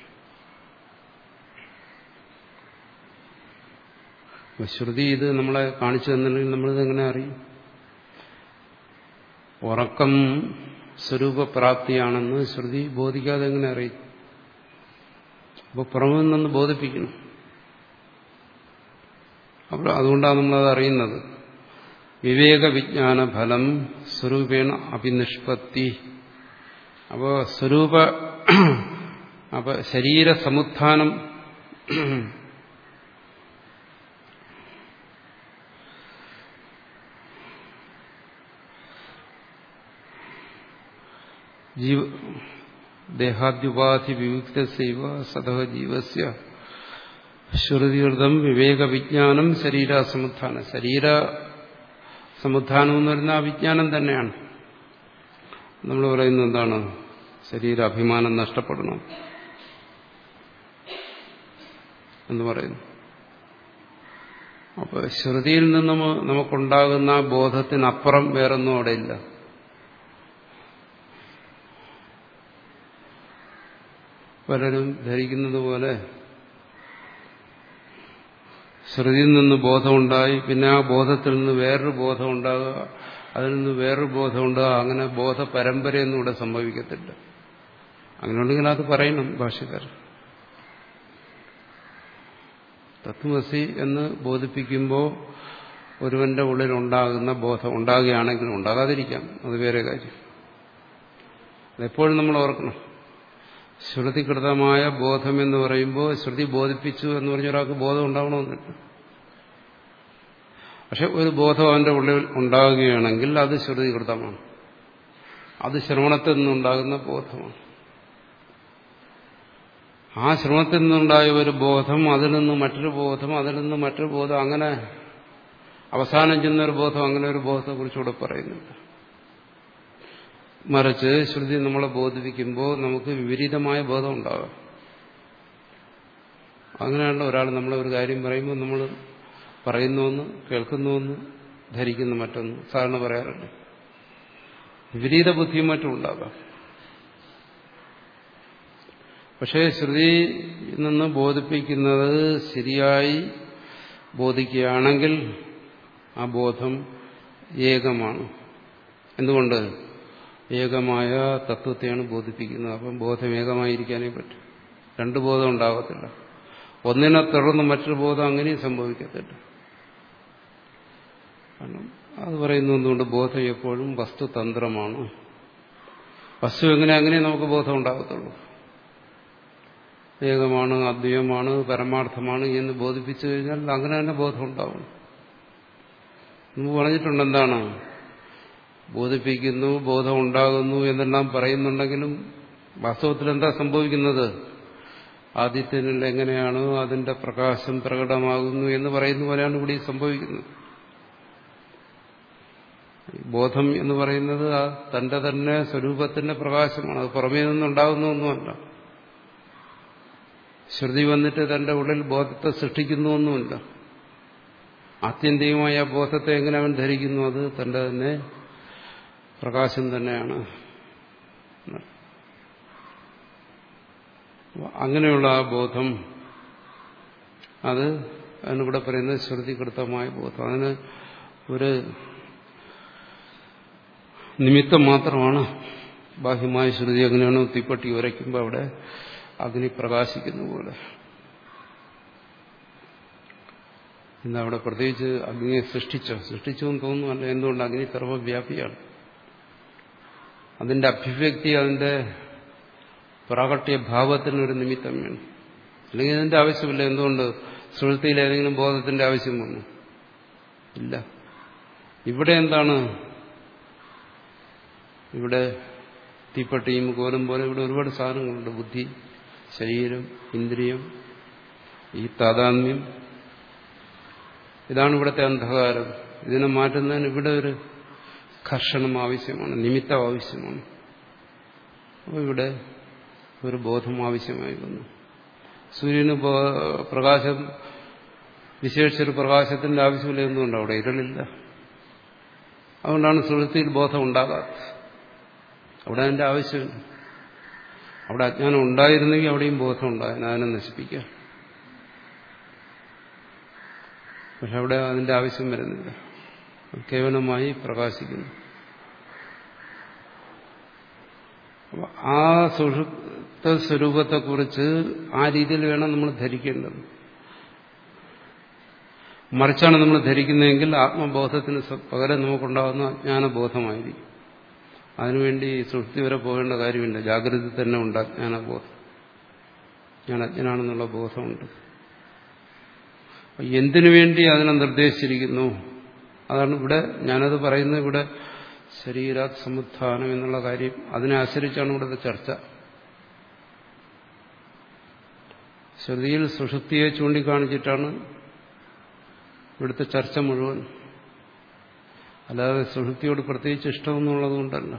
S1: ശ്രുതി ഇത് നമ്മളെ കാണിച്ചു തന്നില്ലെങ്കിൽ നമ്മളിത് എങ്ങനെ അറിയും ഉറക്കം സ്വരൂപപ്രാപ്തിയാണെന്ന് ശ്രുതി ബോധിക്കാതെ എങ്ങനെ അറിയും അപ്പോൾ പുറമെ നിന്ന് ബോധിപ്പിക്കണം അപ്പോൾ അതുകൊണ്ടാണ് നമ്മളത് അറിയുന്നത് വിവേക വിജ്ഞാന ഫലം സ്വരൂപേണ അഭിനിഷ്പത്തി അപ്പോൾ സ്വരൂപ അപ്പൊ ശരീര സമുത്ഥാനം ജീവ ദേഹാദ്യുപാധി വിയുക്തസൈവ സദഹ ജീവസ്യ ശ്രുതികൃതം വിവേക വിജ്ഞാനം ശരീര സമുത്ഥാനം ശരീര സമുത്ഥാനം എന്ന് പറയുന്ന ആ വിജ്ഞാനം തന്നെയാണ് നമ്മൾ പറയുന്നത് എന്താണ് ശരീര അഭിമാനം നഷ്ടപ്പെടണം എന്ന് പറയുന്നു അപ്പൊ ശ്രുതിയിൽ നിന്ന് നമുക്കുണ്ടാകുന്ന ബോധത്തിനപ്പുറം വേറൊന്നും അവിടെ ഇല്ല പലരും ധരിക്കുന്നത് പോലെ ശ്രുതിയിൽ നിന്ന് ബോധമുണ്ടായി പിന്നെ ആ ബോധത്തിൽ നിന്ന് വേറൊരു ബോധം ഉണ്ടാകുക അതിൽ നിന്ന് വേറൊരു ബോധം ഉണ്ടാകുക അങ്ങനെ ബോധ പരമ്പരയൊന്നും ഇവിടെ സംഭവിക്കത്തില്ല അങ്ങനെ ഉണ്ടെങ്കിൽ അത് പറയണം ഭാഷകാരൻ തത്വമസി എന്ന് ബോധിപ്പിക്കുമ്പോൾ ഒരുവന്റെ ഉള്ളിൽ ഉണ്ടാകുന്ന ബോധം ഉണ്ടാകുകയാണെങ്കിലും ഉണ്ടാകാതിരിക്കാം അത് വേറെ കാര്യം അതെപ്പോഴും നമ്മൾ ഓർക്കണം ശ്രുതികൃതമായ ബോധം എന്ന് പറയുമ്പോൾ ശ്രുതി ബോധിപ്പിച്ചു എന്ന് പറഞ്ഞ ഒരാൾക്ക് ബോധം ഉണ്ടാവണമെന്നില്ല പക്ഷെ ഒരു ബോധം അവന്റെ ഉള്ളിൽ ഉണ്ടാകുകയാണെങ്കിൽ അത് ശ്രുതികൃതമാണ് അത് ശ്രവണത്തിൽ നിന്നുണ്ടാകുന്ന ബോധമാണ് ആ ശ്രമത്തിൽ നിന്നുണ്ടായ ഒരു ബോധം അതിൽ നിന്ന് മറ്റൊരു ബോധം അതിൽ നിന്ന് മറ്റൊരു ബോധം അങ്ങനെ അവസാനം ചെന്നൊരു ബോധം അങ്ങനെ ഒരു ബോധത്തെക്കുറിച്ചുകൂടെ പറയുന്നുണ്ട് മറിച്ച് ശ്രുതി നമ്മളെ ബോധിപ്പിക്കുമ്പോൾ നമുക്ക് വിപരീതമായ ബോധം ഉണ്ടാകാം അങ്ങനെയുള്ള ഒരാൾ നമ്മളെ ഒരു കാര്യം പറയുമ്പോൾ നമ്മൾ പറയുന്നുവെന്ന് കേൾക്കുന്നുവെന്ന് ധരിക്കുന്ന മറ്റൊന്ന് സാധാരണ പറയാറുണ്ട് വിപരീത ബുദ്ധിയും മറ്റും ഉണ്ടാകാം പക്ഷേ ശ്രുതി നിന്ന് ബോധിപ്പിക്കുന്നത് ശരിയായി ബോധിക്കുകയാണെങ്കിൽ ആ ബോധം ഏകമാണ് എന്തുകൊണ്ട് ഏകമായ തത്വത്തെയാണ് ബോധിപ്പിക്കുന്നത് അപ്പം ബോധം ഏകമായിരിക്കാനേ പറ്റും രണ്ട് ബോധം ഉണ്ടാകത്തില്ല ഒന്നിനെ തുടർന്ന് മറ്റൊരു ബോധം അങ്ങനെയും സംഭവിക്കത്തില്ല കാരണം അത് പറയുന്നതുകൊണ്ട് ബോധം എപ്പോഴും വസ്തുതന്ത്രമാണ് വസ്തു എങ്ങനെ അങ്ങനെ നമുക്ക് ബോധം ഉണ്ടാകത്തുള്ളൂ ഏകമാണ് അദ്വൈതമാണ് പരമാർത്ഥമാണ് എന്ന് ബോധിപ്പിച്ചു കഴിഞ്ഞാൽ അങ്ങനെ തന്നെ ബോധം ഉണ്ടാവും മുമ്പ് പറഞ്ഞിട്ടുണ്ട് എന്താണ് ബോധിപ്പിക്കുന്നു ബോധം ഉണ്ടാകുന്നു എന്നെല്ലാം പറയുന്നുണ്ടെങ്കിലും വാസ്തവത്തിൽ എന്താ സംഭവിക്കുന്നത് ആദിത്യനിൽ എങ്ങനെയാണോ അതിന്റെ പ്രകാശം പ്രകടമാകുന്നു എന്ന് പറയുന്ന പോലെയാണ് ഇവിടെ സംഭവിക്കുന്നത് ബോധം എന്ന് പറയുന്നത് ആ തന്റെ തന്നെ സ്വരൂപത്തിന്റെ പ്രകാശമാണ് അത് പുറമേ നിന്നുണ്ടാകുന്ന ഒന്നുമല്ല ശ്രുതി വന്നിട്ട് തന്റെ ഉള്ളിൽ ബോധത്തെ സൃഷ്ടിക്കുന്നുവൊന്നുമില്ല ആത്യന്തികമായ ആ ബോധത്തെ എങ്ങനെ അവൻ ധരിക്കുന്നു അത് തന്റെ തന്നെ പ്രകാശം തന്നെയാണ് അങ്ങനെയുള്ള ആ ബോധം അത് അതിനിവിടെ പറയുന്നത് ശ്രുതികൃതമായ ബോധം അതിന് ഒരു നിമിത്തം മാത്രമാണ് ബാഹ്യമായ ശ്രുതി അങ്ങനെയാണോ തീപ്പട്ടി ഉരയ്ക്കുമ്പോൾ അവിടെ അഗ്നി പ്രകാശിക്കുന്ന പോലെ ഇന്ന് അവിടെ പ്രത്യേകിച്ച് അഗ്നിയെ സൃഷ്ടിച്ചോ സൃഷ്ടിച്ചു എന്ന് തോന്നുന്നു അല്ല എന്തുകൊണ്ട് അഗ്നി സർവവ്യാപിയാണ് അതിന്റെ അഭിവ്യക്തി അതിന്റെ പ്രാകട്യ ഭാവത്തിനൊരു നിമിത്തം വേണം അല്ലെങ്കിൽ അതിന്റെ ആവശ്യമില്ല എന്തുകൊണ്ട് സുഹൃത്തിയിൽ ഏതെങ്കിലും ബോധത്തിന്റെ ആവശ്യം വന്നു ഇല്ല ഇവിടെ എന്താണ് ഇവിടെ തീപ്പട്ടിയും കോലും പോലെ ഇവിടെ ഒരുപാട് സാധനങ്ങളുണ്ട് ബുദ്ധി ശരീരം ഇന്ദ്രിയം ഈ താതാത്മ്യം ഇതാണ് ഇവിടുത്തെ അന്ധകാരം ഇതിനെ മാറ്റുന്നതിന് ഇവിടെ ഒരു കർഷണം ആവശ്യമാണ് നിമിത്തം ആവശ്യമാണ് അപ്പോൾ ഇവിടെ ഒരു ബോധം ആവശ്യമായി വന്നു സൂര്യന് പ്രകാശം വിശേഷിച്ചൊരു പ്രകാശത്തിന്റെ ആവശ്യമില്ല എന്നുകൊണ്ട് അവിടെ ഇരുളില്ല അതുകൊണ്ടാണ് സുഹൃത്തിയിൽ ബോധം ഉണ്ടാകാത്തത് അവിടെ അതിന്റെ ആവശ്യമില്ല അവിടെ അജ്ഞാനം ഉണ്ടായിരുന്നെങ്കിൽ അവിടെയും ബോധം ഉണ്ടായിരുന്നു അതിനെ നശിപ്പിക്കാം പക്ഷെ അവിടെ അതിന്റെ ആവശ്യം വരുന്നില്ല കേവലമായി പ്രകാശിക്കുന്നു ആ സുഷുപ്ത സ്വരൂപത്തെക്കുറിച്ച് ആ രീതിയിൽ വേണം നമ്മൾ ധരിക്കേണ്ടത് മറിച്ചാണ് നമ്മൾ ധരിക്കുന്നതെങ്കിൽ ആത്മബോധത്തിന് പകരം നമുക്കുണ്ടാകുന്ന അജ്ഞാനബോധമായിരിക്കും അതിനുവേണ്ടി സുഷ്ടി വരെ പോകേണ്ട കാര്യമില്ല ജാഗ്രത തന്നെ ഉണ്ട് അജ്ഞാനബോധം ഞാൻ അജ്ഞനാണെന്നുള്ള ബോധമുണ്ട് എന്തിനു വേണ്ടി അതിനെ നിർദ്ദേശിച്ചിരിക്കുന്നു അതാണ് ഇവിടെ ഞാനത് പറയുന്നത് ഇവിടെ ശരീരാത് സമുത്ഥാനം എന്നുള്ള കാര്യം അതിനെ ആശ്രയിച്ചാണ് ഇവിടുത്തെ ചർച്ച ശ്രുതിയിൽ സുഷുപ്തിയെ ചൂണ്ടിക്കാണിച്ചിട്ടാണ് ഇവിടുത്തെ ചർച്ച മുഴുവൻ അല്ലാതെ സുഷുപ്തിയോട് പ്രത്യേകിച്ച് ഇഷ്ടമെന്നുള്ളത് കൊണ്ടല്ല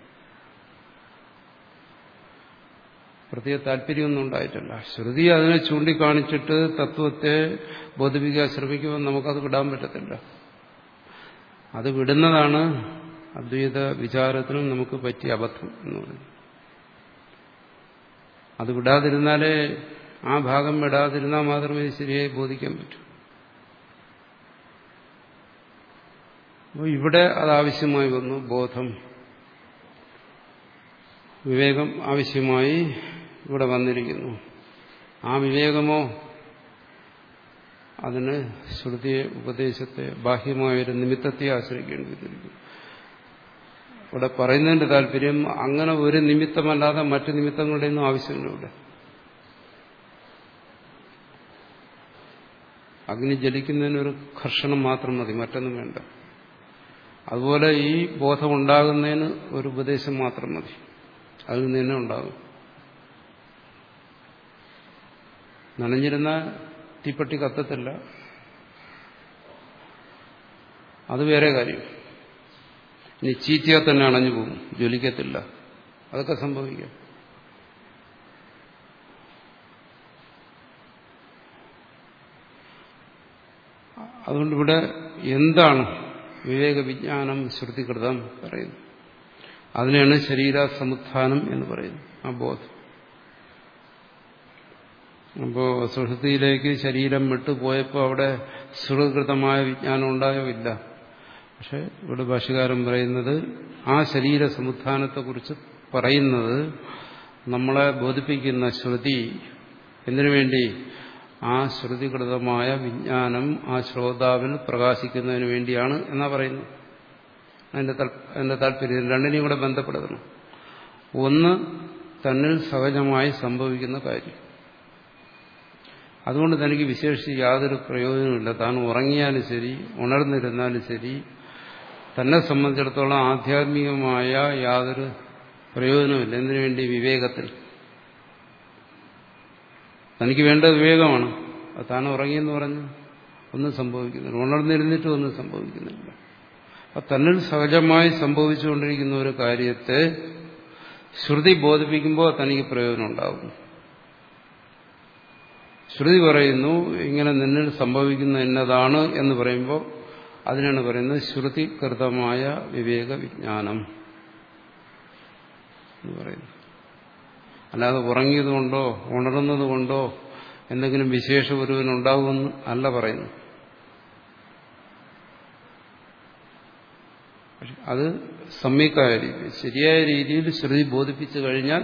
S1: പ്രത്യേക താല്പര്യമൊന്നും ഉണ്ടായിട്ടില്ല ശ്രുതി അതിനെ ചൂണ്ടിക്കാണിച്ചിട്ട് തത്വത്തെ ബോധിപ്പിക്കാൻ ശ്രമിക്കുമ്പോൾ നമുക്കത് വിടാൻ പറ്റത്തില്ല അത് വിടുന്നതാണ് അദ്വൈത വിചാരത്തിനും നമുക്ക് പറ്റിയ അബദ്ധം എന്ന് പറയുന്നത് അത് വിടാതിരുന്നാലേ ആ ഭാഗം വിടാതിരുന്നാൽ മാത്രമേ ശരിയായി ബോധിക്കാൻ പറ്റൂ അപ്പോൾ ഇവിടെ അത് ആവശ്യമായി വന്നു ബോധം വിവേകം ആവശ്യമായി ഇവിടെ വന്നിരിക്കുന്നു ആ വിവേകമോ അതിന് ശ്രുതിയെ ഉപദേശത്തെ ബാഹ്യമായൊരു നിമിത്തത്തെ ആശ്രയിക്കേണ്ടി വന്നിരിക്കുന്നു ഇവിടെ പറയുന്നതിന്റെ താല്പര്യം അങ്ങനെ ഒരു നിമിത്തമല്ലാതെ മറ്റു നിമിത്തങ്ങളുടെയൊന്നും ആവശ്യമില്ല ഇവിടെ അഗ്നി ജലിക്കുന്നതിനൊരു ഘർഷണം മാത്രം മതി മറ്റൊന്നും വേണ്ട അതുപോലെ ഈ ബോധം ഉണ്ടാകുന്നതിന് ഒരു ഉപദേശം മാത്രം മതി അതിൽ നിന്ന് തന്നെ ഉണ്ടാകും നനഞ്ഞിരുന്ന തീപ്പെട്ടി കത്തത്തില്ല അത് വേറെ കാര്യം ഇനി ചീറ്റിയാൽ തന്നെ അണഞ്ഞു പോകും ജ്വലിക്കത്തില്ല അതൊക്കെ സംഭവിക്കാം അതുകൊണ്ട് ഇവിടെ എന്താണ് വിവേക വിജ്ഞാനം ശ്രുതികൃതം പറയുന്നു അതിനെയാണ് ശരീര സമുത്ഥാനം എന്ന് പറയുന്നത് ആ ബോധം അപ്പോ സുഹൃത്തിയിലേക്ക് ശരീരം വിട്ടുപോയപ്പോൾ അവിടെ സുഹൃകൃതമായ വിജ്ഞാനം ഉണ്ടായോ ഇല്ല പക്ഷെ ഇവിടെ ഭാഷകാരൻ പറയുന്നത് ആ ശരീര സമുത്ഥാനത്തെക്കുറിച്ച് പറയുന്നത് നമ്മളെ ബോധിപ്പിക്കുന്ന ശ്രുതി എന്തിനു വേണ്ടി ആ ശ്രുതികൃതമായ വിജ്ഞാനം ആ ശ്രോതാവിൽ പ്രകാശിക്കുന്നതിന് വേണ്ടിയാണ് എന്നാ പറയുന്നത് അതിന്റെ അതിന്റെ താല്പര്യം രണ്ടിനെയും കൂടെ ബന്ധപ്പെടുത്തണം ഒന്ന് തന്നിൽ സഹജമായി സംഭവിക്കുന്ന കാര്യം അതുകൊണ്ട് തനിക്ക് വിശേഷിച്ച് യാതൊരു പ്രയോജനമില്ല താൻ ഉറങ്ങിയാലും ശരി ഉണർന്നിരുന്നാലും ശരി തന്നെ സംബന്ധിച്ചിടത്തോളം ആധ്യാത്മികമായ യാതൊരു പ്രയോജനമില്ല എന്തിനു വേണ്ടി വിവേകത്തിൽ തനിക്ക് വേണ്ട വിവേകമാണ് അത് താൻ ഉറങ്ങിയെന്ന് പറഞ്ഞ് ഒന്നും സംഭവിക്കുന്നില്ല ഉണർന്നിരുന്നിട്ടും ഒന്നും സംഭവിക്കുന്നില്ല അത് തന്നിൽ സഹജമായി സംഭവിച്ചുകൊണ്ടിരിക്കുന്ന ഒരു കാര്യത്തെ ശ്രുതി ബോധിപ്പിക്കുമ്പോൾ തനിക്ക് പ്രയോജനം ഉണ്ടാകും ശ്രുതി പറയുന്നു ഇങ്ങനെ നിന്നിൽ സംഭവിക്കുന്ന എന്നതാണ് എന്ന് പറയുമ്പോൾ അതിനാണ് പറയുന്നത് ശ്രുതികൃതമായ വിവേക വിജ്ഞാനം എന്ന് പറയുന്നു അല്ലാതെ ഉറങ്ങിയതുകൊണ്ടോ ഉണർന്നതുകൊണ്ടോ എന്തെങ്കിലും വിശേഷ ഒരുവനുണ്ടാകുമെന്ന് അല്ല പറയുന്നു അത് സമ്യക്കായ രീതി ശരിയായ രീതിയിൽ ശ്രുതി ബോധിപ്പിച്ചു കഴിഞ്ഞാൽ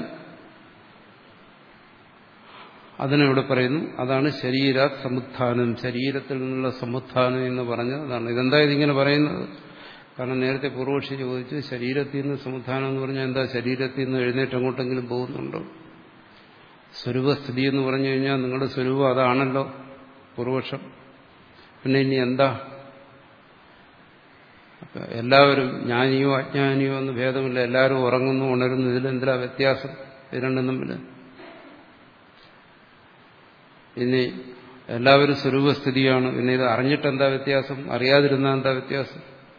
S1: അതിനെവിടെ പറയുന്നു അതാണ് ശരീര സമുത്ഥാനം ശരീരത്തിൽ നിന്നുള്ള സമുത്ഥാനം എന്ന് പറഞ്ഞത് അതാണ് ഇതെന്താ ഇതിങ്ങനെ പറയുന്നത് കാരണം നേരത്തെ പൂർവക്ഷി ചോദിച്ചു ശരീരത്തിൽ നിന്ന് സമുത്ഥാനം എന്ന് പറഞ്ഞാൽ എന്താ ശരീരത്തിൽ നിന്ന് എഴുന്നേറ്റ് അങ്ങോട്ടെങ്കിലും പോകുന്നുണ്ടോ സ്വരൂപസ്ഥിതി എന്ന് പറഞ്ഞു കഴിഞ്ഞാൽ നിങ്ങളുടെ സ്വരൂപം അതാണല്ലോ പൂർവക്ഷം പിന്നെ ഇനി എന്താ എല്ലാവരും ജ്ഞാനിയോ അജ്ഞാനിയോ എന്ന് ഭേദമില്ല എല്ലാവരും ഉറങ്ങുന്നു ഉണരുന്നു ഇതിലെന്തിനാ വ്യത്യാസം ഇത് രണ്ടും തമ്മിൽ ഇനി എല്ലാവരും സ്വരൂപസ്ഥിതിയാണ് പിന്നെ ഇത് അറിഞ്ഞിട്ട് എന്താ വ്യത്യാസം അറിയാതിരുന്ന എന്താ വ്യത്യാസം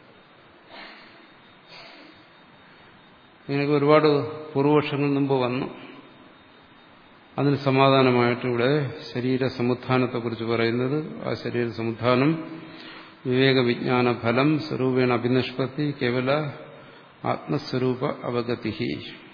S1: ഇങ്ങനെയൊക്കെ ഒരുപാട് പൂർവപക്ഷങ്ങൾ മുമ്പ് വന്നു അതിന് സമാധാനമായിട്ട് ഇവിടെ ശരീര സമുത്ഥാനത്തെക്കുറിച്ച് പറയുന്നത് ആ ശരീര സമുത്ഥാനം വിവേക വിജ്ഞാന ഫലം സ്വരൂപേണ അഭിനിഷ്പത്തി കേവല ആത്മസ്വരൂപ അവഗതി